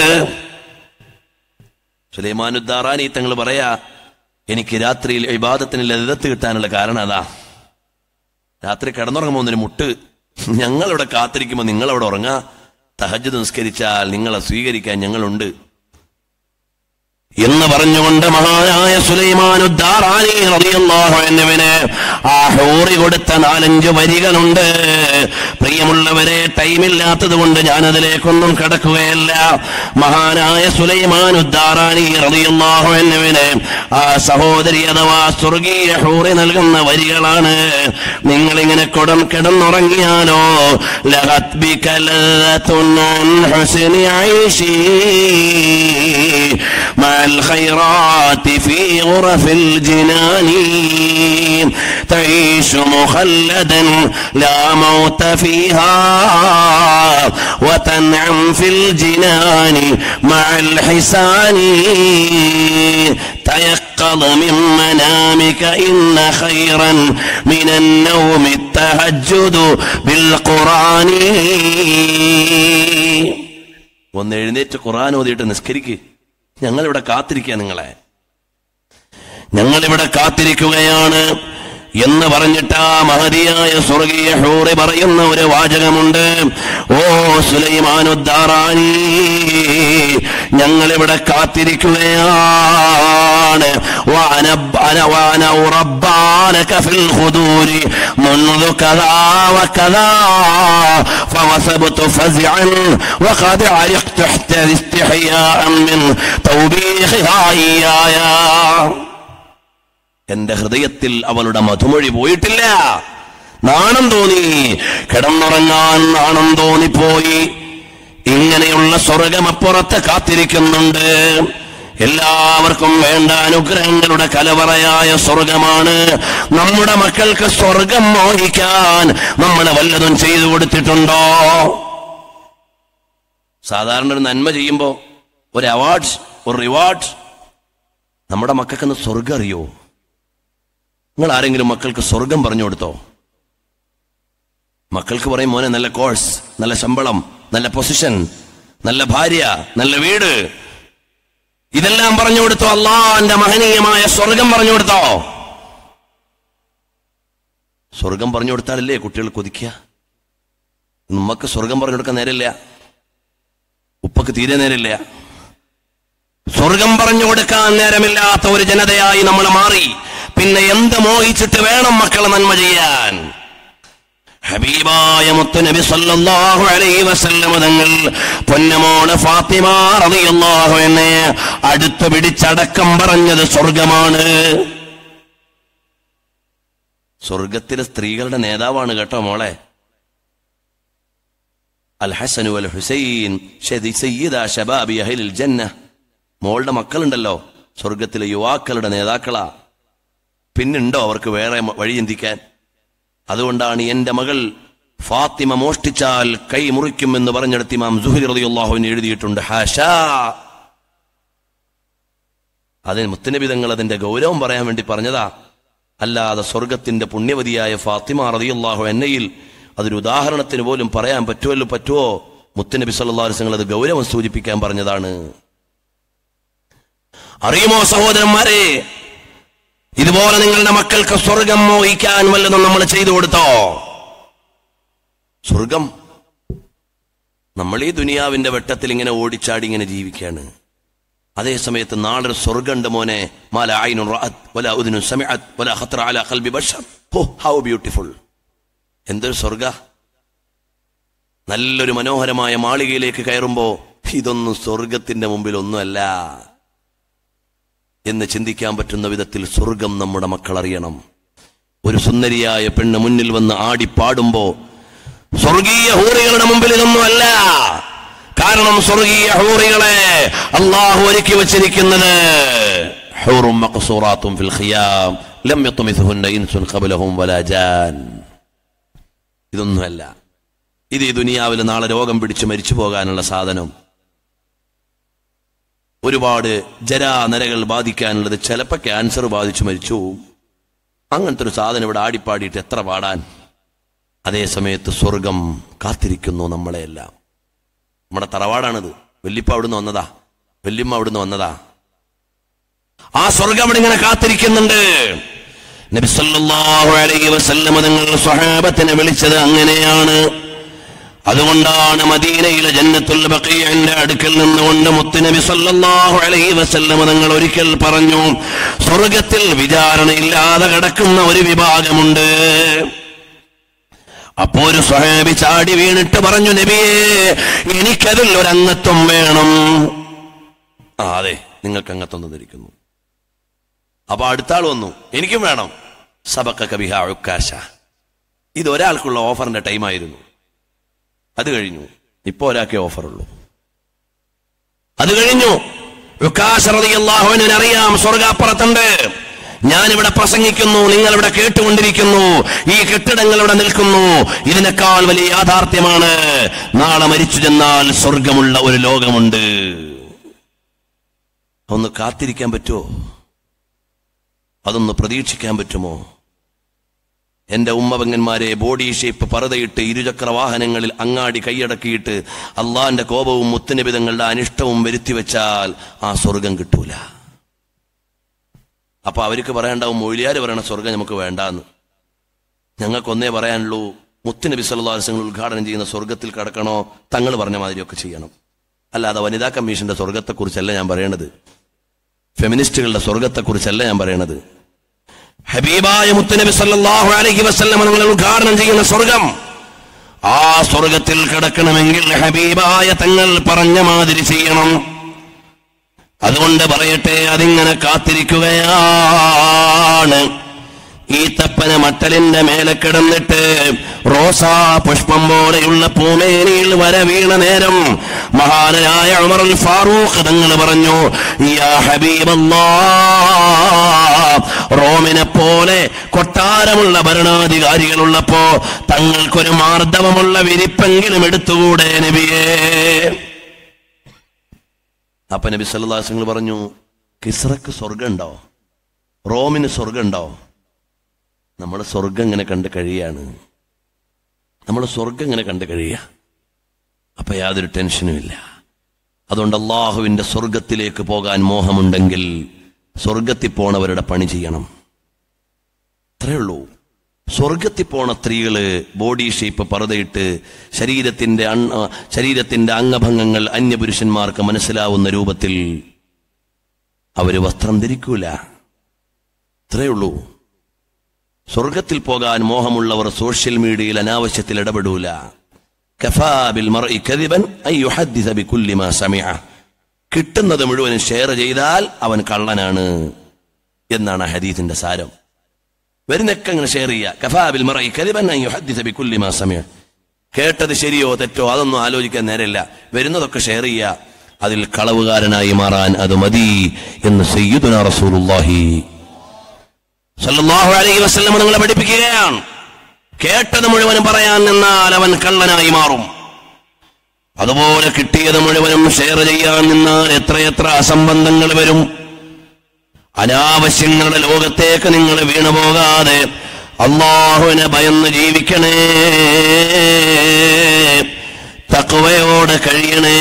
സുലൈമാനുദ്ദാറാനി തങ്ങൾ പറയാ എനിക്ക് രാത്രിയിൽ ഇബാദത്തിന് ലളിതത്ത് കിട്ടാനുള്ള കാരണം അതാ രാത്രി കിടന്നുറങ്ങുമ്പോൾ ഒന്നൊരു മുട്ട് ഞങ്ങളിവിടെ കാത്തിരിക്കുമ്പോൾ നിങ്ങളവിടെ ഉറങ്ങാ തഹജ് നിസ്കരിച്ചാൽ നിങ്ങളെ സ്വീകരിക്കാൻ ഞങ്ങളുണ്ട് എന്ന് പറഞ്ഞുകൊണ്ട് മഹാനായ സുലൈമാനുദ്ദാറാനി റളിയല്ലാഹു അൻഹുവിന് ആ ഹൂറി കൊടുത്ത നാലഞ്ച് വരികളുണ്ട് പ്രിയമുള്ളവരെ ടൈമില്ലാത്തത് കൊണ്ട് ഞാൻ അതിലേക്കൊന്നും കടക്കുകയല്ല മഹാനായ സുലൈമാനുദ്ദാറാനി റളിയല്ലാഹു അൻഹുവിന് ആ സഹോദരി അഥവാ സ്വർഗീയ ഹൂറി നൽകുന്ന വരികളാണ് നിങ്ങൾ ഇങ്ങനെ കൊടം കിടന്നുറങ്ങിയാലോ ലഹത് ബികലത്തുൻ അൻ ഹുസ്നി ഐശി مع الخيرات في غرف الجنان تعيش مخلدا لا موت فيها وتنعم في الجنان مع الحسان تيقظ من منامك إن خيرا من النوم التهجد بالقرآن ഒന്ന് എഴുന്നേറ്റ് ഖുർആൻ ഓതിയിട്ട് നിസ്കരിക്ക് ഞങ്ങളിവിടെ കാത്തിരിക്കുക നിങ്ങളെ ഞങ്ങളിവിടെ കാത്തിരിക്കുകയാണ് എന്ന് പറഞ്ഞിട്ട് ആ മഹതിയായ സ്വർഗീയ ഹൂറി പറയുന്ന ഒരു വാചകമുണ്ട് ഓ സുലൈമാനുദ്ദാറാനി ഞങ്ങളിവിടെ കാത്തിരിക്കുകയാണ് وأنا أنا وأنا أربانك في الخدور منذ كذا وكذا فوثبت فزعا وقد عرقت استحياء من توبيخها إياي എന്റെ ഹൃദയത്തിൽ അവളുടെ മധുമൊഴി പോയിട്ടില്ല നാണം തോന്നി കിടന്നുറങ്ങാൻ നാണം തോന്നിപ്പോയി ഇങ്ങനെയുള്ള സ്വർഗമപ്പുറത്ത് കാത്തിരിക്കുന്നുണ്ട് എല്ലാവർക്കും വേണ്ട അനുഗ്രഹങ്ങളുടെ കലവറയായ സ്വർഗമാണ് നമ്മുടെ മക്കൾക്ക് സ്വർഗം മോഹിക്കാൻ നമ്മൾ വല്ലതും ചെയ്തു കൊടുത്തിട്ടുണ്ടോ സാധാരണ ഒരു നന്മ ചെയ്യുമ്പോ ഒരു അവാർഡ് ഒരു റിവാർഡ് നമ്മുടെ മക്കൾക്കൊന്ന് സ്വർഗം അറിയോ നിങ്ങൾ ആരെങ്കിലും മക്കൾക്ക് സ്വർഗം പറഞ്ഞു കൊടുത്തോ മക്കൾക്ക് പറയും മോനെ നല്ല കോഴ്സ് നല്ല ശമ്പളം നല്ല പൊസിഷൻ നല്ല ഭാര്യ നല്ല വീട് ഇതെല്ലാം പറഞ്ഞു കൊടുത്തോ അള്ളാന്റെ മഹനീയമായ സ്വർഗം പറഞ്ഞു കൊടുത്തോ സ്വർഗം പറഞ്ഞു കൊടുത്താലല്ലേ കുട്ടികൾ കൊതിക്കുക നമ്മക്ക് സ്വർഗം പറഞ്ഞു കൊടുക്കാൻ നേരമില്ല ഉപ്പക്ക് തീരെ നേരമില്ല സ്വർഗം പറഞ്ഞു കൊടുക്കാൻ നേരമില്ലാത്ത ഒരു ജനതയായി നമ്മൾ മാറി പിന്നെ എന്ത് മോഹിച്ചിട്ട് വേണം മക്കളെ നന്മ ചെയ്യാൻ ഹബീബായ മുത്തുനബി സല്ലല്ലാഹു അലൈഹി വസല്ലം തങ്ങൾ പൊന്നമോള് ഫാത്തിമ റളിയല്ലാഹു എന്നെ അടുത്ത് പിടിച്ചടക്കം പറഞ്ഞത് സ്വർഗമാണ് സ്വർഗത്തിലെ സ്ത്രീകളുടെ നേതാവാണ് കേട്ടോ മോളെ അൽ ഹസനു അൽ ഹുസൈൻ ഷദി സയ്യിദ ശബാബി അഹ്ലിൽ ജന്ന മോളുടെ മക്കളുണ്ടല്ലോ സ്വർഗത്തിലെ യുവാക്കളുടെ നേതാക്കളാ പിന്നുണ്ടോ അവർക്ക് വേറെ മ- വഴി ചിന്തിക്കാൻ അതുകൊണ്ടാണ് എന്റെ മകൾ ഫാത്തിമ മോഷ്ടിച്ചാൽ കൈ മുറിക്കുമെന്ന് പറഞ്ഞെടുത്ത് ഇമാം സുഹരി റളിയല്ലാഹുവിന് എഴുതിയിട്ടുണ്ട് ഹാഷാ അതിന് മുത്തനബി തങ്ങൾ അതിന്റെ ഗൗരവം പറയാൻ വേണ്ടി പറഞ്ഞതാ അല്ലാതെ സ്വർഗത്തിന്റെ പുണ്യവതിയായ ഫാത്തിമ റളിയല്ലാഹു എന്നയിൽ അതൊരു ഉദാഹരണത്തിന് പോലും പറയാൻ പറ്റുമല്ലോ പറ്റുമോ മുത്തനബി സല്ലല്ലാഹു അലൈഹി വസല്ലം അത് ഗൗരവം സൂചിപ്പിക്കാൻ പറഞ്ഞതാണ് അറിയുമോ സഹോദരന്മാരെ ഇതുപോലെ നിങ്ങളുടെ മക്കൾക്ക് സ്വർഗം മോഹിക്കാൻ വല്ലതും നമ്മൾ ചെയ്തു കൊടുത്തോ സ്വർഗം നമ്മൾ ഈ ദുനിയാവിന്റെ വെട്ടത്തിൽ ഇങ്ങനെ ഓടിച്ചാടി ഇങ്ങനെ ജീവിക്കുകയാണ് അതേ സമയത്ത് നാളെ ഒരു സ്വർഗമുണ്ട് മോനെ മാല ആയിനും റഅത് വല ഉദിനും സമഅത് വല ഖത്ര അല ഖൽബി ബഷർ ഹോ ഹൗ ബ്യൂട്ടിഫുൾ എന്തൊരു സ്വർഗ നല്ലൊരു മനോഹരമായ മാളികയിലേക്ക് കയറുമ്പോ ഇതൊന്നും സ്വർഗത്തിന്റെ മുമ്പിൽ ഒന്നുമല്ല എന്ന് ചിന്തിക്കാൻ പറ്റുന്ന വിധത്തിൽ സ്വർഗം നമ്മുടെ മക്കൾ അറിയണം ഒരു സുന്ദരിയായ പെണ്ണ് മുന്നിൽ വന്ന് ആടിപ്പാടുമ്പോ സ്വർഗീയ ഹൂറികളുടെ മുമ്പിൽ ഇതൊന്നുമല്ല കാരണം സ്വർഗീയ ഹൂറികളെ അള്ളാഹു ഒരുക്കി വച്ചിരിക്കുന്നത് ഹൂറും മഖ്സൂറാത്തും ഫിൽ ഖിയാം ലം യത്മിസുഹുന്ന ഇൻസുൻ ഖബലഹും വലാ ജാൻ ഇതൊന്നുമല്ല ഇത് ഈ ദുനിയാവിൽ നാളെ രോഗം പിടിച്ച് മരിച്ചു പോകാനുള്ള സാധനം ഒരുപാട് ജരാനരകൾ ബാധിക്കാനുള്ളത് ചിലപ്പോൾ ക്യാൻസർ ബാധിച്ചു മരിച്ചു പോവും. അങ്ങനത്തെ ഒരു സാധനം ഇവിടെ ആടിപ്പാടിയിട്ട് എത്ര പാടാൻ അതേ സമയത്ത് സ്വർഗം കാത്തിരിക്കുന്നു നമ്മളെയെല്ലാം നമ്മുടെ തറവാടാണിത് വല്യപ്പ അവിടുന്ന് വന്നതാ വല്യമ്മ അവിടുന്ന് വന്നതാ ആ സ്വർഗം ഇവിടെ ഇങ്ങനെ കാത്തിരിക്കുന്നുണ്ട് നബി സല്ലല്ലാഹു അലൈഹി വസല്ലം നിങ്ങൾ സ്വഹാബത്തിനെ വിളിച്ചത് അങ്ങനെയാണ് അതുകൊണ്ടാണ് മദീനയിലെ ജന്നത്തുൽ ബഖീഇന്റെ അടുക്കൽ നിന്നുകൊണ്ട് മുത്തുനബി സല്ലല്ലാഹു അലൈഹി വസല്ലം തങ്ങൾ ഒരിക്കൽ പറഞ്ഞു സ്വർഗത്തിൽ വിചാരണയില്ലാതെ കിടക്കുന്ന ഒരു വിഭാഗമുണ്ട് അപ്പോ ഒരു സ്വഹാബി ചാടി വീണിട്ട് പറഞ്ഞു നബിയേ എനിക്കതിൽ ഒരു അംഗത്വം വേണം ആ അതെ നിങ്ങൾക്ക് അംഗത്വം തന്നിരിക്കുന്നു അപ്പൊ അടുത്ത ആൾ വന്നു എനിക്കും വേണം സബക്ക കബിഹ ഉക്കാശ ഇത് ഒരാൾക്കുള്ള ഓഫറിന്റെ ടൈമായിരുന്നു അത് കഴിഞ്ഞു ഇപ്പൊ ഒരാൾക്കേ ഓഫറുള്ളൂ അത് കഴിഞ്ഞു ഉക്കാശ റളിയല്ലാഹുവിനെ അറിയാം സ്വർഗാപ്പുറത്തുണ്ട് ഞാനിവിടെ പ്രസംഗിക്കുന്നു നിങ്ങൾ ഇവിടെ കേട്ടുകൊണ്ടിരിക്കുന്നു ഈ കെട്ടിടങ്ങൾ ഇവിടെ നിൽക്കുന്നു ഇതിനേക്കാൾ വലിയ യാഥാർത്ഥ്യമാണ് നാളെ മരിച്ചു ചെന്നാൽ സ്വർഗമുള്ള ഒരു ലോകമുണ്ട് ഒന്ന് കാത്തിരിക്കാൻ പറ്റുമോ അതൊന്ന് പ്രതീക്ഷിക്കാൻ പറ്റുമോ എന്റെ ഉമ്മപങ്ങന്മാരെ ബോഡി ഷേപ്പ് പറുതയിട്ട് ഇരുചക്ര വാഹനങ്ങളിൽ അങ്ങാടി കൈയടക്കിയിട്ട് അള്ളാന്റെ കോപവും മുത്തനിബിതങ്ങളുടെ അനിഷ്ടവും വരുത്തി വെച്ചാൽ ആ സ്വർഗം കിട്ടൂല അപ്പൊ അവർക്ക് പറയാണ്ടാവും മൊഴിയാര് പറയണ സ്വർഗം നമുക്ക് വേണ്ടാന്ന് ഞങ്ങൾക്കൊന്നേ പറയാനുള്ളൂ മുത്തുനബി സല്ലാസങ്ങൾ ഉദ്ഘാടനം ചെയ്യുന്ന സ്വർഗത്തിൽ കിടക്കണോ തങ്ങൾ പറഞ്ഞ മാതിരിയൊക്കെ ചെയ്യണം അല്ലാതെ വനിതാ കമ്മീഷന്റെ സ്വർഗത്തെക്കുറിച്ചല്ല ഞാൻ പറയണത് ഫെമിനിസ്റ്റുകളുടെ സ്വർഗത്തെക്കുറിച്ചല്ല ഞാൻ പറയണത് ഹബീബായ മുത്തുനബി സല്ലല്ലാഹു അലൈഹി വസല്ലം നിങ്ങൾ ഉദ്ഘാടനം ചെയ്യുന്ന സ്വർഗം ആ സ്വർഗത്തിൽ കിടക്കണമെങ്കിൽ ഹബീബായ തങ്ങൾ പറഞ്ഞ മാതിരി ചെയ്യണം അതുകൊണ്ട് പറയട്ടെ അതിങ്ങനെ കാത്തിരിക്കുകയാണ് ഈ തപ്പന മട്ടലിന്റെ മേലെ കിടന്നിട്ട് റോസാ പുഷ്പം പോലെയുള്ള പൂമേനിയിൽ വര വീണ നേരം മഹാനായ ഉമറുൽ ഫാറൂഖ് തങ്ങൾ പറഞ്ഞു യാ ഹബീബല്ലാ റോമിനെ പോലെ കൊട്ടാരമുള്ള ഭരണാധികാരികളുള്ളപ്പോ തങ്ങൾക്കൊരു മാർദ്ദവമുള്ള വിരിപ്പെങ്കിലും എടുത്തുകൂടെ നബിയേ അപ്പൊ നബി സല്ലാസങ്ങൾ പറഞ്ഞു കിസ്റക്ക് സ്വർഗം ഉണ്ടോ റോമിന് സ്വർഗം ഉണ്ടോ നമ്മൾ സ്വർഗം ഇങ്ങനെ കണ്ട് കഴിയാണ് നമ്മൾ സ്വർഗം ഇങ്ങനെ കണ്ട് കഴിയുക അപ്പൊ യാതൊരു ടെൻഷനും ഇല്ല അതുകൊണ്ട് അള്ളാഹുവിന്റെ സ്വർഗത്തിലേക്ക് പോകാൻ മോഹമുണ്ടെങ്കിൽ സ്വർഗത്തിൽ പോണവരുടെ പണി ചെയ്യണം അത്രേ ഉള്ളൂ സ്വർഗത്തിൽ പോണ സ്ത്രീകള് ബോഡി ഷേപ്പ് പറുതയിട്ട് ശരീരത്തിന്റെ അൺ- ശരീരത്തിന്റെ അംഗഭംഗങ്ങൾ അന്യപുരുഷന്മാർക്ക് മനസ്സിലാവുന്ന രൂപത്തിൽ അവര് വസ്ത്രം ധരിക്കൂല അത്രേ ഉള്ളൂ സ്വർഗത്തിൽ പോകാൻ മോഹമുള്ളവർ സോഷ്യൽ മീഡിയയിൽ അനാവശ്യത്തിൽ ഇടപെടൂല കഫാ ബിൽ മർഇ കദിബൻ അൻ യുഹദ്ദിസ ബികുല്ലി മാ സമിഅ കിട്ടുന്നത് മുഴുവനും ഷെയർ ചെയ്താൽ അവൻ കള്ളനാണ് എന്നാണ് ആ ഹദീസിന്റെ സാരം വരുന്നൊക്കെ അങ്ങനെ ഷെയർ ചെയ്യുക കഫാബിൽ മറയി കലിബൻ അൻ യുഹദ്ദിസ ബികുല്ലി മാ സമിഅ കേട്ടത് ശരിയോ തെറ്റോ അതൊന്നും ആലോചിക്കാൻ നേരമില്ല വരുന്നതൊക്കെ ഷെയർ ചെയ്യുക അതിൽ കളവുകാരനായി മാറാൻ അത് മതി എന്ന് സയ്യിദുന റസൂലുള്ളാഹി സല്ലല്ലാഹു അലൈഹി വസല്ലം നിങ്ങളെ പഠിപ്പിക്കുകയാണ് കേട്ടത് മുഴുവനും പറയാൻ നിന്നാൽ അവൻ കള്ളനായി മാറും അതുപോലെ കിട്ടിയത് മുഴുവനും ഷെയർ ചെയ്യാൻ നിന്നാൽ എത്രയെത്ര അസംബന്ധങ്ങൾ വരും അനാവശ്യങ്ങളുടെ ലോകത്തേക്ക് നിങ്ങൾ വീണു പോകാതെ അള്ളാഹുവിനെ ഭയന്ന് ജീവിക്കണേ തക്കവയോടെ കഴിയണേ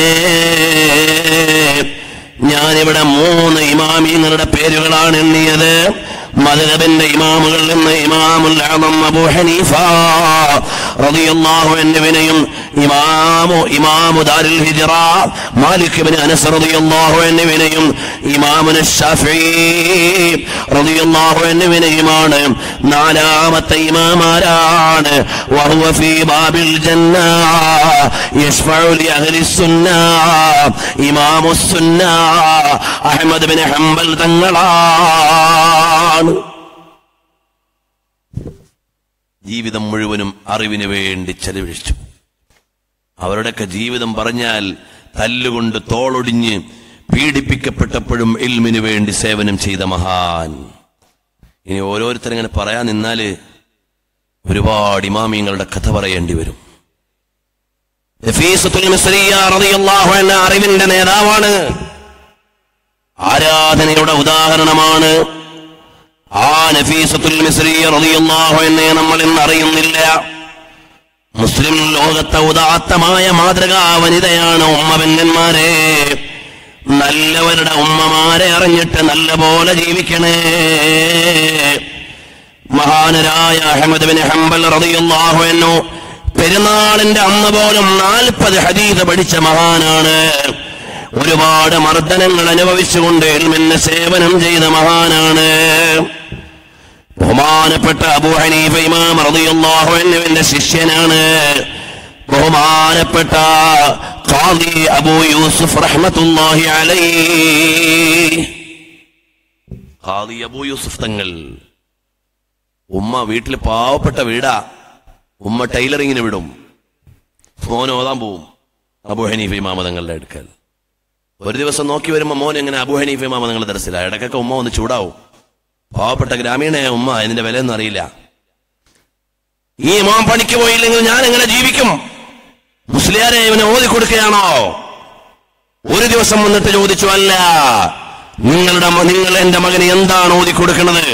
ഞാനിവിടെ മൂന്ന് ഇമാമിങ്ങളുടെ പേരുകളാണ് എണ്ണിയത് മദഹബിന്റെ ഇമാമുകൾ നിന്ന് ഇമാമുൽ അഅ്ളം അബൂ ഹനീഫ റളിയല്ലാഹു അൻഹുവിനെയും ഇമാമു ഇമാമു ദാരുൽ ഹിജ്റ മാലിക് ഇബ്നു അനസ് റളിയല്ലാഹു അൻഹുവിനെയും ഇമാമുന ശാഫിഈ റളിയല്ലാഹു അൻഹുവിനെയുമാണ് നാലാമത്തെ ഇമാമാരാണ് വഹുവ ഫീ ബാബിൽ ജന്ന യശ്ഫഉ ലി അഹ്ലി സുന്ന ഇമാമു സുന്ന അഹ്മദ് ബിൻ ഹംബൽ തങ്ങളാണ് ജീവിതം മുഴുവനും അറിവിന് വേണ്ടി ചെലവഴിച്ചു അവരുടെയൊക്കെ ജീവിതം പറഞ്ഞാൽ തല്ലുകൊണ്ട് തോളൊടിഞ്ഞ് പീഡിപ്പിക്കപ്പെട്ടപ്പോഴും ഇൽമിന് വേണ്ടി സേവനം ചെയ്ത മഹാൻ ഇനി ഓരോരുത്തരിങ്ങനെ പറയാൻ നിന്നാല് ഒരുപാട് ഇമാമിയങ്ങളുടെ കഥ പറയേണ്ടി വരും നഫീസത്തുൽ മിസ്രിയ്യ റളിയല്ലാഹു അൻഹ അറിവിന്റെ നേതാവാണ് ആരാധനയുടെ ഉദാഹരണമാണ് ആ നഫീസത്തുൽ മിസ്രിയ്യ റളിയല്ലാഹു അൻഹയെ നമ്മൾ ഇന്ന് അറിയുന്നില്ല മുസ്ലിം ലോകത്തെ ഉദാത്തമായ മാതൃകാ വനിതയാണ് ഉമ്മപെങ്ങന്മാരെ നല്ലവരുടെ ഉമ്മമാരെ അറിഞ്ഞിട്ട് നല്ല പോലെ ജീവിക്കണേ മഹാനരായ അഹമ്മദ് ബിൻ ഹംബൽ റളിയല്ലാഹു അൻഹു പെരുന്നാളിന്റെ അന്ന് പോലും നാൽപ്പത് ഹദീസ് പഠിച്ച മഹാനാണ് ഒരുപാട് മർദ്ദനങ്ങൾ അനുഭവിച്ചുകൊണ്ട് എൽമിന് സേവനം ചെയ്ത മഹാനാണ് ബഹുമാനപ്പെട്ട അബൂ ഹനീഫ ഇമാം റളിയല്ലാഹു അൻഹുവിന്റെ ശിഷ്യനാണ് ബഹുമാനപ്പെട്ട ഖാദി അബൂ യൂസുഫ് റഹ്മത്തുള്ളാഹി അലൈഹി ഖാദി അബൂ യൂസുഫ് തങ്ങൾ ഉമ്മ വീട്ടിൽ പാവപ്പെട്ട വീടാ ഉമ്മ ടൈലറിങ്ങിന് വിടും മോൻ ഓതാൻ പോവും അബൂ ഹനീഫ ഇമാമ തങ്ങളുടെ അടുക്കൽ ഒരു ദിവസം നോക്കി വരുമ്പോ മോൻ എങ്ങനെ അബൂ ഹനീഫ ഇമാമ തങ്ങളുടെ ദർശില്ല ഇടയ്ക്കൊക്കെ ഉമ്മ ഒന്ന് ചൂടാവും പാവപ്പെട്ട ഗ്രാമീണ ഉമ്മ ഇതിന്റെ വിലയൊന്നും അറിയില്ല ഈ ഇമാം പണിക്ക് പോയില്ലെങ്കിൽ ഞാൻ എങ്ങനെ ജീവിക്കും മുസ്ലിയാരെ ഇവനെ ഓതി കൊടുക്കുകയാണോ ഒരു ദിവസം വന്നിട്ട് ചോദിച്ചു അല്ല നിങ്ങളുടെ മ- നിങ്ങൾ എന്റെ മകന് എന്താണ് ഓതി കൊടുക്കുന്നത്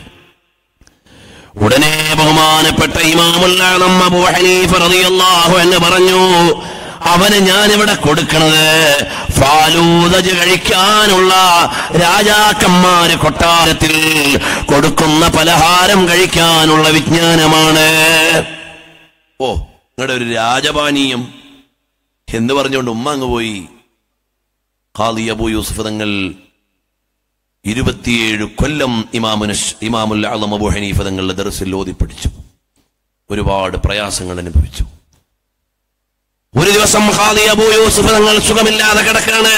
ഉടനെ ബഹുമാനപ്പെട്ട ഇമാമുല്ലാം അബൂ ഹനീഫ റളിയല്ലാഹു എന്ന് പറഞ്ഞു അവന് ഞാൻ ഇവിടെ കൊടുക്കണത് ഫാലൂദജ് കഴിക്കാനുള്ള രാജാക്കന്മാര് കൊട്ടാരത്തിൽ കൊടുക്കുന്ന പലഹാരം കഴിക്കാനുള്ള വിജ്ഞാനമാണ് ഓ നിങ്ങളുടെ ഒരു രാജപാനീയം എന്ന് പറഞ്ഞുകൊണ്ട് ഉമ്മ അങ്ങ് പോയി ഖാദി അബൂ യൂസുഫ് തങ്ങൾ ഇരുപത്തിയേഴ് കൊല്ലം ഇമാമുന ഇമാമുൽ അളം അബു ഹനീഫ തങ്ങളുടെ ദർസിൽ ഓതി പഠിച്ചു ഒരുപാട് പ്രയാസങ്ങൾ അനുഭവിച്ചു ഒരു ദിവസം ഖാദി അബൂ യൂസുഫ് തങ്ങൾ സുഖമില്ലാതെ കിടക്കാണ്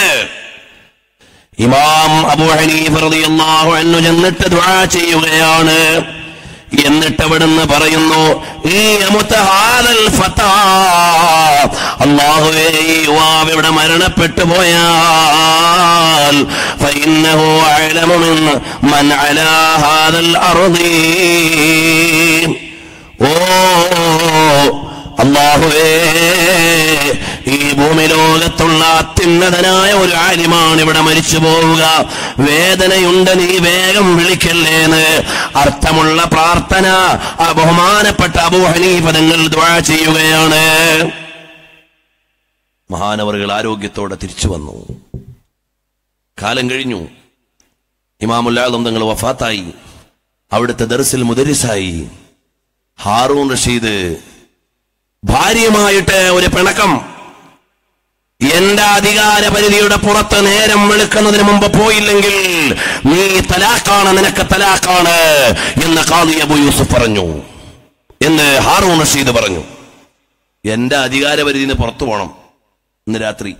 ഇമാം അബൂ ഹനീഫ റളിയല്ലാഹു അൻഹു ചെന്നിട്ട് ദുആ ചെയ്യുകയാണ് എന്നിട്ട് അവിടുന്ന് പറയുന്നു ഈ അമുത്തഹാദൽ ഫതാ അല്ലാഹുവേ ഈ യുവാവ് ഇവിടെ മരണപ്പെട്ടു പോയാൽ فإنه أعلم من من على هذا الأرض ഓ അള്ളാഹുവേ ഈ ഭൂമി ലോകത്തുള്ള അത്യുന്നതനായ ഒരു ആലിമാണ് ഇവിടെ മരിച്ചു പോവുക വേദനയുണ്ട് നീ വേഗം വിളിക്കല്ലേന്ന് അർത്ഥമുള്ള പ്രാർത്ഥന ആ ബഹുമാനപ്പെട്ട അബൂ ഹനീഫ തങ്ങൾ ദ്വാ ചെയ്യുകയാണ് മഹാനവറുകൾ ആരോഗ്യത്തോടെ തിരിച്ചു വന്നു കാലം കഴിഞ്ഞു ഇമാമുല്ലാദം തങ്ങൾ വഫാത്തായി അവിടുത്തെ ദർസിൽ മുദരിസായി ഹാറൂൺ റഷീദ് ഭാര്യയുമായിട്ട് ഒരു പിണക്കം എന്റെ അധികാര പരിധിയുടെ പുറത്ത് നേരം വെളുക്കുന്നതിന് മുമ്പ് പോയില്ലെങ്കിൽ നീ തലാക്കാണ് നിനക്ക് തലാക്കാണ് എന്ന് ഖാദി അബു യൂസുഫ് പറഞ്ഞു എന്ന് ഹാറൂൺ റഷീദ് പറഞ്ഞു എന്റെ അധികാര പരിധിയിൽ നിന്ന് പുറത്തു പോകണം ഇന്ന് രാത്രി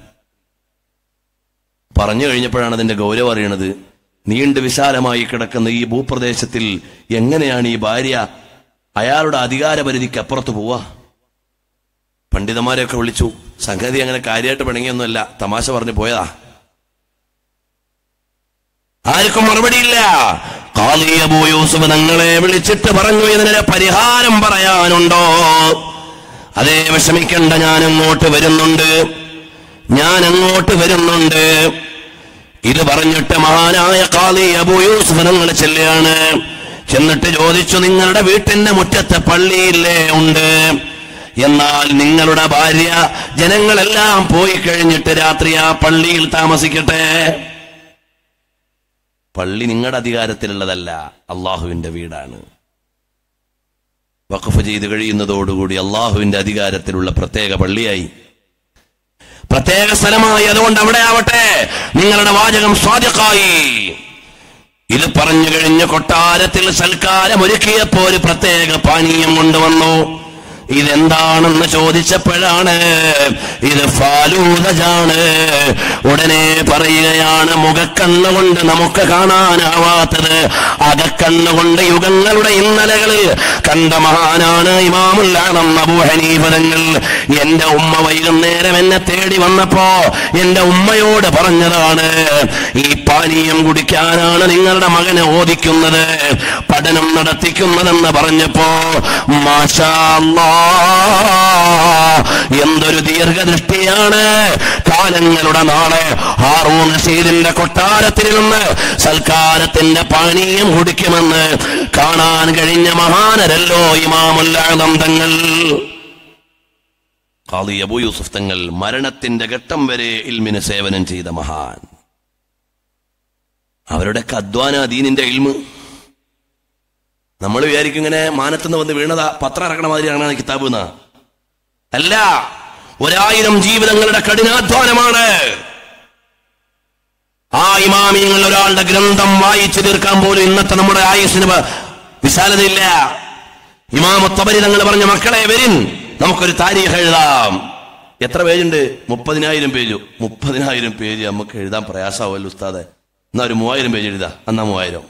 പറഞ്ഞു കഴിഞ്ഞപ്പോഴാണ് അതിന്റെ ഗൗരവം അറിയണത് നീണ്ട് വിശാലമായി കിടക്കുന്ന ഈ ഭൂപ്രദേശത്തിൽ എങ്ങനെയാണ് ഈ ഭാര്യ അയാളുടെ അധികാര പരിധിക്ക് അപ്പുറത്ത് പോവാ പണ്ഡിതന്മാരെയൊക്കെ വിളിച്ചു സംഗതി അങ്ങനെ കാര്യമായിട്ട് പിണങ്ങിയൊന്നുമല്ല തമാശ പറഞ്ഞു പോയതാ ആർക്കും മറുപടിയില്ല ഖാദി അബൂ യൂസുഫ് തങ്ങളെ വിളിച്ചിട്ട് പറഞ്ഞു ഇതിനൊരു പരിഹാരം പറയാനുണ്ടോ അതേ വിഷമിക്കണ്ട ഞാൻ അങ്ങോട്ട് വരുന്നുണ്ട് ഞാൻ അങ്ങോട്ട് വരുന്നുണ്ട് ഇത് പറഞ്ഞിട്ട് മഹാനായ ഖാദി അബൂ യൂസുഫ് തങ്ങൾ ചെല്ലുകയാണ് ചെന്നിട്ട് ചോദിച്ചു നിങ്ങളുടെ വീട്ടിന്റെ മുറ്റത്തെ പള്ളിയില്ലേ ഉണ്ട് എന്നാൽ നിങ്ങളുടെ ഭാര്യ ജനങ്ങളെല്ലാം പോയി കഴിഞ്ഞിട്ട് രാത്രി ആ പള്ളിയിൽ താമസിക്കട്ടെ പള്ളി നിങ്ങളുടെ അധികാരത്തിലുള്ളതല്ല അള്ളാഹുവിന്റെ വീടാണ് വഖഫ് ചെയ്ത് കഴിയുന്നതോടുകൂടി അള്ളാഹുവിന്റെ അധികാരത്തിലുള്ള പ്രത്യേക പള്ളിയായി പ്രത്യേക സ്ഥലമായി അതുകൊണ്ട് അവിടെ ആവട്ടെ നിങ്ങളുടെ വാചകം സ്വാധീനമായി ഇത് പറഞ്ഞു കഴിഞ്ഞ് കൊട്ടാരത്തിൽ സൽക്കാരം ഒരുക്കിയപ്പോ ഒരു പ്രത്യേക പാനീയം കൊണ്ടുവന്നു ഇതെന്താണെന്ന് ചോദിച്ചപ്പോഴാണ് ഇത് ഫാലൂദജാണ് ഉടനെ പറയുകയാണ് മുഖക്കണ്ണുകൊണ്ട് നമുക്ക് കാണാനാവാത്തത് അകക്കണ്ണുകൊണ്ട് യുഗങ്ങളുടെ ഇന്നലകളിൽ കണ്ട മഹാനാണ് ഇമാമുല്ലാണം അബൂ ഹനീഫതങ്ങൾ എന്റെ ഉമ്മ വൈകുന്നേരം എന്നെ തേടി വന്നപ്പോ എന്റെ ഉമ്മയോട് പറഞ്ഞതാണ് ഈ പാനീയം കുടിക്കാനാണ് നിങ്ങളുടെ മകനെ ഓദിക്കുന്നത് പഠനം നടത്തിക്കുന്നതെന്ന് പറഞ്ഞപ്പോ മാഷാ അല്ലാ, എന്തൊരു ദീർഘദൃഷ്ടിയാണ് കാലങ്ങളുടെ നാളെ ഹാറൂൺ റഷീദിന്റെ കൊട്ടാരത്തിൽ നിന്ന് സൽക്കാരത്തിന്റെ പാനീയം കുടിക്കുമെന്ന് കാണാൻ കഴിഞ്ഞ മഹാനരല്ലോ ഇമാമുല്ലാദം തങ്ങൾ ഖാദി അബൂ യൂസുഫ് തങ്ങൾ മരണത്തിന്റെ ഘട്ടം വരെ ഇൽമിന് സേവനം ചെയ്ത മഹാൻ അവരുടെയൊക്കെ അധ്വാന ദീനിന്റെ ഇൽമ് നമ്മൾ വിചാരിക്കും ഇങ്ങനെ മാനത്തുനിന്ന് വന്ന് വീണതാ പത്രം ഇറക്കണ മാതിരി ഇറങ്ങണ കിതാബ് എന്നാ അല്ല ഒരായിരം ജീവിതങ്ങളുടെ കഠിനാധ്വാനമാണ് ആ ഇമാമിയങ്ങൾ ഒരാളുടെ ഗ്രന്ഥം വായിച്ചു തീർക്കാൻ പോലും ഇന്നത്തെ നമ്മുടെ ആയുസിന് വ- വിശാലതയില്ല ഇമാമത്തബരി തങ്ങൾ പറഞ്ഞ മക്കളെ വരിൻ നമുക്കൊരു താരീഖ് എഴുതാം എത്ര പേജുണ്ട് മുപ്പതിനായിരം പേജ് മുപ്പതിനായിരം പേജ് നമുക്ക് എഴുതാൻ പ്രയാസമാവല്ലോ ഉസ്താദെ എന്നാ ഒരു മൂവായിരം പേജ് എഴുതാ എന്നാ മൂവായിരം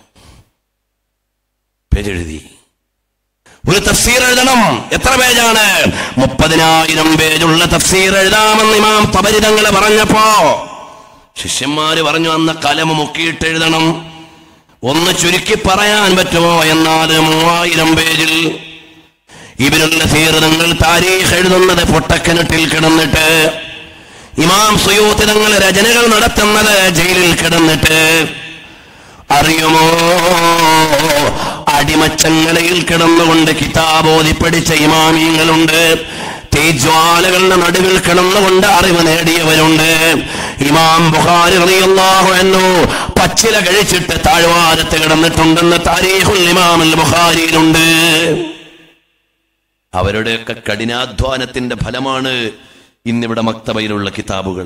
പേജ് എഴുതി ഒരു തഫ്സീർ എഴുതണം എത്ര പേജാണ് മുപ്പതിനായിരം പേജുള്ള തഫ്സീർ എഴുതാമെന്ന് ഇമാം തബരി തങ്ങൾ പറഞ്ഞപ്പോ ശിഷ്യന്മാര് പറഞ്ഞു അന്ന് കലമ മുക്കിയിട്ട് എഴുതണം ഒന്ന് ചുരുക്കി പറയാൻ പറ്റുമോ എന്നാൽ മൂവായിരം പേജിൽ ഇവരുള്ള തീർത്ഥങ്ങൾ താരീഖ് എഴുതുന്നത് പൊട്ടക്കിണറ്റിൽ കിടന്നിട്ട് ഇമാം സുയൂത്ത് തങ്ങൾ രചനകൾ നടത്തുന്നത് ജയിലിൽ കിടന്നിട്ട് അറിയുമോ അടിമച്ചങ്ങലയിൽ കിടന്നുകൊണ്ട് കിതാബോധി പഠിച്ച ഇമാമിയങ്ങളുണ്ട് തീജ്വാലകളുടെ നടുവിൽ കിടന്നുകൊണ്ട് അറിവ് നേടിയവരുണ്ട് ഇമാം ബുഖാരി റളിയല്ലാഹു അൻഹു പച്ചില കഴിച്ചിട്ട് താഴ്വാരത്ത് കിടന്നിട്ടുണ്ടെന്ന് താരീഖുൽ ഇമാമുൽ ബുഖാരിയിലുണ്ട് അവരുടെയൊക്കെ കഠിനാധ്വാനത്തിന്റെ ഫലമാണ് ഇന്നിവിടെ മക്തബയിലുള്ള കിതാബുകൾ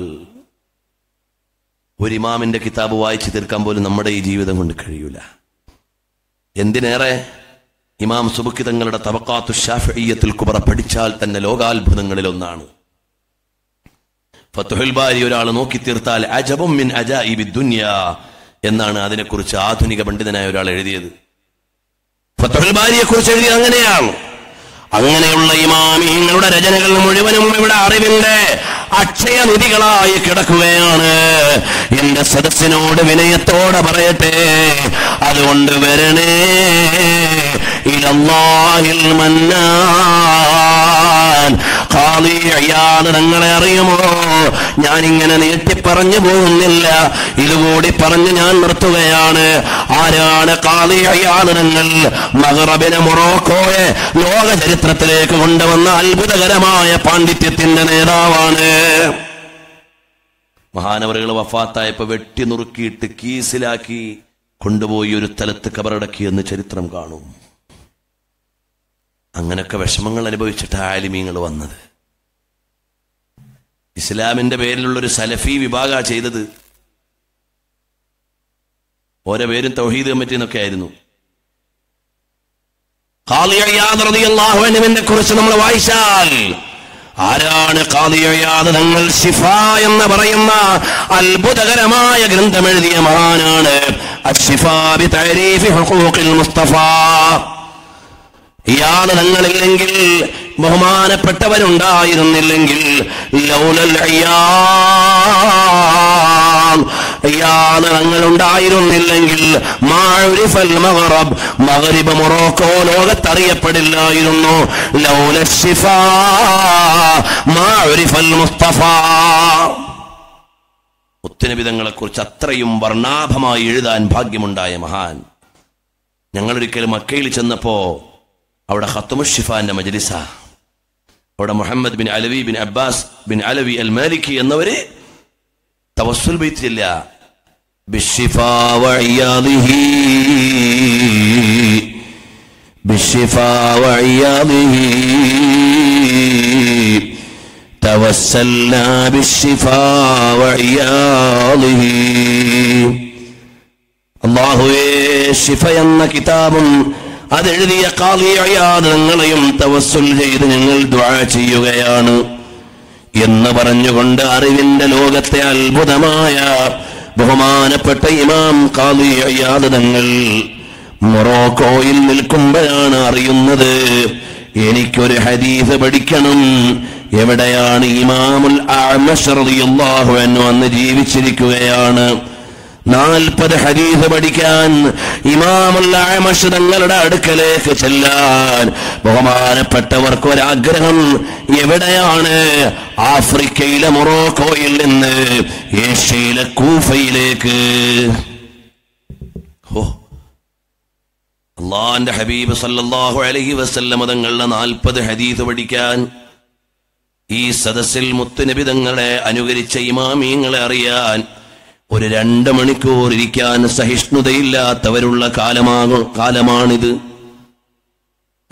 ഒരു ഇമാമിന്റെ കിതാബ് വായിച്ചു തീർക്കാൻ പോലും നമ്മുടെ ഈ ജീവിതം കൊണ്ട് കഴിയൂല എന്തിനേറെ ഇമാം സുബുക്കി തങ്ങളുടെ തബക്കാത്തു ഷാഫിയത്തിൽ കുബറ പഠിച്ചാൽ തന്നെ ലോകാത്ഭുതങ്ങളിൽ ഒന്നാണ് ഫത്തുഹുൽ ബാരി ഒരാൾ നോക്കി തീർത്താൽ അജബും മിൻ അജായിബി ദുനിയ എന്നാണ് അതിനെക്കുറിച്ച് ആധുനിക പണ്ഡിതനായ ഒരാൾ എഴുതിയത് ഫത്തുഹുൽ ബാരിയെ കുറിച്ച് എഴുതിയത് അങ്ങനെയാണ് അങ്ങനെയുള്ള ഇമാമിങ്ങളുടെ രചനകൾ മുഴുവനും ഇവിടെ അറിവിന്റെ അക്ഷയ നിധികളായി കിടക്കുകയാണ് എന്റെ സദസ്സിനോട് വിനയത്തോടെ പറയട്ടെ അതുകൊണ്ട് വരണേ ഇലല്ലാഹിൽ മന്നാൻ ഖാദി അയ്യാദ് നിങ്ങളെ അറിയുമോ ഞാൻ ഇങ്ങനെ നീട്ടി പറഞ്ഞു പോകുന്നില്ല ഇതുകൂടി പറഞ്ഞ് ഞാൻ നിർത്തുകയാണ് ആരാണ് ഖാദി അയ്യാദ് നിങ്ങൾ മഹറബിനെ മൊറോക്കോയെ ലോക ചരിത്രത്തിലേക്ക് കൊണ്ടുവന്ന അത്ഭുതകരമായ പാണ്ഡിത്യത്തിന്റെ നേതാവാണ് മഹാനവറുകൾ വഫാത്തായപ്പോ വെട്ടി നുറുക്കിയിട്ട് കീസിലാക്കി കൊണ്ടുപോയി ഒരു സ്ഥലത്ത് കബറടക്കിയെന്ന് ചരിത്രം കാണും അങ്ങനൊക്കെ വിഷമങ്ങൾ അനുഭവിച്ചിട്ട് ആലിമീങ്ങൾ വന്നത് ഇസ്ലാമിന്റെ പേരിലുള്ള ഒരു സലഫി വിഭാഗ ചെയ്തത് ഓരോ പേരും തൗഹീദ് കമ്മിറ്റി എന്നൊക്കെ ആയിരുന്നു ഖാലിയയാദിനെ കുറിച്ച് നമ്മൾ വായിച്ചാൽ ആരാണ് ഖാലിയയാദ് തങ്ങൾ ശിഫ എന്ന് പറയുന്ന അത്ഭുതകരമായ ഗ്രന്ഥം എഴുതിയ മഹാനാണ് അശ്ശിഫാ ബി തഅരീഫി ഹുഖൂഖിൽ മുസ്തഫ ഇയാൾ തങ്ങളില്ലെങ്കിൽ ബഹുമാനപ്പെട്ടവരുണ്ടായിരുന്നില്ലെങ്കിൽ ലൗലൽ അയ്യാം ഇയാൾ തങ്ങളുണ്ടായിരുന്നില്ലെങ്കിൽ മാഴുരിഫൽ മഗറബ് മഗരിബ് മൊറോക്കോ ലോകത്തറിയപ്പെടില്ലായിരുന്നു ലൗല ശിഫ മാഴുരിഫൽ മുസ്തഫ മുത്തുനബിതങ്ങളെ കുറിച്ച് അത്രയും വർണ്ണാഭമായി എഴുതാൻ ഭാഗ്യമുണ്ടായ മഹാൻ ഞങ്ങളൊരിക്കൽ മക്കയിൽ ചെന്നപ്പോ അവിടെ ഖത്തുമുഷിഫാന്റെ മജ്ലിസ അവിടെ Muhammad bin Alawi bin Abbas bin Alawi al Maliki എന്നവര് തവസ്സുൽ ബൈത്തില്ല بالشفا وعياضه بالشفا وعياضه توسلنا بالشفا وعياضه അള്ളാഹുവേ ഷിഫ എന്ന കിതാബും അതെഴുതിയ കാളിയാദങ്ങളെയും തവസ്സുൽ ചെയ്ത് ഞങ്ങൾ ദ്വാ ചെയ്യുകയാണ് എന്ന് പറഞ്ഞുകൊണ്ട് അറിവിന്റെ ലോകത്തെ അത്ഭുതമായ ബഹുമാനപ്പെട്ട ഇമാം കാളിയാദ് തങ്ങൾ മൊറോക്കോയിൽ നിൽക്കുമ്പോഴാണ് അറിയുന്നത് എനിക്കൊരു ഹദീസ് പഠിക്കണം എവിടെയാണ് ഇമാമുൽ അഅ്മശ് റളിയല്ലാഹു അൻഹു അന്ന് ജീവിച്ചിരിക്കുകയാണ് നാൽപ്പത് ഹദീസ് പഠിക്കാൻ ഇമാമുൽ അഅ്മശ് തങ്ങളുടെ അടുക്കലേക്ക് ചെല്ലാൻ ബഹുമാനപ്പെട്ടവർക്ക് ഒരാഗ്രഹം എവിടെയാണ് ആഫ്രിക്കയിലെ മൊറോക്കോയിൽ നിന്ന് ഏഷ്യയിലെ കൂഫയിലേക്ക് ഓ അള്ളാന്റെ ഹബീബ് സല്ലല്ലാഹു അലൈഹി വസല്ലമ തങ്ങളുടെ നാൽപ്പത് ഹദീസ് പഠിക്കാൻ ഈ സദസ്സിൽ മുത്തുനബി തങ്ങളെ അനുകരിച്ച ഇമാമീങ്ങളെ അറിയാൻ ഒരു രണ്ട് മണിക്കൂർ ഇരിക്കാൻ സഹിഷ്ണുതയില്ലാത്തവരുള്ള കാലമാകും കാലമാണിത്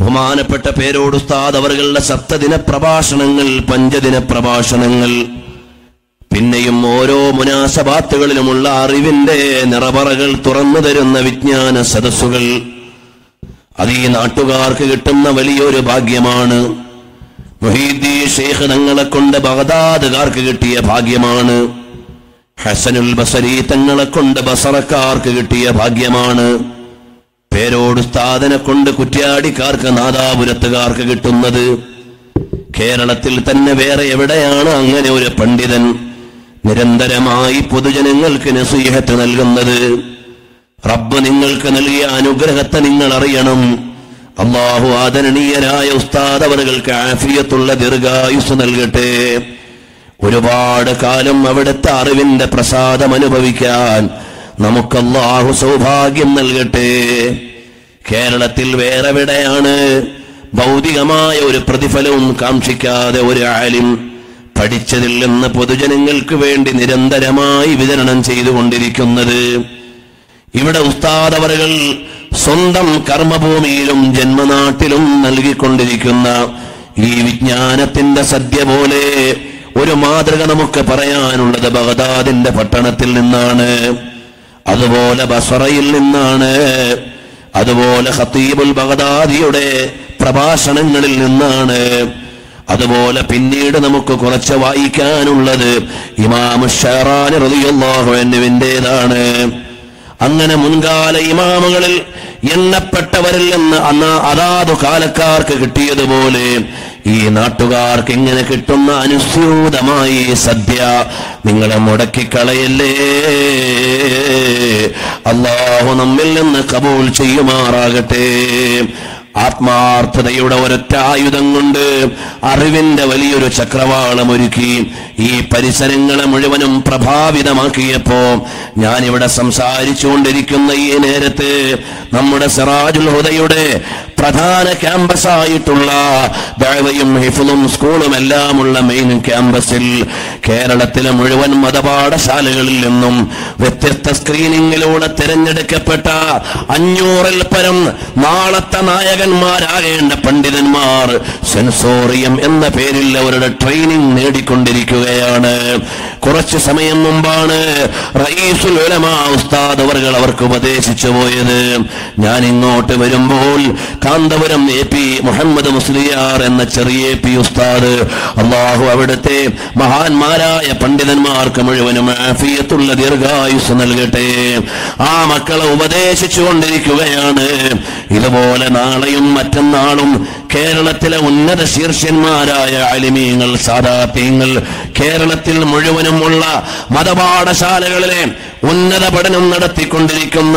ബഹുമാനപ്പെട്ട പേരോട് ഉസ്താദ് അവர்களுടെ സപ്തദിന പ്രഭാഷണങ്ങൾ പഞ്ചദിന പ്രഭാഷണങ്ങൾ പിന്നെയും ഓരോ മുനാസബാത്തുകളിലുമുള്ള അറിവിന്റെ നിറവറകൾ തുറന്നു തരുന്ന വിജ്ഞാന സദസ്സുകൾ അത് ഈ നാട്ടുകാർക്ക് കിട്ടുന്ന വലിയൊരു ഭാഗ്യമാണ് മുഹീദ്ദീ ഷെയ്ഖ് തങ്ങളെ കൊണ്ട് ബഗദാദുകാർക്ക് കിട്ടിയ ഭാഗ്യമാണ് ഹസനുൽ ബസരി തങ്ങളെ കൊണ്ട് ബസറക്കാർക്ക് കിട്ടിയ ഭാഗ്യമാണ് പേരോട് സ്ഥാദനെ കൊണ്ട് കുറ്റ്യാടിക്കാർക്ക് നാദാപുരത്തുകാർക്ക് കിട്ടുന്നത് കേരളത്തിൽ തന്നെ വേറെ എവിടെയാണ് അങ്ങനെ ഒരു പണ്ഡിതൻ നിരന്തരമായി പൊതുജനങ്ങൾക്ക് നസീഹത്ത് നൽകുന്നത് റബ്ബ് നിങ്ങൾക്ക് നൽകിയ അനുഗ്രഹത്തെ നിങ്ങൾ അറിയണം അള്ളാഹു ആദരണീയരായ ഉസ്താദ് അവർക്ക് ആഫിയത്തുള്ള ദീർഘായുസ് നൽകട്ടെ ഒരുപാട് കാലം അവിടുത്തെ അറിവിന്റെ പ്രസാദം അനുഭവിക്കാൻ നമുക്ക് അള്ളാഹു സൗഭാഗ്യം നൽകട്ടെ കേരളത്തിൽ വേറെ എവിടെയാണ് ഭൗതികമായ ഒരു പ്രതിഫലവും കാക്ഷിക്കാതെ ഒരു ആലിം പഠിച്ചതിൽ നിന്ന് പൊതുജനങ്ങൾക്ക് വേണ്ടി നിരന്തരമായി വിതരണം ചെയ്തുകൊണ്ടിരിക്കുന്നത് ഇവിടെ ഉസ്താദ് അവറുകൾ സ്വന്തം കർമ്മഭൂമിയിലും ജന്മനാട്ടിലും നൽകിക്കൊണ്ടിരിക്കുന്ന ഈ വിജ്ഞാനത്തിന്റെ സദ്യ പോലെ ഒരു മാതൃക നമുക്ക് പറയാനുള്ളത് ബഗദാദിന്റെ പട്ടണത്തിൽ നിന്നാണ് അതുപോലെ ബസറയിൽ നിന്നാണ് അതുപോലെ ഖത്തീബുൽ ബഗദാദിയുടെ പ്രഭാഷണങ്ങളിൽ നിന്നാണ് അതുപോലെ പിന്നീട് നമുക്ക് കുറച്ച് വായിക്കാനുള്ളത് ഇമാമു ഷെറാൻ റളിയല്ലാഹു അൻഹുവിൻ്റെതാണ് അങ്ങനെ മുൻകാല ഇമാമുകളിൽ എണ്ണപ്പെട്ടവരിൽ നിന്ന് അന്ന് അതാതു കാലക്കാർക്ക് കിട്ടിയതുപോലെ ഈ നാട്ടുകാർക്ക് ഇങ്ങനെ കിട്ടുന്ന അനുസ്യൂതമായി സദ്യ നിങ്ങളെ മുടക്കിക്കളയല്ലേ അള്ളാഹു നമ്മിൽ നിന്ന് കബൂൾ ചെയ്യുമാറാകട്ടെ ആത്മാർത്ഥതയുടെ ഒരൊറ്റ ആയുധം കൊണ്ട് അറിവിന്റെ വലിയൊരു ചക്രവാളം ഒരുക്കി ഈ പരിസരങ്ങളെ മുഴുവനും പ്രഭാവിതമാക്കിയപ്പോ ഞാനിവിടെ സംസാരിച്ചുകൊണ്ടിരിക്കുന്ന ഈ നേരത്ത് നമ്മുടെ സിറാജുൽ ഹുദയുടെ പ്രധാന ക്യാമ്പസ് ആയിട്ടുള്ള ദഴവയും ഹിഫുലും സ്കൂളും എല്ലാമുള്ള മെയിൻ ക്യാമ്പസിൽ കേരളത്തിലെ മുഴുവൻ മതപാഠശാലകളിൽ നിന്നും വ്യത്യസ്ത സ്ക്രീനിങ്ങിലൂടെ തിരഞ്ഞെടുക്കപ്പെട്ട അഞ്ഞൂറിൽ പരം നാളത്തെ നായകന്മാരാകേണ്ട പണ്ഡിതന്മാർ സെൻസോറിയം എന്ന പേരിൽ അവരുടെ ട്രെയിനിങ് നേടിക്കൊണ്ടിരിക്കുകയാണ് കുറച്ചു സമയം മുമ്പാണ് റയീസുൽ ഉലമാ ഉസ്താദ് അവർകൾ അവർക്ക് ഉപദേശിച്ചു പോയത് ഞാൻ ഇങ്ങോട്ട് വരുമ്പോൾ കാന്തപുരം എ പി മുഹമ്മദ് മുസ്ലിയാർ എന്ന ചെറിയ എ പി ഉസ്താദ് അള്ളാഹു അവിടുത്തെ മഹാന്മാരായ പണ്ഡിതന്മാർക്ക് മുഴുവനും ആഫിയത്തുള്ള ദീർഘായുസ് നൽകട്ടെ ആ മക്കളെ ഉപദേശിച്ചു കൊണ്ടിരിക്കുകയാണ് ഇതുപോലെ നാളെയും മറ്റന്നാളും കേരളത്തിലെ ഉന്നത ശീർഷ്യന്മാരായ അലിമീങ്ങൾ സാദാത്യങ്ങൾ കേരളത്തിൽ മുഴുവനുമുള്ള മതപാഠശാലകളിലെ ഉന്നത പഠനം നടത്തിക്കൊണ്ടിരിക്കുന്ന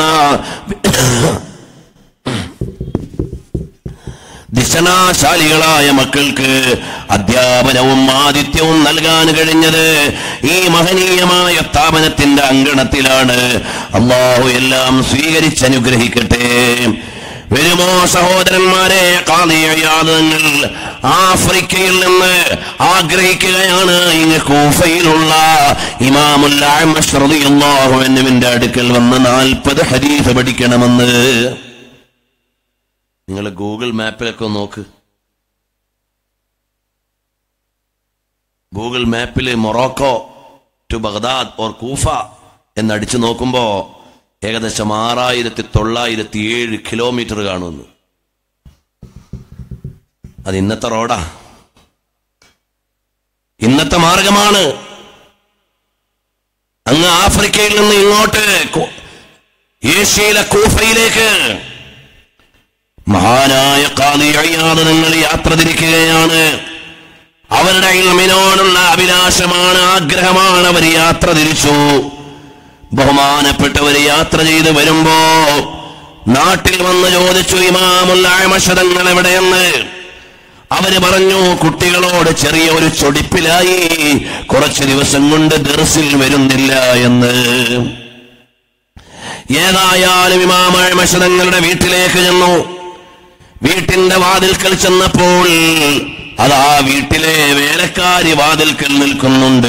ദിശനാശാലികളായ മക്കൾക്ക് അധ്യാപനവും ആതിഥ്യവും നൽകാൻ കഴിഞ്ഞത് ഈ മഹനീയമായ സ്ഥാപനത്തിന്റെ അങ്കണത്തിലാണ് അള്ളാഹു എല്ലാം സ്വീകരിച്ചനുഗ്രഹിക്കട്ടെ വരുമോ സഹോദരന്മാരെ കാളിയാതങ്ങൾ ആഫ്രിക്കയിൽ നിന്ന് ആഗ്രഹിക്കുകയാണ് ഇങ്ങ് കൂഫയിലുള്ള ഇമാമുല്ലാഹുവിന്റെ അടുക്കൽ വന്ന് നാൽപ്പത് ഹരീഫ് പഠിക്കണമെന്ന് നിങ്ങൾ ഗൂഗിൾ മാപ്പിലൊക്കെ നോക്ക് ഗൂഗിൾ മാപ്പിൽ Morocco to Baghdad or Kufa എന്നടിച്ചു നോക്കുമ്പോ ഏകദേശം ആറായിരത്തി തൊള്ളായിരത്തി ഏഴ് കിലോമീറ്റർ കാണുന്നു അത് ഇന്നത്തെ റോഡാ ഇന്നത്തെ മാർഗമാണ് അങ്ങ് ആഫ്രിക്കയിൽ നിന്ന് ഇങ്ങോട്ട് കു- ഏഷ്യയിലെ കൂഫയിലേക്ക് മഹാനായ കാതി അഴിയാതെ നിങ്ങൾ യാത്ര തിരിക്കുകയാണ് അവരുടെ ഇൽമിനോടുള്ള അഭിലാഷമാണ് ആഗ്രഹമാണ് അവർ യാത്ര തിരിച്ചു ബഹുമാനപ്പെട്ടവർ യാത്ര ചെയ്ത് വരുമ്പോ നാട്ടിൽ വന്ന് ചോദിച്ചു ഇമാമുല്ലായ്മഷതങ്ങൾ എവിടെയെന്ന് അവര് പറഞ്ഞു കുട്ടികളോട് ചെറിയ ഒരു ചൊടിപ്പിലായി കുറച്ച് ദിവസം കൊണ്ട് ദർസിൽ വരുന്നില്ല എന്ന് ഏതായാലും ഇമാമഴമശതങ്ങളുടെ വീട്ടിലേക്ക് ചെന്നു വീട്ടിന്റെ വാതിൽക്കൽ ചെന്നപ്പോൾ അതാ വീട്ടിലെ വേലക്കാരി വാതിൽക്കൽ നിൽക്കുന്നുണ്ട്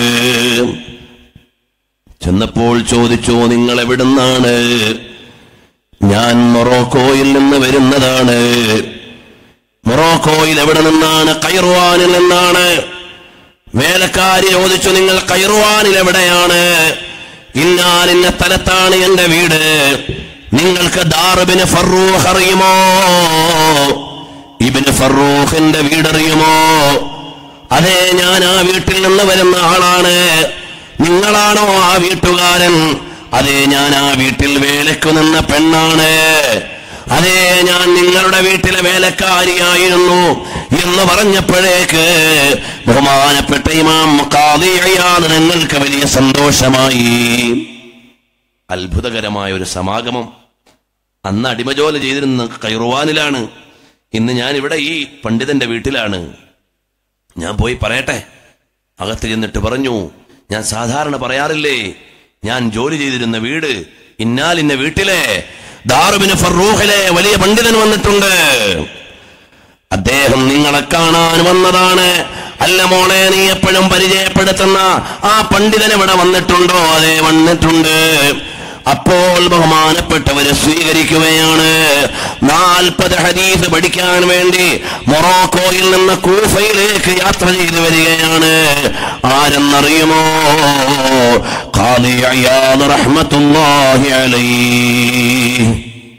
ചെന്നപ്പോൾ ചോദിച്ചു നിങ്ങൾ എവിടുന്നാണ് ഞാൻ മൊറോക്കോയിൽ നിന്ന് വരുന്നതാണ് മൊറോക്കോയിൽ എവിടെ നിന്നാണ് കൈറുവാനിൽ നിന്നാണ് വേലക്കാരി ചോദിച്ചു നിങ്ങൾ കൈറുവാനിൽ എവിടെയാണ് ഇന്നാലിന്ന സ്ഥലത്താണ് എന്റെ വീട് നിങ്ങൾക്ക് ദാറുബിന് ഫറൂഖ് അറിയുമോ ഇബിന് ഫറൂഖിന്റെ വീടറിയുമോ അതെ ഞാൻ ആ വീട്ടിൽ നിന്ന് വരുന്ന ആളാണ് നിങ്ങളാണോ ആ വീട്ടുകാരൻ അതെ ഞാൻ ആ വീട്ടിൽ വേലയ്ക്കു നിന്ന പെണ്ണാണ് അതെ ഞാൻ നിങ്ങളുടെ വീട്ടിലെ വേലക്കാരിയായിരുന്നു എന്ന് പറഞ്ഞപ്പോഴേക്ക് ബഹുമാനപ്പെട്ട ഇമാം ഖാദിയാണ് ഞങ്ങൾക്ക് വലിയ സന്തോഷമായി അത്ഭുതകരമായ ഒരു സമാഗമം അന്ന് അടിമജോല ചെയ്തിരുന്ന കൈറുവാനിലാണ് ഇന്ന് ഞാൻ ഇവിടെ ഈ പണ്ഡിതന്റെ വീട്ടിലാണ് ഞാൻ പോയി പറയട്ടെ അകത്ത് ചെന്നിട്ട് പറഞ്ഞു ഞാൻ സാധാരണ പറയാറില്ലേ ഞാൻ ജോലി ചെയ്തിരുന്ന വീട് ഇന്നാലിന്ന വീട്ടിലെ ദാറുബിന് ഫറൂഖിലെ വലിയ പണ്ഡിതൻ വന്നിട്ടുണ്ട് അദ്ദേഹം നിങ്ങളെ കാണാൻ വന്നതാണ് അല്ല മോളെ നീ എപ്പോഴും പരിചയപ്പെടുത്തുന്ന ആ പണ്ഡിതൻ ഇവിടെ വന്നിട്ടുണ്ടോ അതെ വന്നിട്ടുണ്ട് അപ്പോൾ ബഹുമാനപ്പെട്ടവരെ സ്വീകരിക്കുകയാണ് നാൽപ്പത് ഹദീസ് പഠിക്കാൻ വേണ്ടി മൊറോക്കോയിൽ നിന്ന് കൂഫയിലേക്ക് യാത്ര ചെയ്തു വരികയാണ് ആരെന്നറിയുമോ ഖാദി അയ്യാദ് റഹ്മത്തുള്ളാഹി അലൈഹി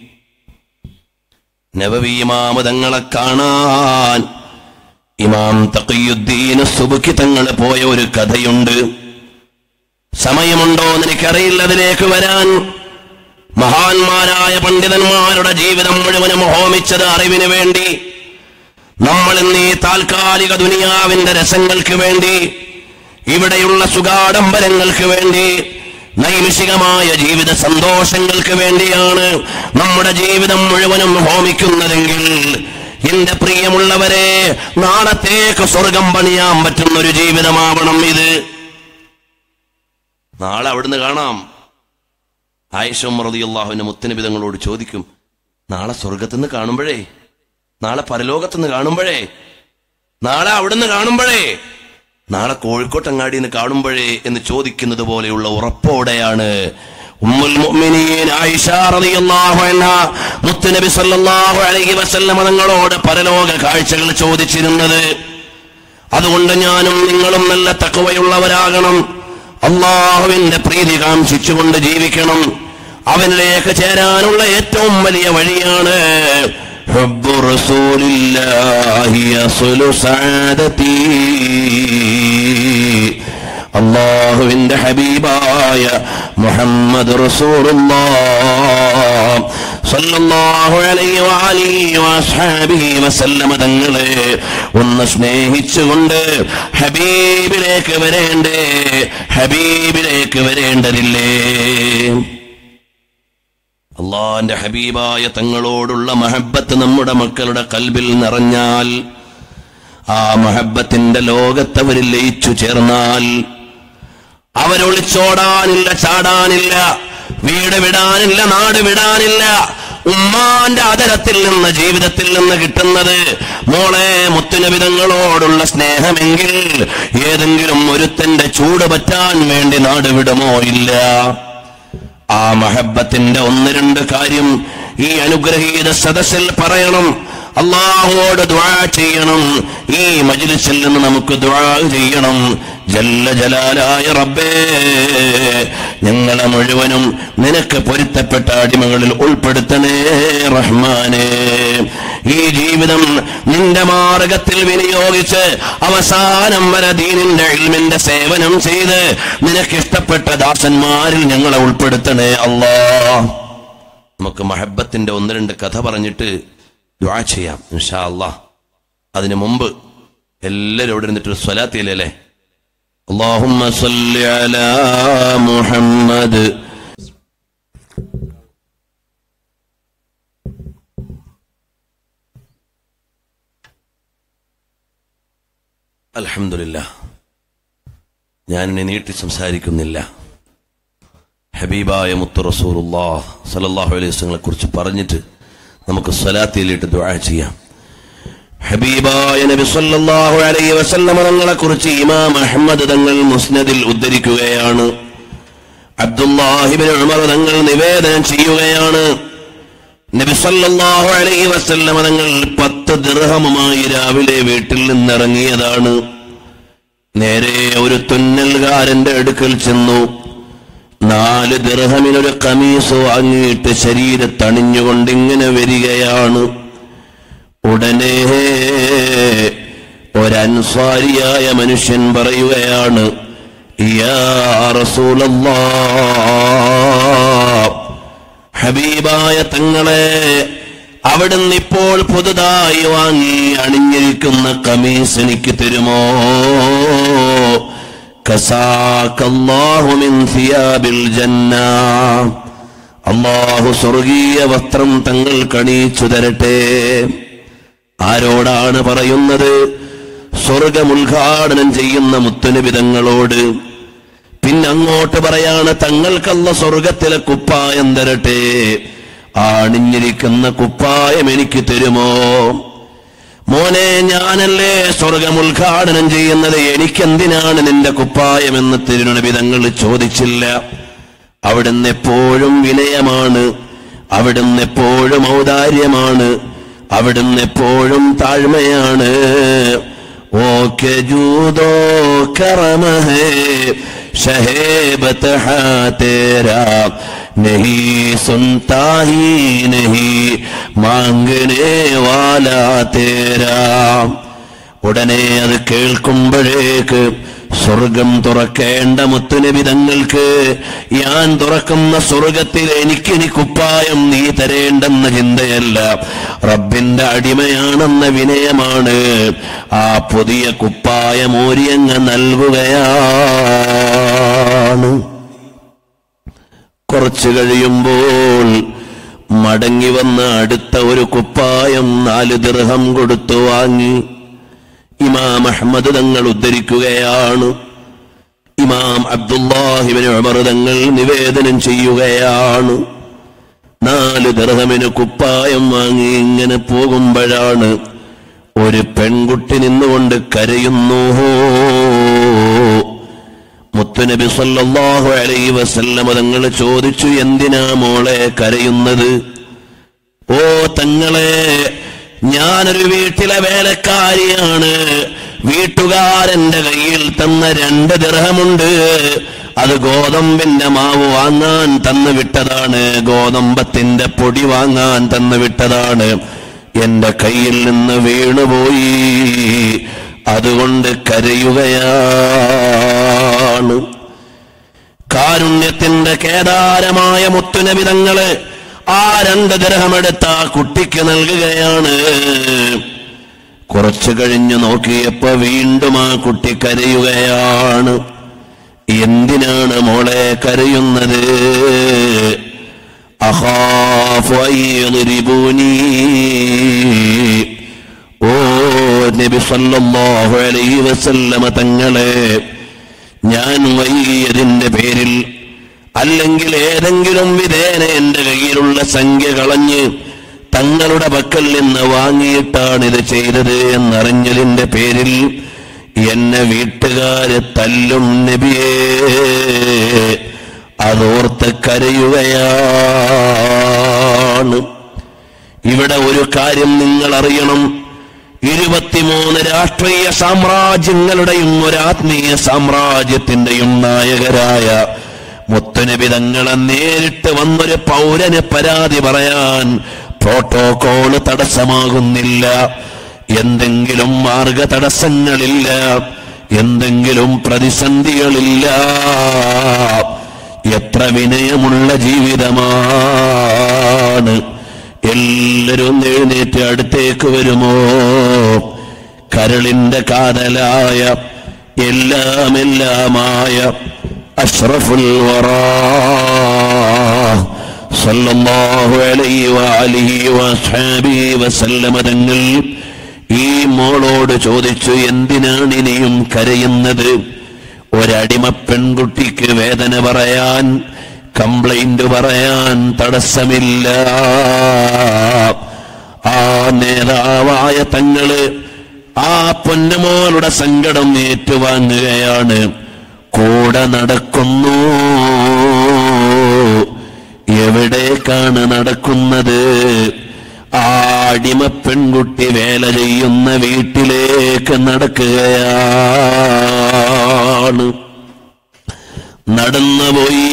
നബവി ഇമാമ് തങ്ങളെ കാണാൻ ഇമാം തഖിയുദ്ദീൻ സുബുക്കി തങ്ങൾ പോയ ഒരു കഥയുണ്ട് സമയമുണ്ടോ എന്ന് എനിക്കറിയില്ല അതിലേക്ക് വരാൻ മഹാന്മാരായ പണ്ഡിതന്മാരുടെ ജീവിതം മുഴുവനും ഹോമിച്ചത് അറിവിന് വേണ്ടി നമ്മൾ ഇന്ന് ഈ താൽക്കാലിക ദുനിയാവിന്റെ രസങ്ങൾക്ക് വേണ്ടി ഇവിടെയുള്ള സുഖാഡംബരങ്ങൾക്ക് വേണ്ടി നൈമിഷികമായ ജീവിത സന്തോഷങ്ങൾക്ക് വേണ്ടിയാണ് നമ്മുടെ ജീവിതം മുഴുവനും ഹോമിക്കുന്നതെങ്കിൽ എന്റെ പ്രിയമുള്ളവരെ നാളത്തേക്ക് സ്വർഗം പണിയാൻ പറ്റുന്ന ഒരു ജീവിതമാവണം ഇത് നാളെ അവിടുന്ന് കാണാം ആയിഷം റളിയല്ലാഹുവിന്റെ മുത്തനബി തങ്ങളോട് ചോദിക്കും നാളെ സ്വർഗത്തുനിന്ന് കാണുമ്പോഴേ നാളെ പരലോകത്തുനിന്ന് കാണുമ്പോഴേ നാളെ അവിടുന്ന് കാണുമ്പോഴേ നാളെ കോഴിക്കോട്ടങ്ങാടിയിൽ നിന്ന് കാണുമ്പോഴേ എന്ന് ചോദിക്കുന്നത് പോലെയുള്ള ഉറപ്പോടെയാണ് ഉമ്മുൽ മുഅ്മിനീൻ ആയിഷ റളിയല്ലാഹു അൻഹ മുത്തുനബി സല്ലല്ലാഹു അലൈഹി വസല്ലമ തങ്ങളോട് പരലോക കാഴ്ചകൾ ചോദിച്ചിരുന്നത് അതുകൊണ്ട് ഞാനും നിങ്ങളും നല്ല തക്കവയുള്ളവരാകണം അള്ളാഹുവിന്റെ പ്രീതി കാംക്ഷിച്ചുകൊണ്ട് ജീവിക്കണം അവനിലേക്ക് ചേരാനുള്ള ഏറ്റവും വലിയ വഴിയാണ് حب رسول الله يصل سعادتي അള്ളാഹുവിന്റെ ഹബീബായ മുഹമ്മദ് റസൂലുള്ളാഹ് സല്ലല്ലാഹു അലൈഹി വആലിഹി വഅസ്ഹാബിഹി വസല്ലമ തങ്ങളെ ഒന്ന് സ്നേഹിച്ചുകൊണ്ട് ഹബീബിലേക്ക് വരേണ്ടേ ഹബീബിലേക്ക് വരേണ്ടതില്ലേ അള്ളാന്റെ ഹബീബായ തങ്ങളോടുള്ള മഹബത്ത് നമ്മുടെ മക്കളുടെ കൽബിൽ നിറഞ്ഞാൽ ആ മഹബത്തിന്റെ ലോകത്തവരിൽ ലയിച്ചു ചേർന്നാൽ അവരൊളിച്ചോടാനില്ല ചാടാനില്ല വീട് വിടാനില്ല നാട് വിടാനില്ല ഉമ്മാന്റെ ആദരത്തിൽ നിന്ന് ജീവിതത്തിൽ നിന്ന് കിട്ടുന്നത് മോളെ മുത്തുനബിതങ്ങളോടുള്ള സ്നേഹമെങ്കിൽ ഏതെങ്കിലും ഒരുത്തന്റെ ചൂട് പറ്റാൻ വേണ്ടി നാട് വിടുമോ ഇല്ല ആ മഹബത്തിന്റെ ഒന്ന് രണ്ട് കാര്യം ഈ അനുഗ്രഹീത സദസ്സിൽ പറയണം അള്ളാഹുവോട് ദ്വാ ചെയ്യണം ഈ മജിലിസിൽ നിന്ന് നമുക്ക് ദ്വാ ചെയ്യണം ജല്ല ജലാലായ റബ്ബേ ഞങ്ങളെ മുഴുവനും നിനക്ക് പൊരുത്തപ്പെട്ട അടിമകളിൽ ഉൾപ്പെടുത്തണേ റഹ്മാനേ ഈ ജീവിതം നിന്റെ മാർഗത്തിൽ വിനിയോഗിച്ച് അവസാനം വരെ ദീനിന്റെ ഇൽമിന്റെ സേവനം ചെയ്ത് നിനക്ക് ഇഷ്ടപ്പെട്ട ദാസന്മാരിൽ ഞങ്ങളെ ഉൾപ്പെടുത്തണേ അല്ലാ നമുക്ക് മഹബത്തിന്റെ ഒന്ന് രണ്ട് കഥ പറഞ്ഞിട്ട് ദ്വാ ചെയ്യാം ഇൻഷാ അല്ലാ അതിനു മുമ്പ് എല്ലാവരും ഇവിടെ ഇരുന്നിട്ട് ഒരു സ്വലാത്തിയില്ലേ اللهم صل على محمد അൽഹംദുലില്ലാ ഞാൻ ഇനി നീട്ടി സംസാരിക്കുന്നില്ല ഹബീബായ മുത്തു റസൂലുള്ളാഹ് സല്ലല്ലാഹു അലൈഹി വസല്ലമയെ കുറിച്ച് പറഞ്ഞിട്ട് നമുക്ക് സ്വലാത്തിയിലിട്ട് ദുആ ചെയ്യാം ഹബീബായ നബി സല്ലല്ലാഹു അലൈഹി വസല്ലമ തങ്ങളെ കുറിച്ച് ഇമാം അഹ്മദ് തങ്ങൾ മുസ്നദിൽ ഉദ്ധരിക്കുകയാണ് അബ്ദുല്ലാഹിബിൻ ഉമർ തങ്ങൾ നിവേദനം ചെയ്യുകയാണ് നബി സല്ലല്ലാഹു അലൈഹി വസല്ലമ തങ്ങൾ പത്ത് ദിർഹമുമായി രാവിലെ വീട്ടിൽ നിന്നിറങ്ങിയതാണ് നേരെ ഒരു തുന്നൽകാരന്റെ അടുക്കൽ ചെന്നു നാല് ദിർഹമിനൊരു കമീസ് വാങ്ങിയിട്ട് ശരീരത്തണിഞ്ഞുകൊണ്ട് ഇങ്ങനെ വരികയാണ് ഉടനെ ഒരൻസ്വാരിയായ മനുഷ്യൻ പറയുകയാണ് യാ റസൂലല്ലാഹ് ഹബീബായ തങ്ങളെ അവിടുന്ന് ഇപ്പോൾ പുതുതായി വാങ്ങി അണിഞ്ഞിരിക്കുന്ന കമീസ് എനിക്ക് തരുമോ കസാക്കല്ലാഹു മിൻ സിയാബിൽ ജന്ന അള്ളാഹു സ്വർഗീയ വസ്ത്രം തങ്ങൾ കണിയിച്ചു തരട്ടെ ആരോടാണ് പറയുന്നത് സ്വർഗമുദ്ഘാടനം ചെയ്യുന്ന മുത്തുനിബിതങ്ങളോട് പിന്നെ അങ്ങോട്ട് പറയാണ് തങ്ങൾക്കല്ല സ്വർഗത്തിലെ കുപ്പായം തരട്ടെ ആണിഞ്ഞിരിക്കുന്ന കുപ്പായം എനിക്ക് തരുമോ മോനെ ഞാനല്ലേ സ്വർഗം ഉദ്ഘാടനം ചെയ്യുന്നത് എനിക്കെന്തിനാണ് നിന്റെ കുപ്പായം എന്ന് തിരുനബിതങ്ങൾ ചോദിച്ചില്ല അവിടുന്ന് എപ്പോഴും വിനയമാണ് അവിടുന്ന് എപ്പോഴും ഔദാര്യമാണ് അവിടുന്ന് എപ്പോഴും താഴ്മയാണ് ഓക്കെ ജൂതോ കറമഹേ शहेबत है तेरा नहीं सुनता ही नहीं मांगने वाला तेरा ഉടനെ അത് കേൾക്കുമ്പോഴേക്ക് സ്വർഗം തുറക്കേണ്ട മുത്തുനിബിതങ്ങൾക്ക് ഞാൻ തുറക്കുന്ന സ്വർഗത്തിൽ എനിക്കിനി കുപ്പായം നീ തരേണ്ടെന്ന ചിന്തയല്ല റബ്ബിന്റെ അടിമയാണെന്ന വിനയമാണ് ആ പുതിയ കുപ്പായം ഓരിയങ്ങ് നൽകുകയാണ് കുറച്ചു കഴിയുമ്പോൾ മടങ്ങി വന്ന അടുത്ത ഒരു കുപ്പായം നാല് ദിർഹം കൊടുത്തു വാങ്ങി ഇമാം അഹമ്മദ് തങ്ങൾ ഉദ്ധരിക്കുകയാണ് ഇമാം അബ്ദുല്ലാഹിബിന് ഉമർ തങ്ങൾ നിവേദനം ചെയ്യുകയാണ് നാല് ദർഹമിന് കുപ്പായം വാങ്ങി ഇങ്ങനെ പോകുമ്പോഴാണ് ഒരു പെൺകുട്ടി നിന്നുകൊണ്ട് കരയുന്നു മുത്തുനബി സല്ലല്ലാഹു അലൈഹി വസല്ലമ തങ്ങൾ ചോദിച്ചു എന്തിനാ മോളെ കരയുന്നത് ഓ തങ്ങളെ ഞാനൊരു വീട്ടിലെ വേലക്കാരിയാണ് വീട്ടുകാരന്റെ കയ്യിൽ തന്ന രണ്ട് ദിർഹമുണ്ട് അത് ഗോതമ്പിന്റെ മാവ് വാങ്ങാൻ തന്നു വിട്ടതാണ് ഗോതമ്പത്തിന്റെ പൊടി വാങ്ങാൻ തന്നു വിട്ടതാണ് എന്റെ കയ്യിൽ നിന്ന് വീണുപോയി അതുകൊണ്ട് കരയുകയാണ് കാരുണ്യത്തിന്റെ കേദാരമായ മുത്തുനബിതങ്ങള് ആ രണ്ട് ഗ്രഹമെടുത്ത ആ കുട്ടിക്ക് നൽകുകയാണ് കുറച്ചു കഴിഞ്ഞു നോക്കിയപ്പോ വീണ്ടും ആ കുട്ടി കരയുകയാണ് എന്തിനാണ് മോളെ കരയുന്നത് അഖാഫു അൻ യദ്രിബൂനി. ഓ നബി സല്ലല്ലാഹു അലൈഹി വസല്ലമ തങ്ങളെ ഞാൻ വൈകിയതിന്റെ പേരിൽ അല്ലെങ്കിൽ ഏതെങ്കിലും വിധേന എന്റെ കയ്യിലുള്ള സംഖ്യ കളഞ്ഞ് തങ്ങളുടെ പക്കൽ നിന്ന് വാങ്ങിയിട്ടാണ് ഇത് ചെയ്തത് എന്നറിഞ്ഞതിന്റെ പേരിൽ എന്നെ വീട്ടുകാര് തല്ലും നബിയേ അതോർത്ത് കരയുകയാണ് ഇവിടെ ഒരു കാര്യം നിങ്ങൾ അറിയണം ഇരുപത്തിമൂന്ന് രാഷ്ട്രീയ സാമ്രാജ്യങ്ങളുടെയും ഒരു ആത്മീയ സാമ്രാജ്യത്തിന്റെയും നായകരായ മുത്തുനബി തങ്ങളെ നേരിട്ട് വന്നൊരു പൗരന് പരാതി പറയാൻ പ്രോട്ടോകോള് തടസ്സമാകുന്നില്ല എന്തെങ്കിലും മാർഗ തടസ്സങ്ങളില്ല എന്തെങ്കിലും പ്രതിസന്ധികളില്ല എത്ര വിനയമുള്ള ജീവിതമാണ് എല്ലാവരും എഴുന്നേറ്റ് അടുത്തേക്ക് വരുമോ കരളിന്റെ കാതലായ എല്ലാം എല്ലാമായ അഷ്റഫുൽ വറാ സല്ലല്ലാഹു അലൈഹി വഅലിഹി വസ്ഹാബിഹി വസല്ലമ തങ്ങൾ ഈ മോളോട് ചോദിച്ചു എന്തിനാണ് ഇനിയും കരയുന്നത് ഒരടിമ പെൺകുട്ടിക്ക് വേദന പറയാൻ കംപ്ലൈന്റ് പറയാൻ തടസ്സമില്ല ആ നേതാവായ തങ്ങള് ആ പൊന്നമോളുടെ സങ്കടം ഏറ്റുവാങ്ങുകയാണ് കൂടെ നടക്കുന്നു എവിടെ എവിടേക്കാണ് നടക്കുന്നത് ആ അടിമ പെൺകുട്ടി വേല ചെയ്യുന്ന വീട്ടിലേക്ക് നടക്കുകയാണ് നടന്നുപോയി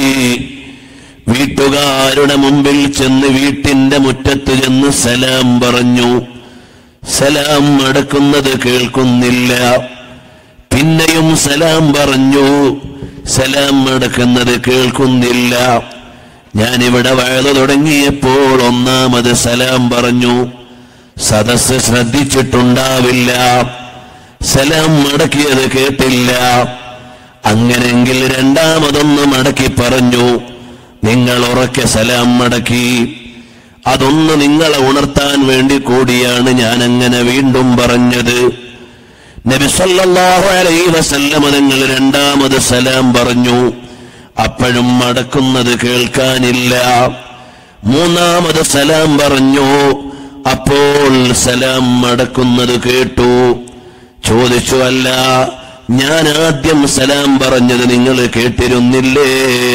വീട്ടുകാരുടെ മുമ്പിൽ ചെന്ന് വീട്ടിന്റെ മുറ്റത്ത് ചെന്ന് സലാം പറഞ്ഞു സലാം അടക്കുന്നത് കേൾക്കുന്നില്ല പിന്നെയും സലാം പറഞ്ഞു സലാം അടക്കുന്നത് കേൾക്കുന്നില്ല ഞാനിവിടെ വഴുതു തുടങ്ങിയപ്പോൾ ഒന്നാമത് സലാം പറഞ്ഞു സദസ് ശ്രദ്ധിച്ചിട്ടുണ്ടാവില്ല സലാം മടക്കിയത് കേട്ടില്ല അങ്ങനെങ്കിൽ രണ്ടാമതൊന്ന് മടക്കി പറഞ്ഞു നിങ്ങൾ ഉറക്കെ സലാം മടക്കി അതൊന്ന് നിങ്ങളെ ഉണർത്താൻ വേണ്ടി കൂടിയാണ് ഞാൻ അങ്ങനെ വീണ്ടും പറഞ്ഞത് നബി സല്ലല്ലാഹു അലൈഹി വസല്ലമ നിങ്ങൾ രണ്ടാമത് സലാം പറഞ്ഞു അപ്പോഴും മടക്കുന്നത് കേൾക്കാനില്ല മൂന്നാമത് സലാം പറഞ്ഞു അപ്പോൾ സലാം മടക്കുന്നത് കേട്ടു ചോദിച്ചു അല്ല ഞാൻ ആദ്യം സലാം പറഞ്ഞത് നിങ്ങൾ കേട്ടിരുന്നില്ലേ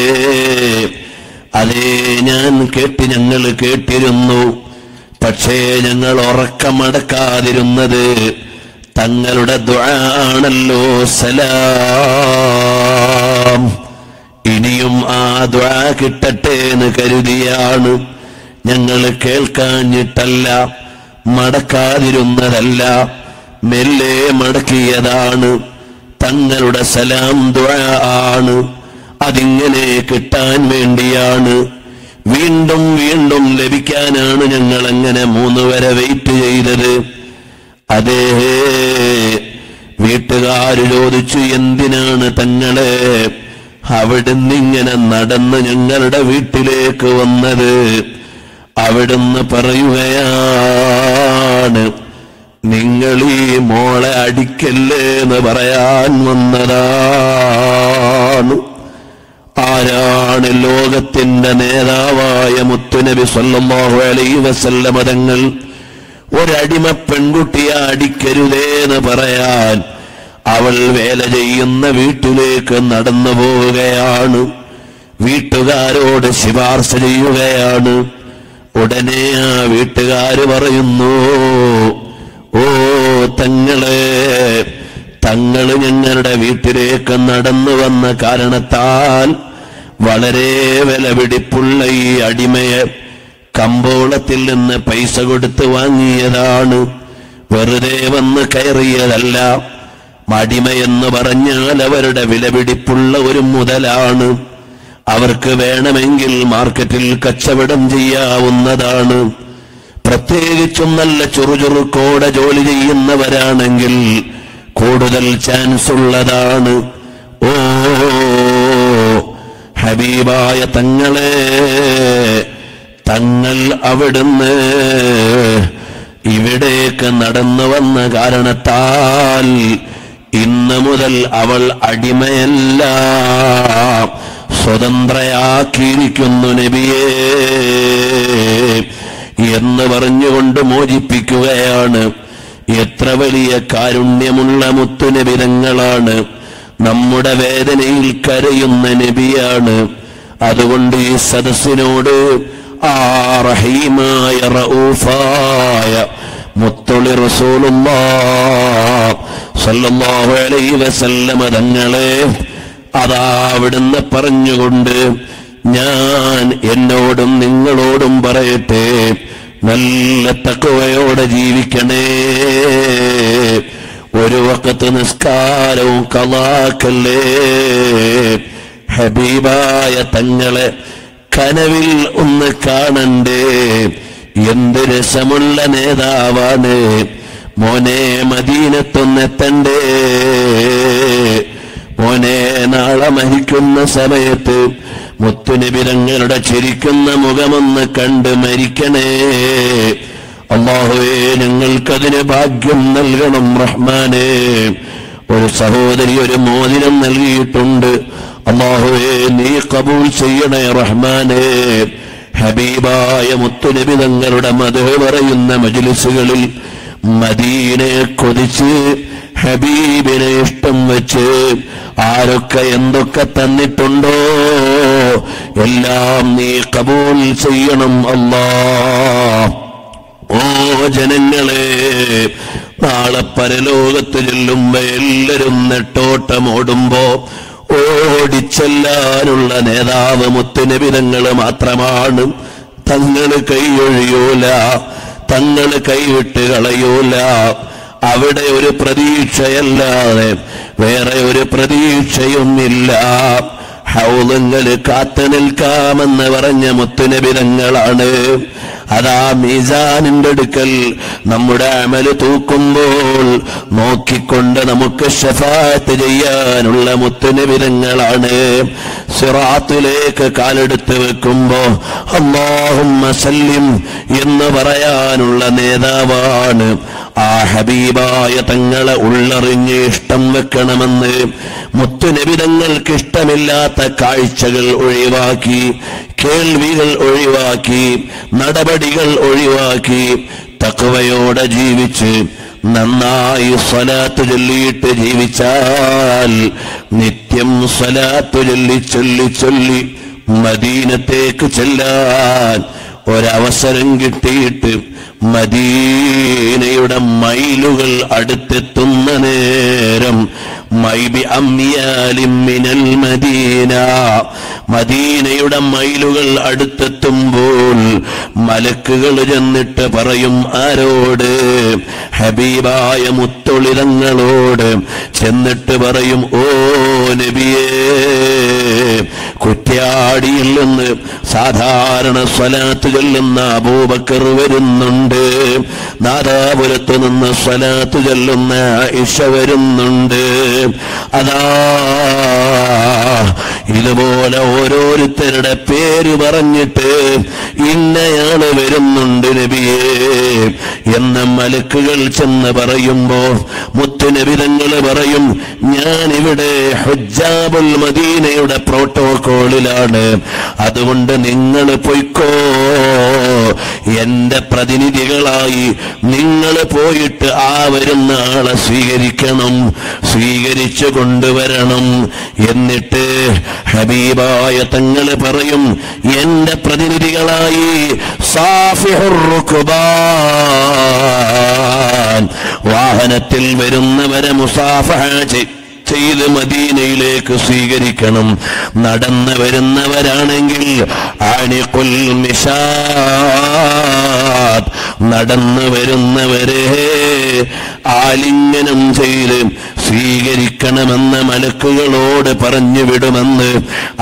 അതേ ഞാൻ കേട്ട് ഞങ്ങൾ കേട്ടിരുന്നു പക്ഷേ ഞങ്ങൾ ഉറക്കമടക്കാതിരുന്നത് തങ്ങളുടെ ദ്വാണല്ലോ സലാം ഇനിയും ആ ദ്വാ കിട്ടട്ടെ എന്ന് കരുതിയാണ് ഞങ്ങൾ കേൾക്കാഞ്ഞിട്ടല്ല മടക്കാതിരുന്നതല്ല മെല്ലെ മടക്കിയതാണ് തങ്ങളുടെ സലാം ദ്വാ ആണ് അതിങ്ങനെ കിട്ടാൻ വേണ്ടിയാണ് വീണ്ടും വീണ്ടും ലഭിക്കാനാണ് ഞങ്ങൾ അങ്ങനെ മൂന്ന് വരെ വെയിറ്റ് ചെയ്തത് അതേ വീട്ടുകാര് ചോദിച്ചു എന്തിനാണ് തങ്ങളെ അവിടുന്ന് ഇങ്ങനെ നടന്ന് ഞങ്ങളുടെ വീട്ടിലേക്ക് വന്നത് അവിടുന്ന് പറയുകയാണ് നിങ്ങൾ ഈ മോളെ അടിക്കല്ലേ എന്ന് പറയാൻ വന്നതാണ് ആരാണ് ലോകത്തിന്റെ നേതാവായ മുത്തുനബി സല്ലല്ലാഹു അലൈഹി വസല്ലമ തങ്ങൾ ഒരടിമ പെൺകുട്ടിയെ അടിക്കരുതേന്ന് പറയാൻ അവൾ വേല ചെയ്യുന്ന വീട്ടിലേക്ക് നടന്നു പോവുകയാണ് വീട്ടുകാരോട് ശിപാർശ ചെയ്യുകയാണ് ഉടനെ ആ വീട്ടുകാര് പറയുന്നു ഓ തങ്ങളെ തങ്ങള് ഞങ്ങളുടെ വീട്ടിലേക്ക് നടന്നു വന്ന കാരണത്താൽ വളരെ വിലപിടിപ്പുള്ള ഈ അടിമയെ കമ്പോളത്തിൽ നിന്ന് പൈസ കൊടുത്ത് വാങ്ങിയതാണ് വെറുതെ വന്ന് കയറിയതല്ല അടിമയെന്ന് പറഞ്ഞാൽ അവരുടെ വിലപിടിപ്പുള്ള ഒരു മുതലാണ് അവർക്ക് വേണമെങ്കിൽ മാർക്കറ്റിൽ കച്ചവടം ചെയ്യാവുന്നതാണ് പ്രത്യേകിച്ചും നല്ല ചുറുചുറുക്കോടെ ജോലി ചെയ്യുന്നവരാണെങ്കിൽ കൂടുതൽ ചാൻസ് ഉള്ളതാണ് ഓ ഹബീബായ തങ്ങളെ തങ്ങൾ അവിടുന്ന് ഇവിടേക്ക് നടന്നു വന്ന കാരണത്താൽ ഇന്ന് മുതൽ അവൾ അടിമയല്ല സ്വതന്ത്രയാക്കിയിരിക്കുന്നു നബിയേ എന്ന് പറഞ്ഞുകൊണ്ട് മോചിപ്പിക്കുകയാണ് എത്ര വലിയ കാരുണ്യമുള്ള മുത്തുനബിതങ്ങളാണ് നമ്മുടെ വേദനയിൽ കരയുന്ന നബിയാണ് അതുകൊണ്ട് ഈ സദസ്സിനോട് ആ റഹീമായ റഊഫായ മുത്തൊളി റസൂലുള്ളാ സല്ലല്ലാഹു അലൈഹി വസല്ലമ തങ്ങളെ അതാ അവിടുന്ന് പറഞ്ഞുകൊണ്ട് ഞാൻ എന്നോടും നിങ്ങളോടും പറയട്ടെ നല്ല തക്കവയോടെ ജീവിക്കണേ ഒരു വക്കത്ത് നിസ്കാരവും കലാക്കല്ലേ ഹബീബായ തങ്ങളെ കനവിൽ ഒന്ന് കാണണ്ടേ എന്ത് രസമുള്ള നേതാവാണ് മോനെ മദീനത്തൊന്നെത്തണ്ടേ മോനെ നാളെ മരിക്കുന്ന സമയത്ത് മുത്തുനിബിരങ്ങളുടെ ചിരിക്കുന്ന മുഖമൊന്ന് കണ്ട് മരിക്കണേ അള്ളാഹുവേ ഞങ്ങൾക്കതിന് ഭാഗ്യം നൽകണം റഹ്മാനെ ഒരു സഹോദരി ഒരു മോതിരം നൽകിയിട്ടുണ്ട് അള്ളാഹുവേ നീ കബൂൽ ചെയ്യണേ റഹ്മാനെ ഹബീബായ മുത്തുനബി തങ്ങളുടെ മധു പറയുന്ന മജിലിസുകളിൽ മദീനയെ കൊതിച്ച് ഹബീബിനെ ഇഷ്ടം വെച്ച് ആരൊക്കെ എന്തൊക്കെ തന്നിട്ടുണ്ടോ എല്ലാം നീ കബൂൽ ചെയ്യണം അല്ലാ ഓ ജനങ്ങളെ നാളെ പരലോകത്ത് ചെല്ലുമ്പോ എല്ലാരും നെട്ടോട്ടമോടുമ്പോ ഓടിച്ചെല്ലാനുള്ള നേതാവ് മുത്തുനബിതങ്ങള് മാത്രമാണ് തങ്ങള് കൈയൊഴിയൂല തങ്ങള് കൈവിട്ട് കളയൂല അവിടെ ഒരു പ്രതീക്ഷയല്ലാതെ വേറെ ഒരു പ്രതീക്ഷയും ഇല്ല ഹൗലങ്ങള് കാത്തു നിൽക്കാമെന്ന് പറഞ്ഞ മുത്തുനബിതങ്ങളാണ് അതാ മീസാനിന്റെ അടുക്കൽ നമ്മുടെ അമല് തൂക്കുമ്പോൾ നോക്കിക്കൊണ്ട് നമുക്ക് ഷഫാത്ത് ചെയ്യാനുള്ള മുത്തുനബിതങ്ങളാണ് സിറാത്തിലേക്ക് കാലെടുത്ത് വെക്കുമ്പോ അള്ളാഹും സല്ലിം എന്ന് പറയാനുള്ള നേതാവാണ് ആ ഹബീബായ തങ്ങളെ ഉള്ളറിഞ്ഞ് ഇഷ്ടം വെക്കണമെന്ന് മുത്തുനബിതങ്ങൾക്ക് ഇഷ്ടമില്ലാത്ത കാഴ്ചകൾ ഒഴിവാക്കി കേൾവികൾ ഒഴിവാക്കി നടപടികൾ ഒഴിവാക്കി തക്കവയോടെ ജീവിച്ച് നന്നായി സ്വലാത്ത് ചൊല്ലിയിട്ട് ജീവിച്ചാൽ നിത്യം സ്വലാത്ത് ചൊല്ലി ചൊല്ലി ചൊല്ലി മദീനത്തേക്ക് ചെല്ലാൻ ഒരവസരം കിട്ടിയിട്ട് മദീനയുടെ മൈലുകൾ അടുത്തെത്തുന്ന നേരം മൈബി അമ്മിയാലിം മിനൽ മദീന മദീനയുടെ മൈലുകൾ അടുത്തെത്തുമ്പോൾ മലക്കുകൾ ചെന്നിട്ട് പറയും ആരോട് ഹബീബായ മുത്തൊളിതങ്ങളോട് ചെന്നിട്ട് പറയും ഓ നബിയേ കുറ്റ്യാടിയിൽ നിന്ന് സാധാരണ സ്വലാത്ത് ചൊല്ലുന്ന അബൂബക്കർ വരുന്നുണ്ട് നാദാപുരത്ത് നിന്ന് സ്വലാത്ത് ചൊല്ലുന്ന ഇഷ വരുന്നുണ്ട് അതാ ഇതുപോലെ ഓരോരുത്തരുടെ പേര് പറഞ്ഞിട്ട് ഇന്നയാള് വരുന്നുണ്ട് നബിയേ എന്ന് മലക്കുകൾ ചെന്ന് പറയുമ്പോ മുത്തുനബിതങ്ങൾ പറയും ഞാനിവിടെ ഹുജാബുൽ മദീനയുടെ പ്രോട്ടോകോളിലാണ് അതുകൊണ്ട് നിങ്ങൾ പൊയ്ക്കോ എന്റെ പ്രതിനിധികളായി നിങ്ങൾ പോയിട്ട് ആ വരുന്ന ആളെ സ്വീകരിക്കണം സ്വീകരിച്ചു കൊണ്ടുവരണം എന്നിട്ട് ഹബീബായ തങ്ങൾ പറയും എന്റെ പ്രതിനിധികളായി സാഫിഹുർ റുക്ബാൻ വാഹനത്തിൽ വരുന്നവരെ മുസാഫഹ ചെയ്- ചെയ്ത് മദീനയിലേക്ക് സ്വീകരിക്കണം നടന്നു വരുന്നവരാണെങ്കിൽ ആണിക്കുൽ മിഷാദ് നടന്നു വരുന്നവരെ ആലിംഗനം ചെയ്ത് സ്വീകരിക്കണമെന്ന് മലക്കുകളോട് പറഞ്ഞു വിടുമെന്ന്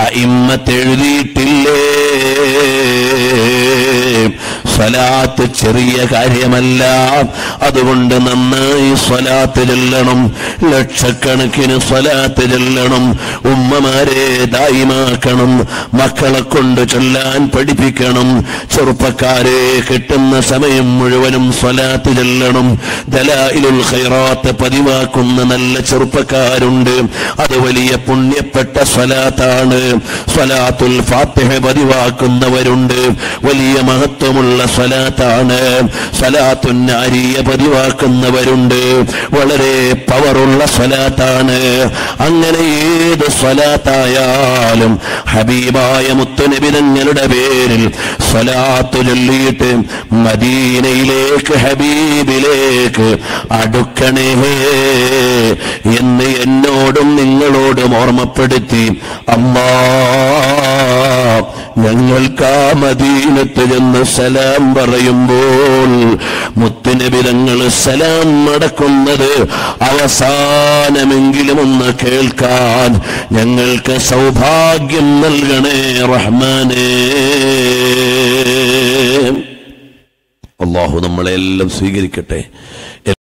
അയിമ്മത്തെഴുതിയിട്ടില്ലേ സ്വലാത്ത് ചെറിയ കാര്യമല്ല അതുകൊണ്ട് നന്നായി സ്വലാത്ത് ചെല്ലണം ലക്ഷക്കണക്കിന് സ്വലാത്ത് ചെല്ലണം ഉമ്മമാരെ ദായിമാക്കണം മക്കളെ കൊണ്ട് ചൊല്ലാൻ പഠിപ്പിക്കണം ചെറുപ്പക്കാരെ കിട്ടുന്ന സമയം മുഴുവനും സ്വലാത്ത് ചെല്ലണം ദലായിലുൽ ഖൈറാത്ത് പതിവാക്കുന്ന നല്ല ചെറുപ്പക്കാരുണ്ട് അത് വലിയ പുണ്യപ്പെട്ട സ്വലാത്താണ് സ്വലാത്തുൽ ഫാത്തിഹ പതിവാക്കുന്നവരുണ്ട് വലിയ മഹത്വമുള്ള സ്വലാത്താണ് സ്വലാത്തുന്നാരിയ പതിവാക്കുന്നവരുണ്ട് വളരെ പവറുള്ള സ്വലാത്താണ് അങ്ങനെ ഏത് സ്വലാത്തായാലും ഹബീബായ മുത്തുനബിതങ്ങളുടെ പേരിൽ സ്വലാത്തു ചൊല്ലിയിട്ട് മദീനയിലേക്ക് ഹബീബിലേക്ക് അടുക്കണേ എന്ന് എന്നോടും നിങ്ങളോടും ഓർമ്മപ്പെടുത്തി അമ്മാ ഞങ്ങൾക്ക് ആ മദീനത്ത് ചെന്ന് സലാം പറയുമ്പോൾ മുത്തുനബിതങ്ങൾ സലാം മടക്കുന്നത് അവസാനമെങ്കിലും ഒന്ന് കേൾക്കാൻ ഞങ്ങൾക്ക് സൗഭാഗ്യം നൽകണേ റഹ്മാനേ അള്ളാഹു നമ്മളെല്ലാം സ്വീകരിക്കട്ടെ